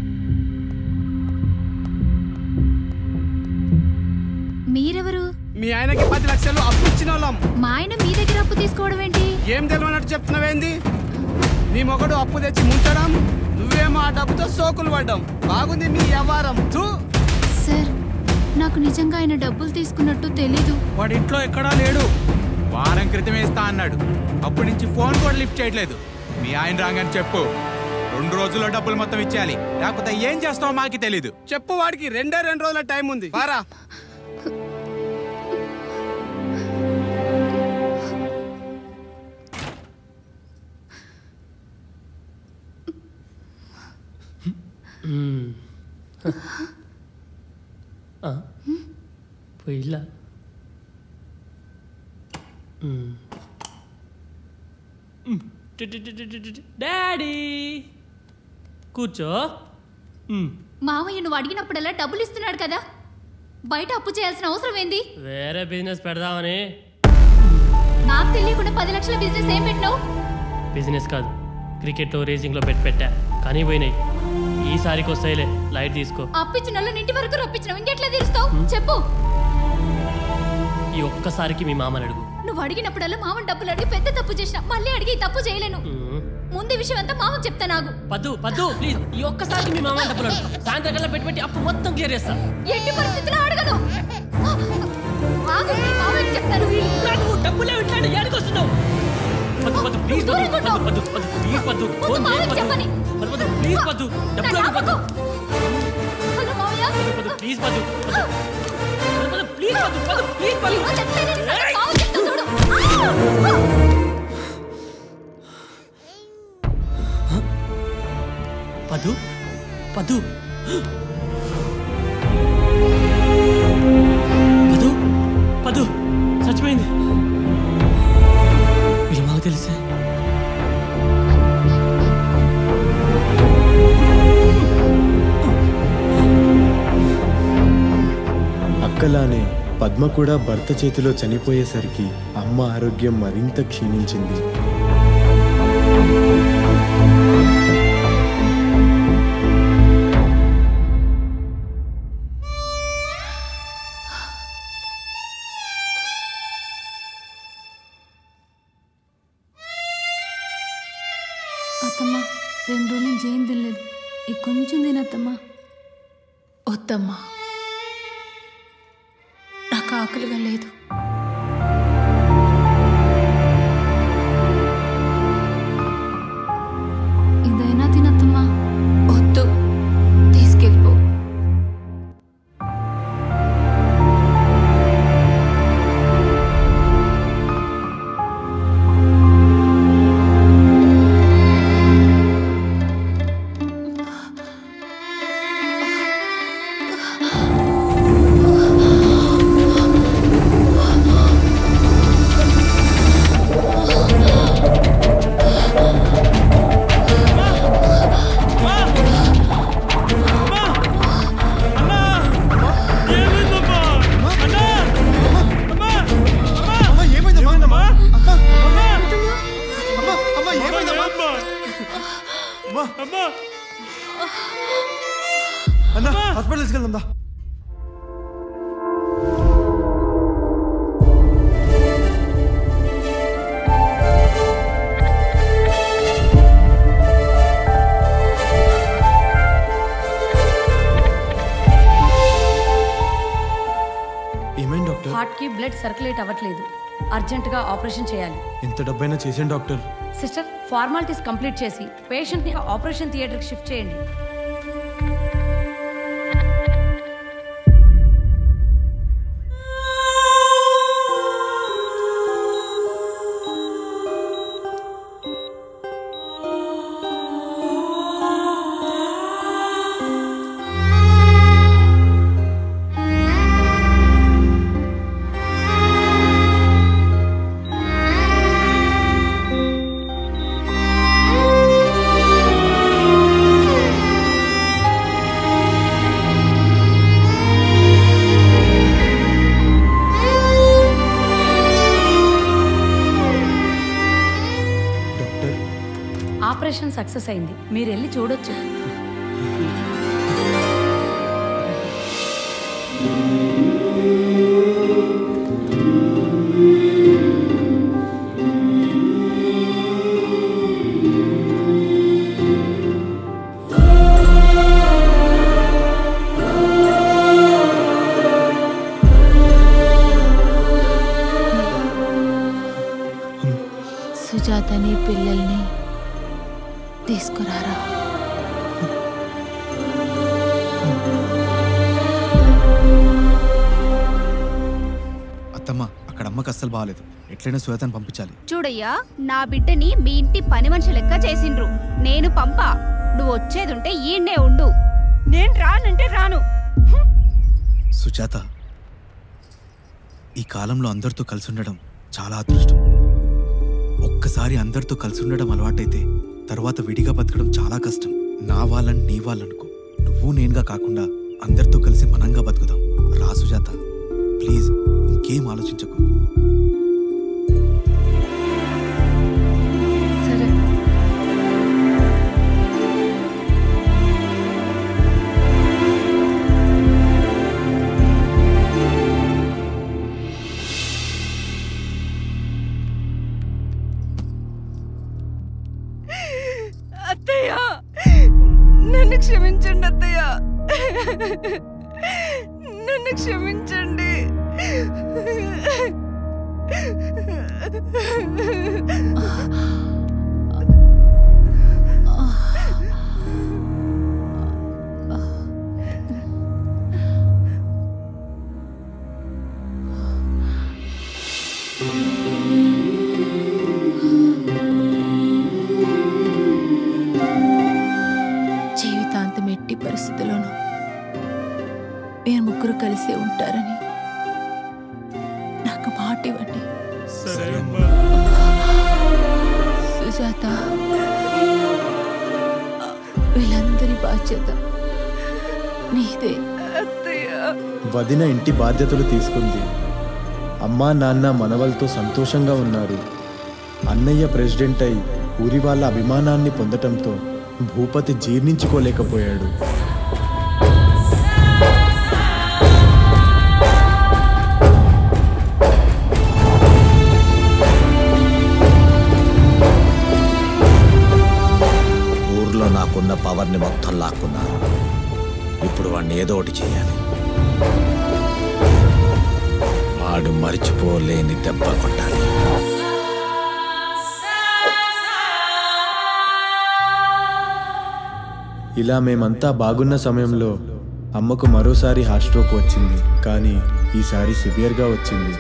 మీరెవరు మీ ఆయనకి పది లక్షలు అప్పు ఇచ్చిన వాళ్ళం మా ఆయన మీ దగ్గర అప్పు తీసుకోవడం ఏంటి ఏం తెలియనట్టు చెప్తున్నావేంది నీ మొగడు అప్పు తెచ్చి ముంచడం నువ్వేమో ఆ డబ్బుతో సోకులు పడ్డాం బాగుంది మీ వ్యవహారం చూ సార్ నాకు నిజంగా ఆయన డబ్బులు తీసుకున్నట్టు తెలీదు వాడి ఇంట్లో ఎక్కడా లేడు వారం క్రితం వేస్తా అన్నాడు అప్పటి నుంచి ఫోన్ కూడా లిఫ్ట్ చేయట్లేదు మీ ఆయన రాగానే చెప్పు రెండు రోజుల్లో డబ్బులు మొత్తం ఇచ్చేయాలి లేకపోతే ఏం చేస్తావో మాకు తెలీదు చెప్పు వాడికి రెండే రెండు రోజుల టైం ఉంది బారా పోయిలా డాడీ కూర్చో మ్, మావయ్య నువ్వు అడిగినప్పుడల్లా డబ్బులు ఇస్తున్నాడు కదా బయట అప్పు చేయాల్సిన అవసరం ఏంది వేరే బిజినెస్ పెడదామని నాకు తెలియకుండా పది లక్షల బిజినెస్ ఏం పెట్టినావు బిజినెస్ కాదు క్రికెట్లో రేసింగ్లో బెట్ పెట్టా కానీ పోయినాయి ఈసారికి వస్తాయిలే లైట్ తీసుకో అప్పిచ్చిన వాళ్ళని ఇంటి వరకు రప్పించినావు ఇంకెట్లా తీరుస్తావు చెప్పు ఈ ఒక్కసారికి మీ మామని అడుగు నువ్వు అడిగినప్పుడల్లా మామని డబ్బులు అడిగి పెద్ద తప్పు చేసిన మళ్ళీ అడిగి ఈ తప్పు చేయలేను మ్, ముందు ఈ విషయం అంతా మామకు చెప్తా నాకు పద్దు పద్దు ప్లీజ్ ఈ ఒక్కసారికి మీ మామ డబ్బులు అడుగు సాయంత్రం కల్లా పెట్టి పెట్టి అప్పు మొత్తం క్లియర్ చేస్తా ఎట్టి పరిస్థితిలో అడగను ఆగు, మీ మామయ్యకి చెప్తాను నాకు డబ్బులే ఉంటాడు ఏడుకొస్తున్నావు పద్దు పద్దు ప్లీజ్ పద్దు పద్దు పద్దు పద్దు ప్లీజ్ పద్దు ఫోన్ చేయి మామయ్యకి పద్దు చెప్పని. పద్దు పద్దు ప్లీజ్ పద్దు డబ్బులు అడుగు పద్దు హలో మామయ్య పద్దు పద్దు ప్లీజ్ పద్దు పద్దు పద్దు పద్దు ప్లీజ్ పద్దు పద్దు ప్లీజ్ పద్దు ఈరోజు ఎట్లయినా నీ సంగతి మామకి చెప్తా చూడు పద్దు పద్దు పద్దు పద్దు చచ్చిపోయింది వీళ్ళ మాకు తెలిసే అక్కలానే పద్మ కూడా భర్త చేతిలో చనిపోయేసరికి అమ్మ ఆరోగ్యం మరింత క్షీణించింది అత్తమ్మ రెండు రోజుల నుంచి ఏం తినలేదు ఈ కొంచెం తినత్తమ్మా వద్దమ్మా నాకు ఆకలిగా లేదు ఇదైనా తినత్తమ్మా వద్దు తీసుకెళ్ళిపో అన్న హాస్పిటల్ తీసుకెళ్దాం దా ఏమైంది డాక్టర్ హార్ట్ కి బ్లడ్ సర్క్యులేట్ అవ్వట్లేదు అర్జెంట్ గా ఆపరేషన్ చేయాలి ఎంత డబ్బైనా చేసాను డాక్టర్ సిస్టర్ ఫార్మాలిటీస్ కంప్లీట్ చేసి పేషెంట్ ని ఆపరేషన్ థియేటర్ కి షిఫ్ట్ చేయండి ఆపరేషన్ సక్సెస్ అయింది మీరు వెళ్ళి చూడొచ్చు భార్యని పిల్లల్ని తీసుకురారా అత్తమ్మ అక్కడ అమ్మకి అస్సలు బాగాలేదు ఎట్లయినా శ్వేతను పంపించాలి చూడయ్యా నా బిడ్డని మీ ఇంటి పని మనిషి లెక్క చేసిండ్రు నేను పంపా నువ్వు వచ్చేదుంటే ఈయన్నే ఉండు నేను రానంటే రాను సుజాత ఈ కాలంలో అందరితో కలిసి ఉండడం చాలా అదృష్టం ఒక్కసారి అందరితో కలిసి ఉండడం అలవాటైతే తర్వాత విడిగా బతకడం చాలా కష్టం నా వాళ్ళని నీ వాళ్ళనుకో నువ్వు నేనుగా కాకుండా అందరితో కలిసి మనంగా బతుకుదాం రా సుజాత ప్లీజ్ ఇంకేం ఆలోచించకు అత్తయ్య నన్ను క్షమించండి అత్తయ్య నన్ను క్షమించండి జీవితాంతం ఎట్టి పరిస్థితుల్లోనూ మీరు ముగ్గురు కలిసే ఉంటారని నాకు మాట ఇవ్వండి సుజాత వీళ్ళందరి బాధ్యత నీదే వదిన ఇంటి బాధ్యతలు తీసుకుంది అమ్మా నాన్న మనవలతో సంతోషంగా ఉన్నారు అన్నయ్య ప్రెసిడెంట్ అయి ఊరి వాళ్ళ అభిమానాన్ని పొందటంతో భూపతి జీర్ణించుకోలేకపోయాడు ఊర్లో నాకున్న పవర్ని మొత్తం లాక్కున్నారు ఇప్పుడు వాడిని ఏదో ఒకటి చేయాలి వాడు మరిచిపోలేని దెబ్బ కొట్టాలి ఇలా మేమంతా బాగున్న సమయంలో అమ్మకు మరోసారి హార్ట్ స్ట్రోక్ వచ్చింది కానీ ఈసారి సివియర్గా వచ్చింది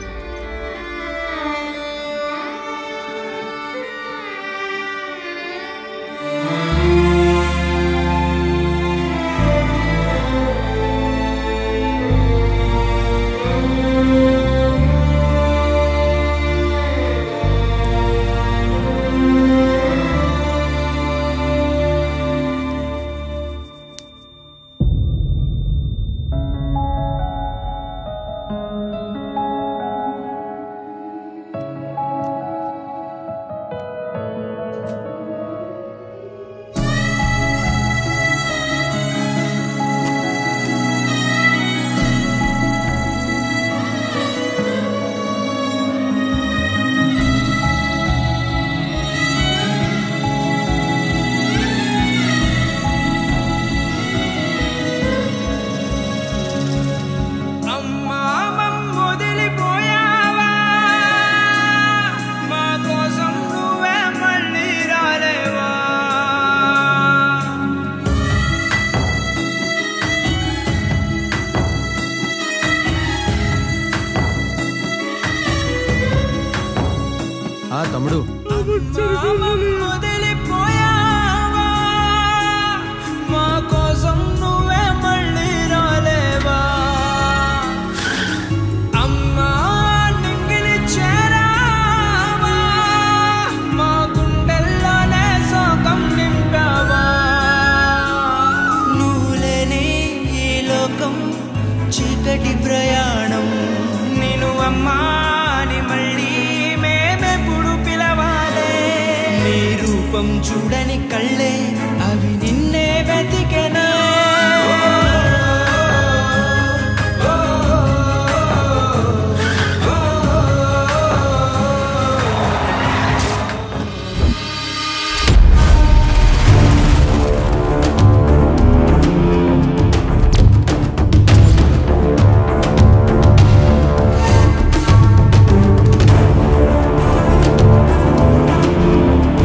అమ్మా మమ్మొదిలిపోయావా మా కోసం నువ్వే మళ్ళీ రాలేవా ఆ తమ్ముడు వదిలిపోయావా మా కోసం నువ్వే మళ్ళీ రాలేవా అమ్మా నింగిలి చేరావా మా గుండెల్లోనే శోకం నింపావా నువ్వు లేని ఈ లోకం చీకటి ప్రయాణం నేను అమ్మా అని మళ్ళీ మేమెప్పుడు పిలవాలే నీ రూపం చూడని కళ్ళే అవి నిన్నే వెతికెనా ఆ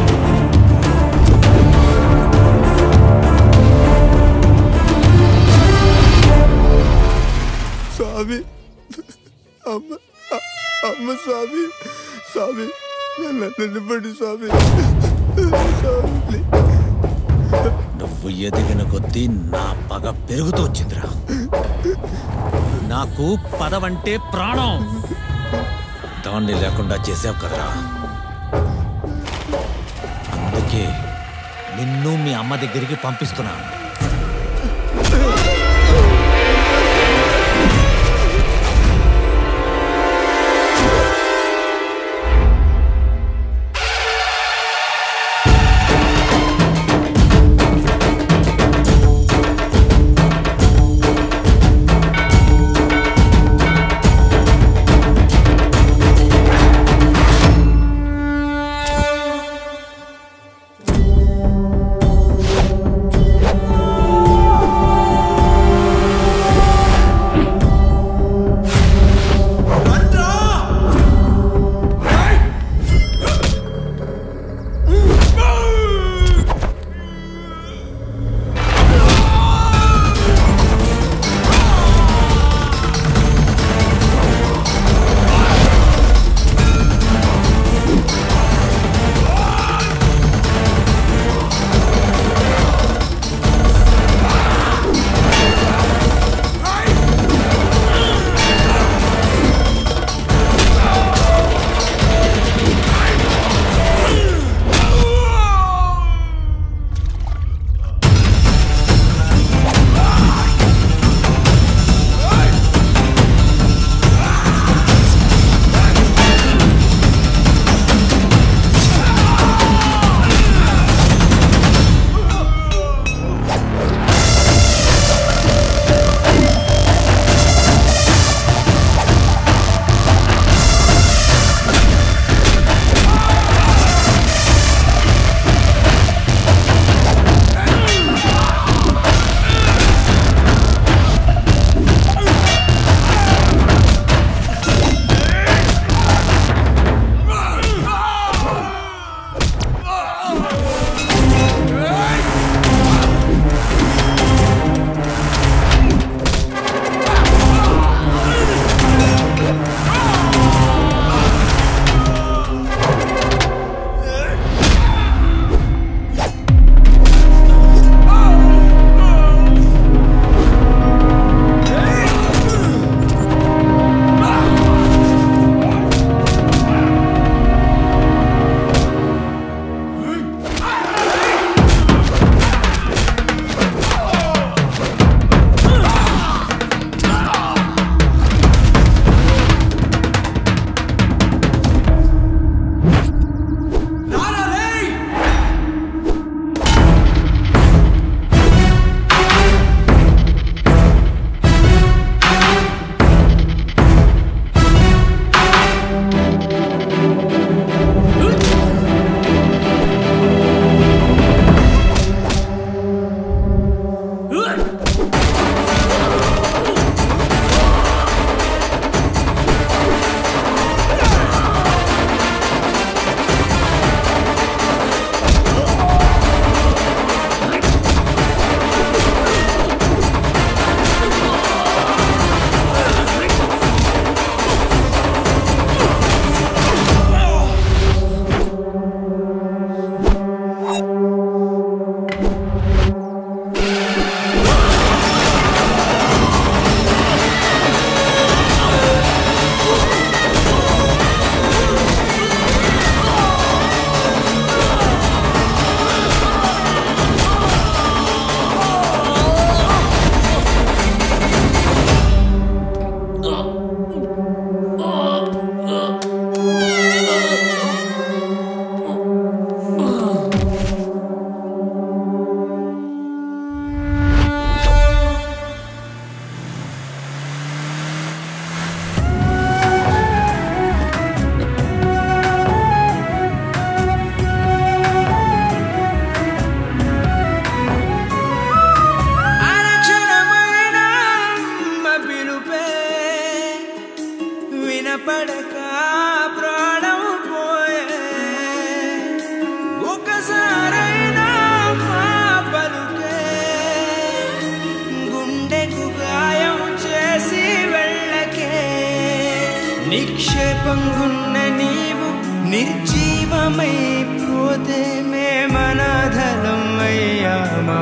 అమ్మ అమ్మ స్వామి స్వామి నన్ను నిలబడి స్వామి స్వామి నువ్వు ఎదిగిన కొద్దీ నా పగ పెరుగుతూ వచ్చిందిరా నాకు పదవంటే ప్రాణం దాన్ని లేకుండా చేసావు కదరా అందుకే నిన్ను మీ అమ్మ దగ్గరికి పంపిస్తున్నా ఆ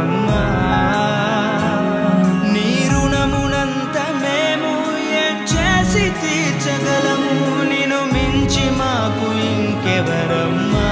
పోయామమ్మా నీ రుణమునంత మేము ఏం చేసి తీర్చగలము నిన్ను మించి మాకు ఇంకెవరమ్మా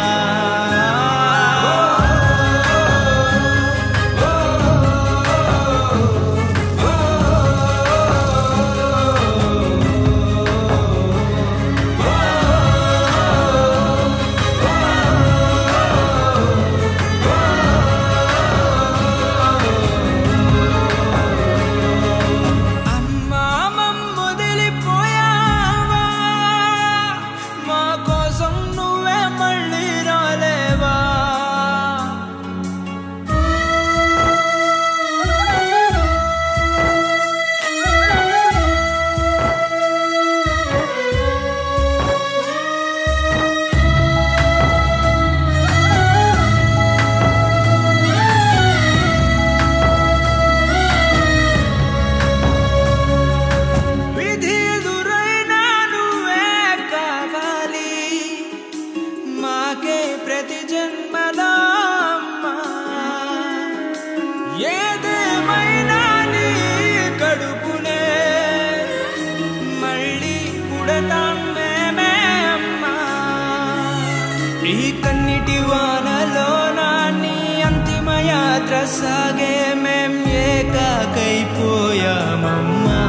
అమ్మా మమ్మొదిలిపోయావా మా కోసం నువ్వే మళ్ళీ రాలేవా విధి ఎదురైనా నువ్వే కావాలి మాకే ప్రతి జన్మలో అమ్మా ఏదేమైనా నీ కడుపునే మళ్ళీ పుడతాం మేమే అమ్మా ఈ కన్నిటి వానలో నా నీ అంతిమ యాత్ర సాగే మేం ఏకాకైపోయామమ్మా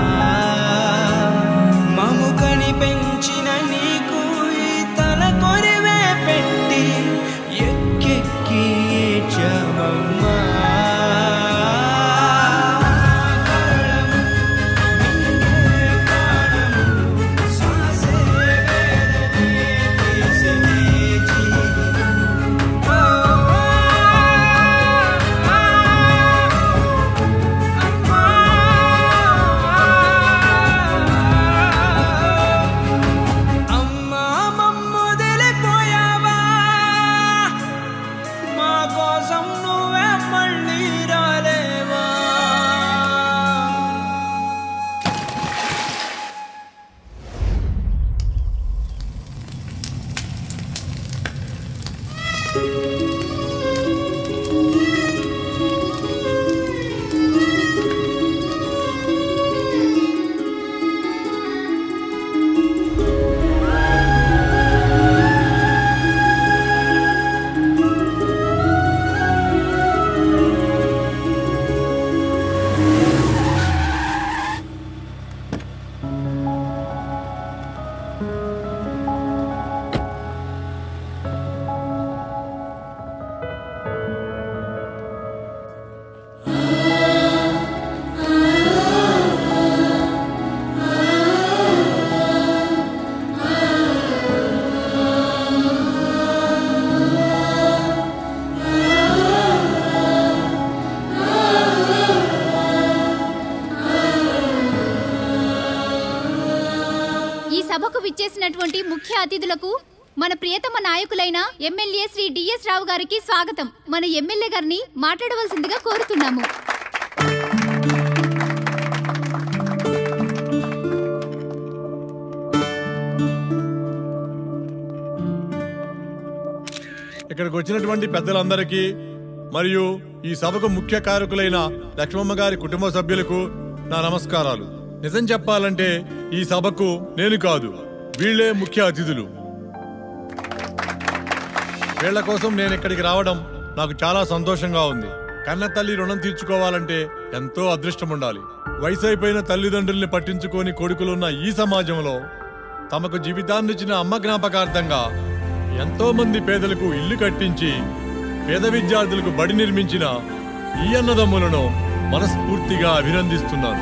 మము కని పెంచిన నీకు ఈ తల కొరివే పెట్టి ఎక్కెక్కి ఏడ్చామమ్మా అమ్మా మమ్మొదిలిపోయావా మా కోసం నువ్వే మళ్ళీ రాలేవా ఈ సభకు విచ్చేసినటువంటి ముఖ్య అతిథులకు మన ప్రియతమ నాయకులైన ఎమ్మెల్యే శ్రీ డిఎస్ రావు గారికి స్వాగతం మన ఎమ్మెల్యే గారిని మాట్లాడవలసిందిగా కోరుతున్నాము ఇక్కడికి వచ్చినటువంటి పెద్దలందరికీ మరియు ఈ సభకు ముఖ్య కారకులైన లక్ష్మమ్మ గారి కుటుంబ సభ్యులకు నా నమస్కారాలు నిజం చెప్పాలంటే ఈ సభకు నేను కాదు వీళ్ళే ముఖ్య అతిథులు వీళ్ళ కోసం నేను ఇక్కడికి రావడం నాకు చాలా సంతోషంగా ఉంది కన్న తల్లి రుణం తీర్చుకోవాలంటే ఎంతో అదృష్టం ఉండాలి వయసు అయిపోయిన తల్లిదండ్రుల్ని పట్టించుకొని కొడుకులున్న ఈ సమాజంలో తమకు జీవితాన్నిచ్చిన అమ్మ జ్ఞాపకార్థంగా ఎంతో మంది పేదలకు ఇల్లు కట్టించి పేద విద్యార్థులకు బడి నిర్మించిన ఈ అన్నదమ్ములను మనస్ఫూర్తిగా అభినందిస్తున్నాను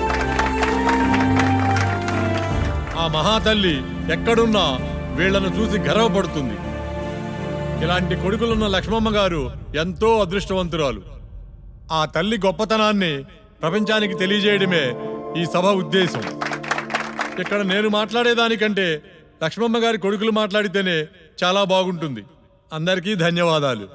ఆ మహాతల్లి ఎక్కడున్నా వీళ్లను చూసి గర్వపడుతుంది ఇలాంటి కొడుకులున్న లక్ష్మమ్మ గారు ఎంతో అదృష్టవంతురాలు ఆ తల్లి గొప్పతనాన్ని ప్రపంచానికి తెలియజేయడమే ఈ సభ ఉద్దేశం ఇక్కడ నేను మాట్లాడేదానికంటే లక్ష్మమ్మ గారి కొడుకులు మాట్లాడితేనే చాలా బాగుంటుంది అందరికీ ధన్యవాదాలు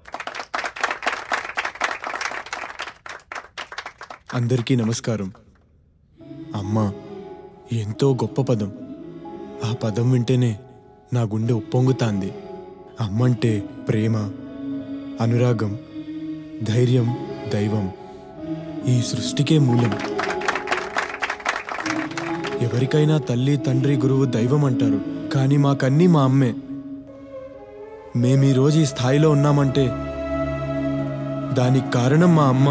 అందరికీ నమస్కారం అమ్మ ఎంతో గొప్ప పదం ఆ పదం వింటేనే నా గుండె ఉప్పొంగుతాంది అమ్మంటే ప్రేమ అనురాగం ధైర్యం దైవం ఈ సృష్టికే మూలం ఎవరికైనా తల్లి తండ్రి గురువు దైవం అంటారు కానీ మాకన్నీ మా అమ్మే మేము ఈ రోజు ఈ స్థాయిలో ఉన్నామంటే దానికి కారణం మా అమ్మ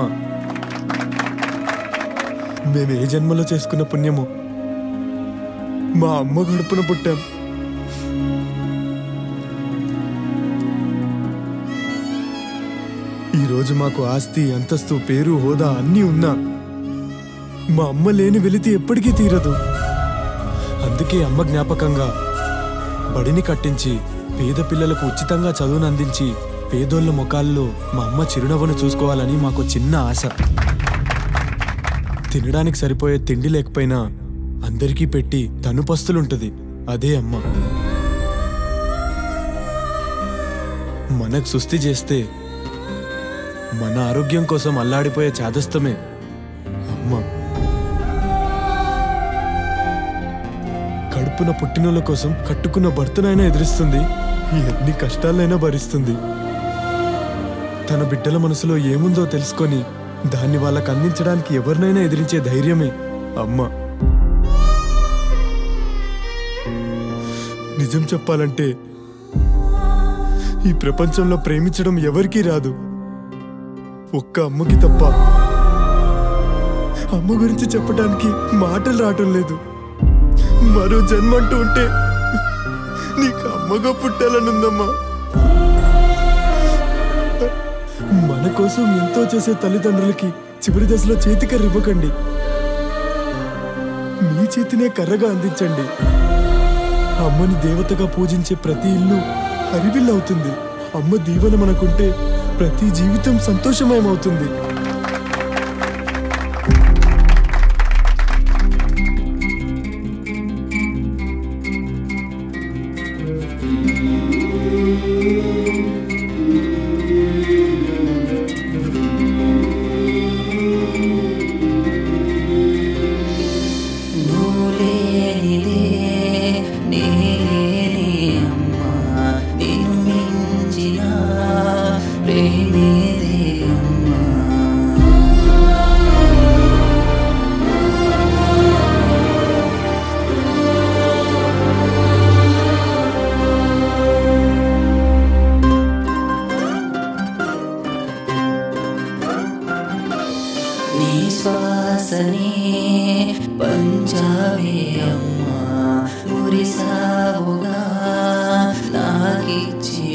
మేము ఏ జన్మలో చేసుకున్న పుణ్యమో మా అమ్మ గడుపున పుట్టాం ఈరోజు మాకు ఆస్తి అంతస్తు పేరు హోదా అన్నీ ఉన్నా మా అమ్మ లేని వెలితి ఎప్పటికీ తీరదు అందుకే అమ్మ జ్ఞాపకంగా బడిని కట్టించి పేద పిల్లలకు ఉచితంగా చదువును అందించి పేదోళ్ళ ముఖాల్లో మా అమ్మ చిరునవ్వును చూసుకోవాలని మాకు చిన్న ఆశ తినడానికి సరిపోయే తిండి లేకపోయినా అందరికీ పెట్టి తను పస్తులుంటది అదే అమ్మ మనకు సుస్థి చేస్తే మన ఆరోగ్యం కోసం అల్లాడిపోయే చాదస్తమే అమ్మ కడుపున పుట్టినోళ్ళ కోసం కట్టుకున్న భర్తనైనా ఎదిరిస్తుంది ఎన్ని కష్టాలైనా భరిస్తుంది తన బిడ్డల మనసులో ఏముందో తెలుసుకొని దాన్ని వాళ్ళకు అందించడానికి ఎవరినైనా ఎదిరించే ధైర్యమే అమ్మ నిజం చెప్పాలంటే ఈ ప్రపంచంలో ప్రేమించడం ఎవరికీ రాదు ఒక్క అమ్మకి తప్ప అమ్మ గురించి చెప్పడానికి మాటలు రావటం లేదు మరో జన్మ అంటూ ఉంటే నీకు అమ్మగా పుట్టాలనుందమ్మా మన కోసం ఎంతో చేసే తల్లిదండ్రులకి చివరి దశలో చేతికర్ర ఇవ్వకండి మీ చేతినే కర్రగా అందించండి అమ్మని దేవతగా పూజించే ప్రతి ఇల్లు హరివిల్లవుతుంది అమ్మ దీవెన మనకుంటే ప్రతి జీవితం సంతోషమయమవుతుంది నువ్వులేనిదే నేనే అమ్మా నిన్ను మించిన ప్రేమేదే అమ్మా నీ శ్వాసనే పంచావే అమ్మా మురిసావుగా నాకిచ్చి